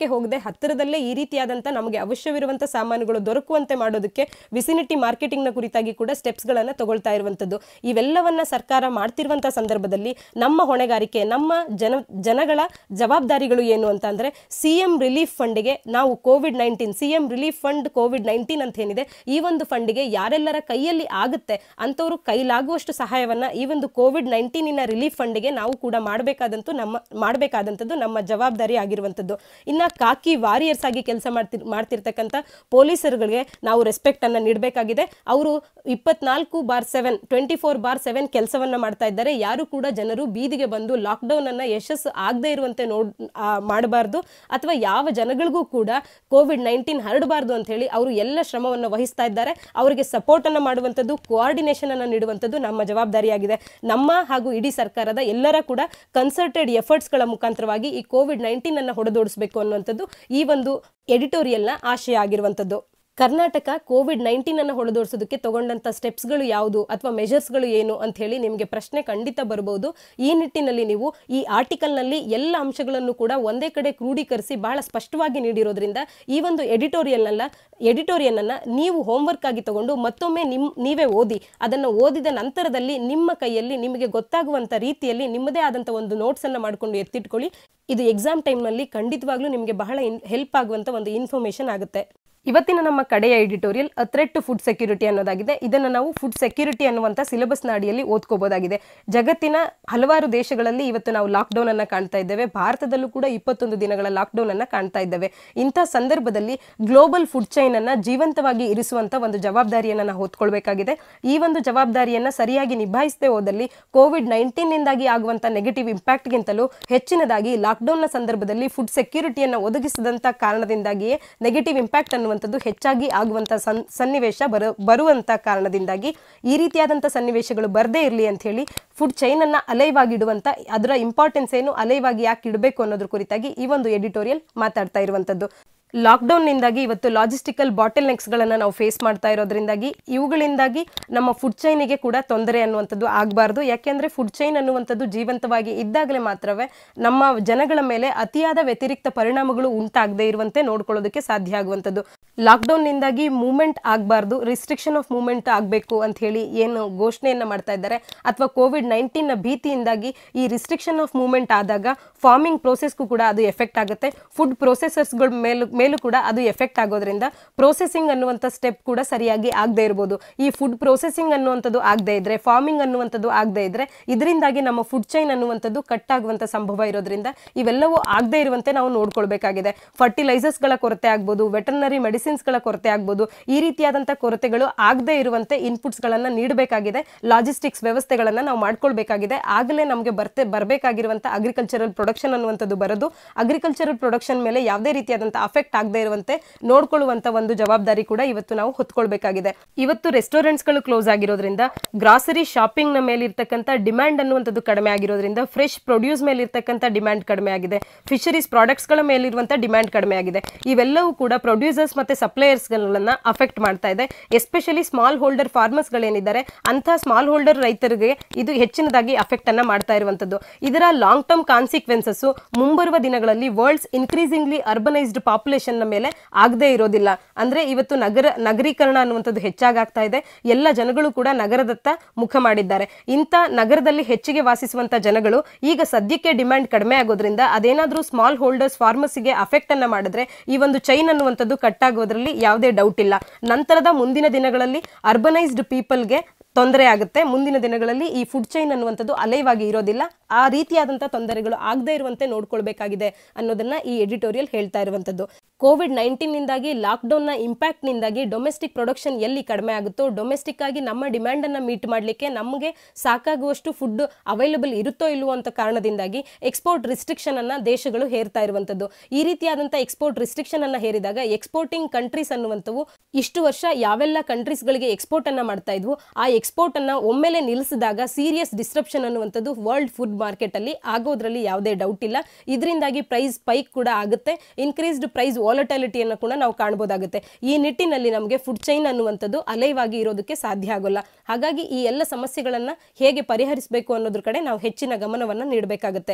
ಹತ್ತಿರದಲ್ಲೇ ಈ ರೀತಿಯಾದಂಥ ನಮಗೆ ಅವಶ್ಯವಿರುವಂಥ ಸಾಮಾನುಗಳು ದೊರಕುವಂತೆ ಮಾಡೋದಕ್ಕೆ ವಿಸಿನಿಟಿ ಮಾರ್ಕೆಟಿಂಗ್ನ ಕುರಿತಾಗಿ ಕೂಡ ಸ್ಟೆಪ್ಸ್ಗಳನ್ನು ತಗೊಳ್ತಾ ಇರುವಂಥದ್ದು ಇವೆಲ್ಲವನ್ನ ಸರ್ಕಾರ ಮಾಡ್ತಿರುವಂಥ ಸಂದರ್ಭದಲ್ಲಿ ನಮ್ಮ ಹೊಣೆಗಾರಿಕೆ ನಮ್ಮ ಜನ ಜನಗಳ ಜವಾಬ್ದಾರಿಗಳು ಏನು ಅಂತ ಅಂದರೆ ಸಿ ಎಂ ರಿಲೀಫ್ ಫಂಡ್ಗೆ ನಾವು COVID nineteen C M relief fund COVID nineteen ಅಂತ ಏನಿದೆ ಈ ಒಂದು ಫಂಡ್ಗೆ ಯಾರೆಲ್ಲರ ಕೈಯಲ್ಲಿ ಆಗುತ್ತೆ ಅಂಥವ್ರು ಕೈಲಾಗುವಷ್ಟು ಸಹಾಯವನ್ನ ಈ ಒಂದು ಕೋವಿಡ್ ನೈನ್ಟೀನಿನ ರಿಲೀಫ್ ಫಂಡ್ಗೆ ನಾವು ಕೂಡ ಮಾಡಬೇಕಾದಂತೂ ನಮ್ಮ ಮಾಡಬೇಕಾದಂಥದ್ದು ನಮ್ಮ ಜವಾಬ್ದಾರಿ ಆಗಿರುವಂಥದ್ದು ಇನ್ನು ಕಾಕಿ ವಾರಿಯರ್ಸ್ ಆಗಿ ಕೆಲಸ ಮಾಡ್ತಿರ್ ಮಾಡ್ತಿರ್ತಕ್ಕಂಥ ಪೊಲೀಸರುಗಳಿಗೆ ನಾವು ರೆಸ್ಪೆಕ್ಟ್ ಅನ್ನ ನೀಡಬೇಕಾಗಿದೆ ಅವರು ಇಪ್ಪತ್ನಾಲ್ಕು by seven twenty four by seven ಕೆಲಸವನ್ನ ಮಾಡ್ತಾ ಇದ್ದಾರೆ ಯಾರು ಕೂಡ ಜನರು ಬೀದಿಗೆ ಬಂದು ಲಾಕ್ಡೌನ್ ಅನ್ನ ಯಶಸ್ಸು ಆಗದೆ ಇರುವಂತೆ ನೋಡ್ ಮಾಡಬಾರ್ದು ಅಥವಾ ಯಾವ ಜನಗಳಿಗೂ ಕೂಡ ಕೋವಿಡ್ ನೈನ್ಟೀನ್ ಹರಡಬಾರ್ದು ಅಂತ ಹೇಳಿ ಅವರು ಎಲ್ಲ ಶ್ರಮವನ್ನು ವಹಿಸ್ತಾ ಇದ್ದಾರೆ ಅವರಿಗೆ ಸಪೋರ್ಟ್ ಅನ್ನ ಮಾಡುವಂಥದ್ದು ಕೋಆರ್ಡಿನೇಷನ್ ಅನ್ನ ನೀಡುವಂಥದ್ದು ನಮ್ಮ ಜವಾಬ್ದಾರಿಯಾಗಿದೆ ನಮ್ಮ ಹಾಗೂ ಇಡೀ ಸರ್ಕಾರದ ಎಲ್ಲರ ಕೂಡ ಕನ್ಸರ್ಟೆಡ್ ಎಫರ್ಟ್ಸ್ಗಳ ಮುಖಾಂತರವಾಗಿ ಈ ಕೋವಿಡ್ ನೈನ್ಟೀನ್ ಅನ್ನ ಹೊಡೆದೋಡಿಸಬೇಕು ಅನ್ನುವಂಥದ್ದು ಈ ಒಂದು ಎಡಿಟೋರಿಯಲ್ನ ಆಶಯ ಆಗಿರುವಂಥದ್ದು ಕರ್ನಾಟಕ ಕೋವಿಡ್ ನೈನ್ಟೀನ್ ಅನ್ನು ಹೊಡೆದೋಡಿಸೋದಕ್ಕೆ ತಗೊಂಡಂತ ಸ್ಟೆಪ್ಸ್ಗಳು ಯಾವುದು ಅಥವಾ ಮೆಷರ್ಸ್ಗಳು ಏನು ಅಂತ ಹೇಳಿ ನಿಮಗೆ ಪ್ರಶ್ನೆ ಖಂಡಿತ ಬರಬಹುದು ಈ ನಿಟ್ಟಿನಲ್ಲಿ ನೀವು ಈ ಆರ್ಟಿಕಲ್ನಲ್ಲಿ ಎಲ್ಲ ಅಂಶಗಳನ್ನು ಕೂಡ ಒಂದೇ ಕಡೆ ಕ್ರೋಢೀಕರಿಸಿ ಬಹಳ ಸ್ಪಷ್ಟವಾಗಿ ನೀಡಿರೋದ್ರಿಂದ ಈ ಒಂದು ಎಡಿಟೋರಿಯಲ್ನಲ್ಲ ಎಡಿಟೋರಿಯಲ್ ನೀವು ಹೋಮ್ವರ್ಕ್ ಆಗಿ ತಗೊಂಡು ಮತ್ತೊಮ್ಮೆ ನಿಮ್ ನೀವೇ ಓದಿ ಅದನ್ನು ಓದಿದ ನಂತರದಲ್ಲಿ ನಿಮ್ಮ ಕೈಯಲ್ಲಿ ನಿಮಗೆ ಗೊತ್ತಾಗುವಂತ ರೀತಿಯಲ್ಲಿ ನಿಮ್ಮದೇ ಆದಂತ ಒಂದು ನೋಟ್ಸ್ ಅನ್ನ ಮಾಡ್ಕೊಂಡು ಎತ್ತಿಟ್ಕೊಳ್ಳಿ ಇದು ಎಕ್ಸಾಮ್ ಟೈಮ್ನಲ್ಲಿ ಖಂಡಿತವಾಗ್ಲೂ ನಿಮಗೆ ಬಹಳ ಹೆಲ್ಪ್ ಆಗುವಂತ ಒಂದು ಇನ್ಫಾರ್ಮೇಶನ್ ಆಗುತ್ತೆ ಇವತ್ತಿನ ನಮ್ಮ ಕಡೆಯ editorial a threat to food security ಅನ್ನೋದಾಗಿದೆ ಇದನ್ನು ನಾವು ಫುಡ್ ಸೆಕ್ಯೂರಿಟಿ ಅನ್ನುವಂಥ ಸಿಲೆಬಸ್ನ ಅಡಿಯಲ್ಲಿ ಓದ್ಕೋಬಹುದಾಗಿದೆ ಜಗತ್ತಿನ ಹಲವಾರು ದೇಶಗಳಲ್ಲಿ ಇವತ್ತು ನಾವು ಲಾಕ್ಡೌನ್ ಅನ್ನ ಕಾಣ್ತಾ ಇದ್ದೇವೆ ಭಾರತದಲ್ಲೂ ಕೂಡ ಇಪ್ಪತ್ತೊಂದು ದಿನಗಳ ಲಾಕ್ಡೌನ್ ಅನ್ನ ಕಾಣ್ತಾ ಇದ್ದೇವೆ ಇಂಥ ಸಂದರ್ಭದಲ್ಲಿ ಗ್ಲೋಬಲ್ ಫುಡ್ ಚೈನ್ ಅನ್ನ ಜೀವಂತವಾಗಿ ಇರಿಸುವಂತ ಒಂದು ಜವಾಬ್ದಾರಿಯನ್ನ ನಾವು ಹೊತ್ಕೊಳ್ಬೇಕಾಗಿದೆ ಈ ಒಂದು ಜವಾಬ್ದಾರಿಯನ್ನ ಸರಿಯಾಗಿ ನಿಭಾಯಿಸದೆ ಹೋದಲ್ಲಿ ಕೋವಿಡ್ ನೈನ್ಟೀನ್ ನಿಂದಾಗಿ ಆಗುವಂತ ನೆಗೆಟಿವ್ ಇಂಪ್ಯಾಕ್ಟ್ಗಿಂತಲೂ ಹೆಚ್ಚಿನದಾಗಿ ಲಾಕ್ಡೌನ್ನ ಸಂದರ್ಭದಲ್ಲಿ ಫುಡ್ ಸೆಕ್ಯೂರಿಟಿಯನ್ನು ಒದಗಿಸದಂತ ಕಾರಣದಿಂದಾಗಿಯೇ ನೆಗೆಟಿವ್ ಇಂಪ್ಯಾಕ್ಟ್ ಅನ್ನುವಂಥದ್ದು ಹೆಚ್ಚಾಗಿ ಆಗುವಂತ ಸನ್ ಸನ್ನಿವೇಶ ಬರು ಬರುವಂತ ಕಾರಣದಿಂದಾಗಿ ಈ ರೀತಿಯಾದಂಥ ಸನ್ನಿವೇಶಗಳು ಬರದೇ ಇರಲಿ ಅಂತ ಹೇಳಿ ಫುಡ್ ಚೈನ್ ಅನ್ನ ಅಲೈವಾಗಿ ಇಡುವಂತ ಅದರ ಇಂಪಾರ್ಟೆನ್ಸ್ ಏನು ಅಲೈವಾಗಿ ಯಾಕೆ ಇಡಬೇಕು ಅನ್ನೋದ್ರ ಕುರಿತಾಗಿ ಈ ಒಂದು ಎಡಿಟೋರಿಯಲ್ ಮಾತಾಡ್ತಾ ಇರುವಂತದ್ದು ಲಾಕ್ಡೌನ್ನಿಂದಾಗಿ ಇವತ್ತು ಲಾಜಿಸ್ಟಿಕಲ್ ಬಾಟಲ್ ನೆಕ್ಸ್ಗಳನ್ನು ನಾವು ಫೇಸ್ ಮಾಡ್ತಾ ಇರೋದ್ರಿಂದಾಗಿ ಇವುಗಳಿಂದಾಗಿ ನಮ್ಮ ಫುಡ್ ಚೈನಿಗೆ ಕೂಡ ತೊಂದರೆ ಅನ್ನುವಂಥದ್ದು ಆಗಬಾರ್ದು ಯಾಕೆಂದರೆ ಫುಡ್ ಚೈನ್ ಅನ್ನುವಂಥದ್ದು ಜೀವಂತವಾಗಿ ಇದ್ದಾಗಲೇ ಮಾತ್ರವೇ ನಮ್ಮ ಜನಗಳ ಮೇಲೆ ಅತಿಯಾದ ವ್ಯತಿರಿಕ್ತ ಪರಿಣಾಮಗಳು ಉಂಟಾಗದೇ ಇರುವಂತೆ ನೋಡ್ಕೊಳ್ಳೋದಕ್ಕೆ ಸಾಧ್ಯ ಆಗುವಂಥದ್ದು ಲಾಕ್ಡೌನ್ನಿಂದಾಗಿ ಮೂವ್ಮೆಂಟ್ ಆಗಬಾರ್ದು ರಿಸ್ಟ್ರಿಕ್ಷನ್ ಆಫ್ ಮೂವ್ಮೆಂಟ್ ಆಗಬೇಕು ಅಂತ ಹೇಳಿ ಏನು ಘೋಷಣೆಯನ್ನು ಮಾಡ್ತಾ ಇದ್ದಾರೆ ಅಥವಾ ಕೋವಿಡ್ ನೈನ್ಟೀನ್ನ ಭೀತಿಯಿಂದಾಗಿ ಈ ರಿಸ್ಟ್ರಿಕ್ಷನ್ ಆಫ್ ಮೂವ್ಮೆಂಟ್ ಆದಾಗ ಫಾರ್ಮಿಂಗ್ ಪ್ರೋಸೆಸ್ಗೂ ಕೂಡ ಅದು ಎಫೆಕ್ಟ್ ಆಗುತ್ತೆ ಫುಡ್ ಪ್ರೊಸೆಸರ್ಸ್ಗಳ ಮೇಲೂ ಮೇಲೂ ಕೂಡ ಅದು ಎಫೆಕ್ಟ್ ಆಗೋದ್ರಿಂದ ಪ್ರೊಸೆಸಿಂಗ್ ಅನ್ನುವಂಥ ಸ್ಟೆಪ್ ಕೂಡ ಸರಿಯಾಗಿ ಆಗದೆ ಇರ್ಬೋದು ಈ ಫುಡ್ ಪ್ರೊಸೆಸಿಂಗ್ ಅನ್ನುವಂಥದ್ದು ಆಗದೆ ಇದ್ರೆ ಫಾರ್ಮಿಂಗ್ ಅನ್ನುವಂಥದ್ದು ಆಗದೆ ಇದ್ರೆ ಇದರಿಂದಾಗಿ ನಮ್ಮ ಫುಡ್ ಚೈನ್ ಅನ್ನುವಂಥದ್ದು ಕಟ್ ಆಗುವಂಥ ಸಂಭವ ಇರೋದ್ರಿಂದ ಇವೆಲ್ಲವೂ ಆಗದೆ ಇರುವಂತೆ ನಾವು ನೋಡ್ಕೊಳ್ಬೇಕಾಗಿದೆ ಫರ್ಟಿಲೈಸರ್ಸ್ಗಳ ಕೊರತೆ ಆಗ್ಬೋದು ವೆಟರ್ನರಿ ಮೆಡಿಸಿನ್ಸ್ಗಳ ಕೊರತೆ ಆಗ್ಬೋದು ಈ ರೀತಿಯಾದಂಥ ಕೊರತೆಗಳು ಆಗದೆ ಇರುವಂತೆ ಇನ್ಪುಟ್ಸ್ಗಳನ್ನು ನೀಡಬೇಕಾಗಿದೆ ಲಾಜಿಸ್ಟಿಕ್ಸ್ ವ್ಯವಸ್ಥೆಗಳನ್ನು ನಾವು ಮಾಡ್ಕೊಳ್ಬೇಕಾಗಿದೆ ಆಗಲೇ ನಮಗೆ ಬರ್ತೆ ಬರಬೇಕಾಗಿರುವಂಥ ಅಗ್ರಿಕಲ್ಚರಲ್ ಪ್ರೊಡಕ್ಷನ್ ಅನ್ನುವಂಥದ್ದು ಬರೋದು ಅಗ್ರಿಕಲ್ಚರಲ್ ಪ್ರೊಡಕ್ಷನ್ ಮೇಲೆ ಯಾವುದೇ ರೀತಿಯಾದಂಥ ಅಫೆಕ್ಟ್ ಆಗದೆ ಇರುವಂತೆ ನೋಡ್ಕೊಳ್ಳುವಂಥ ಒಂದು ಜವಾಬ್ದಾರಿ ಕೂಡ ಇವತ್ತು ನಾವು ಹೊತ್ಕೊಳ್ಬೇಕಾಗಿದೆ ಇವತ್ತು ರೆಸ್ಟೋರೆಂಟ್ಸ್ಗಳು ಕ್ಲೋಸ್ ಆಗಿರೋದ್ರಿಂದ ಗ್ರಾಸರಿ ಶಾಪಿಂಗ್ನ ಮೇಲೆ ಇರ್ತಕ್ಕಂಥ ಡಿಮ್ಯಾಂಡ್ ಅನ್ನುವಂಥದ್ದು ಕಡಿಮೆ ಆಗಿರೋದ್ರಿಂದ ಫ್ರೆಶ್ ಪ್ರೊಡ್ಯೂಸ್ ಮೇಲೆ ಇರ್ತಕ್ಕಂಥ ಡಿಮ್ಯಾಂಡ್ ಕಡಿಮೆ ಆಗಿದೆ ಫಿಶರೀಸ್ ಪ್ರಾಡಕ್ಟ್ಸ್ಗಳ ಮೇಲಿರುವಂಥ ಡಿಮ್ಯಾಂಡ್ ಕಡಿಮೆ ಆಗಿದೆ ಇವೆಲ್ಲವೂ ಕೂಡ ಪ್ರೊಡ್ಯೂಸರ್ಸ್ ಮತ್ತೆ ಸಪ್ಲೈಯರ್ಸ್ಗಳನ್ನ ಅಫೆಕ್ಟ್ ಮಾಡ್ತಾ ಇದೆ ಎಸ್ಪೆಷಲಿ ಸ್ಮಾಲ್ ಹೋಲ್ಡರ್ ಫಾರ್ಮರ್ಸ್ಗಳೇನಿದ್ದಾರೆ ಅಂಥ ಸ್ಮಾಲ್ ಹೋಲ್ಡರ್ ರೈತರಿಗೆ ಇದು ಹೆಚ್ಚಿನದಾಗಿ ಅಫೆಕ್ಟ್ ಅನ್ನ ಮಾಡ್ತಾ ಇರುವಂಥದ್ದು ಇದರ ಲಾಂಗ್ ಟರ್ಮ್ ಕಾನ್ಸಿಕ್ವೆನ್ಸಸ್ ಮುಂಬರುವ ದಿನಗಳಲ್ಲಿ ವರ್ಲ್ಡ್ಸ್ ಇನ್ಕ್ರೀಸಿಂಗ್ಲಿ ಅರ್ಬನೈಸ್ಡ್ ಪಾಪ್ಯುಲೇಷನ್ ಮೇಲೆ ಆಗದೇ ಇರೋದಿಲ್ಲ ಅಂದ್ರೆ ಇವತ್ತು ನಗರ ನಗರೀಕರಣ ಅನ್ನುವಂಥದ್ದು ಹೆಚ್ಚಾಗ್ತಾ ಇದೆ ಎಲ್ಲ ಜನಗಳು ಕೂಡ ನಗರದತ್ತ ಮುಖ ಮಾಡಿದ್ದಾರೆ ಇಂಥ ನಗರದಲ್ಲಿ ಹೆಚ್ಚಿಗೆ ವಾಸಿಸುವಂತ ಜನಗಳು ಈಗ ಸದ್ಯಕ್ಕೆ ಡಿಮ್ಯಾಂಡ್ ಕಡಿಮೆ ಆಗೋದ್ರಿಂದ ಅದೇನಾದ್ರೂ ಸ್ಮಾಲ್ ಹೋಲ್ಡರ್ಸ್ ಫಾರ್ಮರ್ಸ್ಗೆ ಅಫೆಕ್ಟ್ ಅನ್ನ ಮಾಡಿದ್ರೆ ಈ ಒಂದು ಚೈನ್ ಅನ್ನುವಂಥದ್ದು ಕಟ್ ಆಗೋದ್ರಲ್ಲಿ ಯಾವುದೇ ಡೌಟ್ ಇಲ್ಲ ನಂತರದ ಮುಂದಿನ ದಿನಗಳಲ್ಲಿ ಅರ್ಬನೈಸ್ಡ್ ಪೀಪಲ್ಗೆ ತೊಂದರೆ ಆಗುತ್ತೆ ಮುಂದಿನ ದಿನಗಳಲ್ಲಿ ಈ ಫುಡ್ ಚೈನ್ ಅನ್ನುವಂಥದ್ದು ಅಲೈವಾಗಿ ಇರೋದಿಲ್ಲ ಆ ರೀತಿಯಾದಂಥ ತೊಂದರೆಗಳು ಆಗದೇ ಇರುವಂತೆ ನೋಡ್ಕೊಳ್ಬೇಕಾಗಿದೆ ಅನ್ನೋದನ್ನ ಈ ಎಡಿಟೋರಿಯಲ್ ಹೇಳ್ತಾ ಇರುವಂಥದ್ದು ಕೋವಿಡ್ ನೈನ್ಟೀನ್ನಿಂದಾಗಿ ಲಾಕ್ಡೌನ್ನ ಇಂಪ್ಯಾಕ್ಟ್ನಿಂದಾಗಿ ಡೊಮೆಸ್ಟಿಕ್ ಪ್ರೊಡಕ್ಷನ್ ಎಲ್ಲಿ ಕಡಿಮೆ ಆಗುತ್ತೋ ಡೊಮೆಸ್ಟಿಕ್ ಆಗಿ ನಮ್ಮ ಡಿಮ್ಯಾಂಡನ್ನು ಮೀಟ್ ಮಾಡಲಿಕ್ಕೆ ನಮಗೆ ಸಾಕಾಗುವಷ್ಟು ಫುಡ್ ಅವೈಲಬಲ್ ಇರುತ್ತೋ ಇಲ್ವೋ ಅಂತ ಕಾರಣದಿಂದಾಗಿ ಎಕ್ಸ್ಪೋರ್ಟ್ ರಿಸ್ಟ್ರಿಕ್ಷನ್ ಅನ್ನ ದೇಶಗಳು ಹೇರ್ತಾ ಇರುವಂಥದ್ದು ಈ ರೀತಿಯಾದಂಥ ಎಕ್ಸ್ಪೋರ್ಟ್ ರಿಸ್ಟ್ರಿಕ್ಷನ್ ಅನ್ನ ಹೇರಿದಾಗ ಎಕ್ಸ್ಪೋರ್ಟಿಂಗ್ ಕಂಟ್ರೀಸ್ ಅನ್ನುವಂಥವು ಇಷ್ಟು ವರ್ಷ ಯಾವೆಲ್ಲ ಕಂಟ್ರೀಸ್ಗಳಿಗೆ ಎಕ್ಸ್ಪೋರ್ಟ್ ಅನ್ನ ಮಾಡ್ತಾ ಇದ್ವು ಆ ಎಕ್ಸ್ಪೋರ್ಟ್ ಅನ್ನ ಒಮ್ಮೆಲೆ ನಿಲ್ಲಿಸಿದಾಗ ಸೀರಿಯಸ್ ಡಿಸ್ಟ್ರಪ್ಷನ್ ಅನ್ನುವಂಥದ್ದು ವರ್ಲ್ಡ್ ಫುಡ್ ಮಾರ್ಕೆಟ್ ಅಲ್ಲಿ ಆಗೋದ್ರಲ್ಲಿ ಯಾವುದೇ ಡೌಟ್ ಇಲ್ಲ ಇದರಿಂದಾಗಿ ಪ್ರೈಸ್ ಪೈಕ್ ಕೂಡ ಆಗುತ್ತೆ ಇನ್ಕ್ರೀಸ್ಡ್ ಪ್ರೈಸ್ ವಾಲಟಾಲಿಟಿಯನ್ನು ಕೂಡ ನಾವು ಕಾಣಬಹುದಾಗುತ್ತೆ ಈ ನಿಟ್ಟಿನಲ್ಲಿ ನಮಗೆ ಫುಡ್ ಚೈನ್ ಅನ್ನುವಂಥದ್ದು ಅಲೈವಾಗಿ ಇರೋದಕ್ಕೆ ಸಾಧ್ಯ ಆಗೋಲ್ಲ ಹಾಗಾಗಿ ಈ ಎಲ್ಲ ಸಮಸ್ಯೆಗಳನ್ನ ಹೇಗೆ ಪರಿಹರಿಸಬೇಕು ಅನ್ನೋದ್ರ ಕಡೆ ನಾವು ಹೆಚ್ಚಿನ ಗಮನವನ್ನು ನೀಡಬೇಕಾಗುತ್ತೆ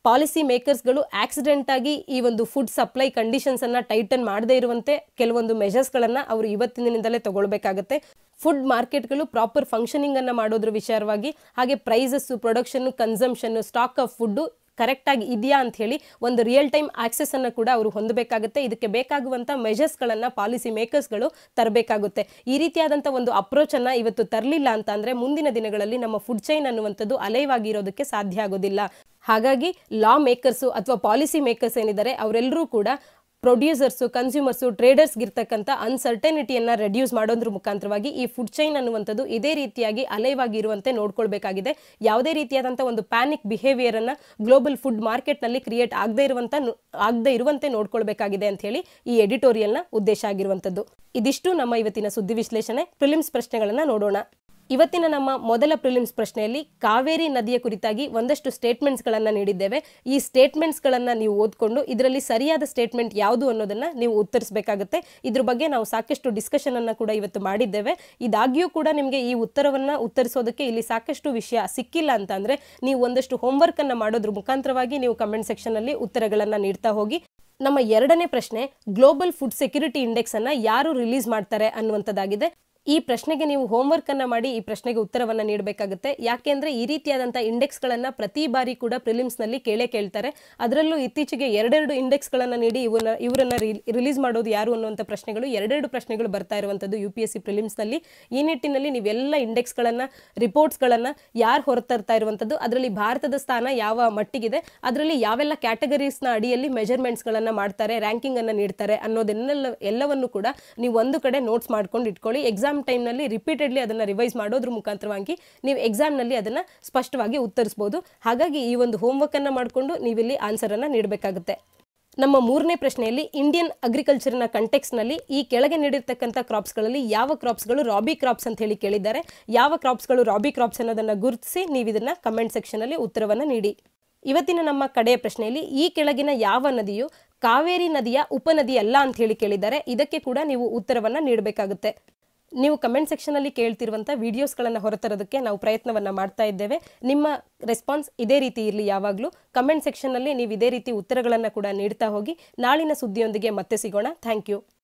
ಪಾಲಿಸಿ ಮೇಕರ್ಸ್ಗಳು ಆಕ್ಸಿಡೆಂಟ್ ಆಗಿ ಈ ಒಂದು ಫುಡ್ ಸಪ್ಲೈ ಕಂಡೀಷನ್ಸ್ ಅನ್ನ ಟೈಟನ್ ಮಾಡದೇ ಇರುವಂತೆ ಕೆಲವೊಂದು ಮೆಷರ್ಸ್ಗಳನ್ನ ಅವರು ಇವತ್ತಿನಿಂದಲೇ ತಗೊಳ್ಬೇಕಾಗತ್ತೆ ಫುಡ್ ಮಾರ್ಕೆಟ್ಗಳು ಪ್ರಾಪರ್ ಫಂಕ್ಷನಿಂಗ್ ಅನ್ನ ಮಾಡೋದ್ರ ವಿಚಾರವಾಗಿ ಹಾಗೆ prices production consumption stock of food correct ಆಗಿ ಇದೆಯಾ ಅಂತ ಹೇಳಿ ಒಂದು ರಿಯಲ್ ಟೈಮ್ ಆಕ್ಸೆಸ್ ಅನ್ನು ಕೂಡ ಅವರು ಹೊಂದಬೇಕಾಗುತ್ತೆ ಇದಕ್ಕೆ ಬೇಕಾಗುವಂತ ಮೆಷರ್ಸ್ಗಳನ್ನ ಪಾಲಿಸಿ ಮೇಕರ್ಸ್ಗಳು ತರಬೇಕಾಗುತ್ತೆ ಈ ರೀತಿಯಾದಂಥ ಒಂದು ಅಪ್ರೋಚ್ ಅನ್ನ ಇವತ್ತು ತರಲಿಲ್ಲ ಅಂತ ಅಂದ್ರೆ ಮುಂದಿನ ದಿನಗಳಲ್ಲಿ ನಮ್ಮ ಫುಡ್ ಚೈನ್ ಅನ್ನುವಂಥದ್ದು ಅಲೈವಾಗಿರೋದಕ್ಕೆ ಸಾಧ್ಯ ಆಗೋದಿಲ್ಲ ಹಾಗಾಗಿ ಲಾ ಮೇಕರ್ಸು ಅಥವಾ ಪಾಲಿಸಿ ಮೇಕರ್ಸ್ ಏನಿದ್ದಾರೆ ಅವರೆಲ್ಲರೂ ಕೂಡ ಪ್ರೊಡ್ಯೂಸರ್ಸು ಕನ್ಸ್ಯೂಮರ್ಸು ಟ್ರೇಡರ್ಸ್ಗೆ ಇರ್ತಕ್ಕಂಥ ಅನ್ಸರ್ಟನಿಟಿಯನ್ನು ರೆಡ್ಯೂಸ್ ಮಾಡೋದ್ರ ಮುಖಾಂತರವಾಗಿ ಈ ಫುಡ್ ಚೈನ್ ಅನ್ನುವಂಥದ್ದು ಇದೇ ರೀತಿಯಾಗಿ ಅಲೈವಾಗಿ ಇರುವಂತೆ ನೋಡ್ಕೊಳ್ಬೇಕಾಗಿದೆ ಯಾವುದೇ ರೀತಿಯಾದಂಥ ಒಂದು ಪ್ಯಾನಿಕ್ ಬಿಹೇವಿಯರ್ ಅನ್ನ ಗ್ಲೋಬಲ್ ಫುಡ್ ಮಾರ್ಕೆಟ್ನಲ್ಲಿ ಕ್ರಿಯೇಟ್ ಆಗದೆ ಇರುವಂತ ಆಗದೆ ಇರುವಂತೆ ನೋಡ್ಕೊಳ್ಬೇಕಾಗಿದೆ ಅಂತ ಹೇಳಿ ಈ ಎಡಿಟೋರಿಯಲ್ನ ಉದ್ದೇಶ ಆಗಿರುವಂಥದ್ದು ಇದಿಷ್ಟು ನಮ್ಮ ಇವತ್ತಿನ ಸುದ್ದಿ ವಿಶ್ಲೇಷಣೆ ಪ್ರಿಲಿಮ್ಸ್ ಪ್ರಶ್ನೆಗಳನ್ನ ನೋಡೋಣ ಇವತ್ತಿನ ನಮ್ಮ ಮೊದಲ ಪ್ರಿಲಿಮ್ಸ್ ಪ್ರಶ್ನೆಯಲ್ಲಿ ಕಾವೇರಿ ನದಿಯ ಕುರಿತಾಗಿ ಒಂದಷ್ಟು ಸ್ಟೇಟ್ಮೆಂಟ್ಸ್ಗಳನ್ನು ನೀಡಿದ್ದೇವೆ ಈ ಸ್ಟೇಟ್ಮೆಂಟ್ಸ್ಗಳನ್ನು ನೀವು ಓದ್ಕೊಂಡು ಇದರಲ್ಲಿ ಸರಿಯಾದ ಸ್ಟೇಟ್ಮೆಂಟ್ ಯಾವುದು ಅನ್ನೋದನ್ನ ನೀವು ಉತ್ತರಿಸಬೇಕಾಗುತ್ತೆ ಇದ್ರ ಬಗ್ಗೆ ನಾವು ಸಾಕಷ್ಟು ಡಿಸ್ಕಷನ್ ಅನ್ನ ಕೂಡ ಇವತ್ತು ಮಾಡಿದ್ದೇವೆ ಇದಾಗಿಯೂ ಕೂಡ ನಿಮಗೆ ಈ ಉತ್ತರವನ್ನ ಉತ್ತರಿಸೋದಕ್ಕೆ ಇಲ್ಲಿ ಸಾಕಷ್ಟು ವಿಷಯ ಸಿಕ್ಕಿಲ್ಲ ಅಂತ ಅಂದ್ರೆ ನೀವು ಒಂದಷ್ಟು ಹೋಮ್ವರ್ಕ್ ಅನ್ನ ಮಾಡೋದ್ರ ಮುಖಾಂತರವಾಗಿ ನೀವು ಕಮೆಂಟ್ ಸೆಕ್ಷನ್ ಅಲ್ಲಿ ಉತ್ತರಗಳನ್ನ ನೀಡ್ತಾ ಹೋಗಿ ನಮ್ಮ ಎರಡನೇ ಪ್ರಶ್ನೆ ಗ್ಲೋಬಲ್ ಫುಡ್ ಸೆಕ್ಯೂರಿಟಿ ಇಂಡೆಕ್ಸ್ ಅನ್ನ ಯಾರು ರಿಲೀಸ್ ಮಾಡ್ತಾರೆ ಅನ್ನುವಂಥದ್ದಾಗಿದೆ ಈ ಪ್ರಶ್ನೆಗೆ ನೀವು ಹೋಮ್ವರ್ಕ್ ಅನ್ನ ಮಾಡಿ ಈ ಪ್ರಶ್ನೆಗೆ ಉತ್ತರವನ್ನ ನೀಡಬೇಕಾಗುತ್ತೆ ಯಾಕೆಂದ್ರೆ ಈ ರೀತಿಯಾದಂತಹ ಇಂಡೆಕ್ಸ್ ಗಳನ್ನ ಪ್ರತಿ ಬಾರಿ ಕೂಡ ಪ್ರಿಲಿಮ್ಸ್ ನಲ್ಲಿ ಕೇಳೇ ಕೇಳ್ತಾರೆ ಅದರಲ್ಲೂ ಇತ್ತೀಚೆಗೆ ಎರಡೆರಡು ಇಂಡೆಕ್ಸ್ ಗಳನ್ನ ನೀಡಿ ಇವನ್ನ ಇವರನ್ನ ರಿಲೀಸ್ ಮಾಡೋದು ಯಾರು ಅನ್ನುವಂಥ ಪ್ರಶ್ನೆಗಳು ಎರಡೆರಡು ಪ್ರಶ್ನೆಗಳು ಬರ್ತಾ ಇರುವಂತದ್ದು U P S C prelims ನಲ್ಲಿ ಈ ನಿಟ್ಟಿನಲ್ಲಿ ನೀವೆಲ್ಲ ಇಂಡೆಕ್ಸ್ ಗಳನ್ನ ರಿಪೋರ್ಟ್ಸ್ ಗಳನ್ನ ಯಾರು ಹೊರತರ್ತಾ ಇರುವಂತದ್ದು ಅದರಲ್ಲಿ ಭಾರತದ ಸ್ಥಾನ ಯಾವ ಮಟ್ಟಿಗಿದೆ ಅದರಲ್ಲಿ ಯಾವೆಲ್ಲ ಕ್ಯಾಟಗರೀಸ್ ನ ಅಡಿಯಲ್ಲಿ ಮೆಜರ್ಮೆಂಟ್ಸ್ ಗಳನ್ನ ಮಾಡ್ತಾರೆ ರ್ಯಾಂಕಿಂಗ್ ಅನ್ನ ನೀಡ್ತಾರೆ ಅನ್ನೋದನ್ನೆಲ್ಲ ಎಲ್ಲವನ್ನು ಕೂಡ ನೀವು ಒಂದು ಕಡೆ ನೋಟ್ಸ್ ಮಾಡ್ಕೊಂಡು ಇಟ್ಕೊಳ್ಳಿ ಎಕ್ಸಾಮ್ ಟೈಮ್ನಲ್ಲಿ ರಿಪೀಟೆಡ್ಲಿ ಅದನ್ನ ರಿವೈಸ್ ಮಾಡೋದ್ರ ಮುಖಾಂತರವಾಗಿ ನೀವು ಎಕ್ಸಾಮ್ನಲ್ಲಿ ಅದನ್ನ ಸ್ಪಷ್ಟವಾಗಿ ಉತ್ತರಿಸಬಹುದು ಹಾಗಾಗಿ ಈ ಒಂದು ಹೋಮ್ವರ್ಕ್ ಅನ್ನ ಮಾಡಿಕೊಂಡು ನೀವಿಲ್ಲಿ ಆನ್ಸರ್ ಅನ್ನ ನೀಡಬೇಕಾಗುತ್ತೆ ನಮ್ಮ ಮೂರನೇ ಪ್ರಶ್ನೆಯಲ್ಲಿ ಇಂಡಿಯನ್ ಅಗ್ರಿಕಲ್ಚರ್ನ ಕಂಟೆಕ್ಸ್ನಲ್ಲಿ ಈ ಕೆಳಗೆ ನೀಡಿರ್ತಕ್ಕಂಥ ಕ್ರಾಪ್ಸ್ಗಳಲ್ಲಿ ಯಾವ ಕ್ರಾಪ್ಸ್ಗಳು ರಾಬಿ ಕ್ರಾಪ್ಸ್ ಅಂತ ಹೇಳಿ ಕೇಳಿದ್ದಾರೆ ಯಾವ ಕ್ರಾಪ್ಸ್ಗಳು ರಾಬಿ ಕ್ರಾಪ್ಸ್ ಅನ್ನೋದನ್ನ ಗುರುತಿಸಿ ನೀವು ಇದನ್ನ ಕಮೆಂಟ್ ಸೆಕ್ಷನಲ್ಲಿ ಉತ್ತರವನ್ನು ನೀಡಿ ಇವತ್ತಿನ ನಮ್ಮ ಕಡೆಯ ಪ್ರಶ್ನೆಯಲ್ಲಿ ಈ ಕೆಳಗಿನ ಯಾವ ನದಿಯು ಕಾವೇರಿ ನದಿಯ ಉಪನದಿ ಅಲ್ಲ ಅಂತ ಹೇಳಿ ಕೇಳಿದ್ದಾರೆ ಇದಕ್ಕೆ ಕೂಡ ನೀವು ಉತ್ತರವನ್ನ ನೀಡಬೇಕಾಗುತ್ತೆ ನೀವು ಕಮೆಂಟ್ ಸೆಕ್ಷನಲ್ಲಿ ಕೇಳ್ತಿರುವಂಥ ವಿಡಿಯೋಸ್ಗಳನ್ನು ಹೊರತರೋದಕ್ಕೆ ನಾವು ಪ್ರಯತ್ನವನ್ನು ಮಾಡ್ತಾ ಇದ್ದೇವೆ ನಿಮ್ಮ ರೆಸ್ಪಾನ್ಸ್ ಇದೇ ರೀತಿ ಇರಲಿ ಯಾವಾಗಲೂ ಕಮೆಂಟ್ ಸೆಕ್ಷನ್ನಲ್ಲಿ ನೀವು ಇದೇ ರೀತಿ ಉತ್ತರಗಳನ್ನು ಕೂಡ ನೀಡ್ತಾ ಹೋಗಿ ನಾಳಿನ ಸುದ್ದಿಯೊಂದಿಗೆ ಮತ್ತೆ ಸಿಗೋಣ ಥ್ಯಾಂಕ್ ಯು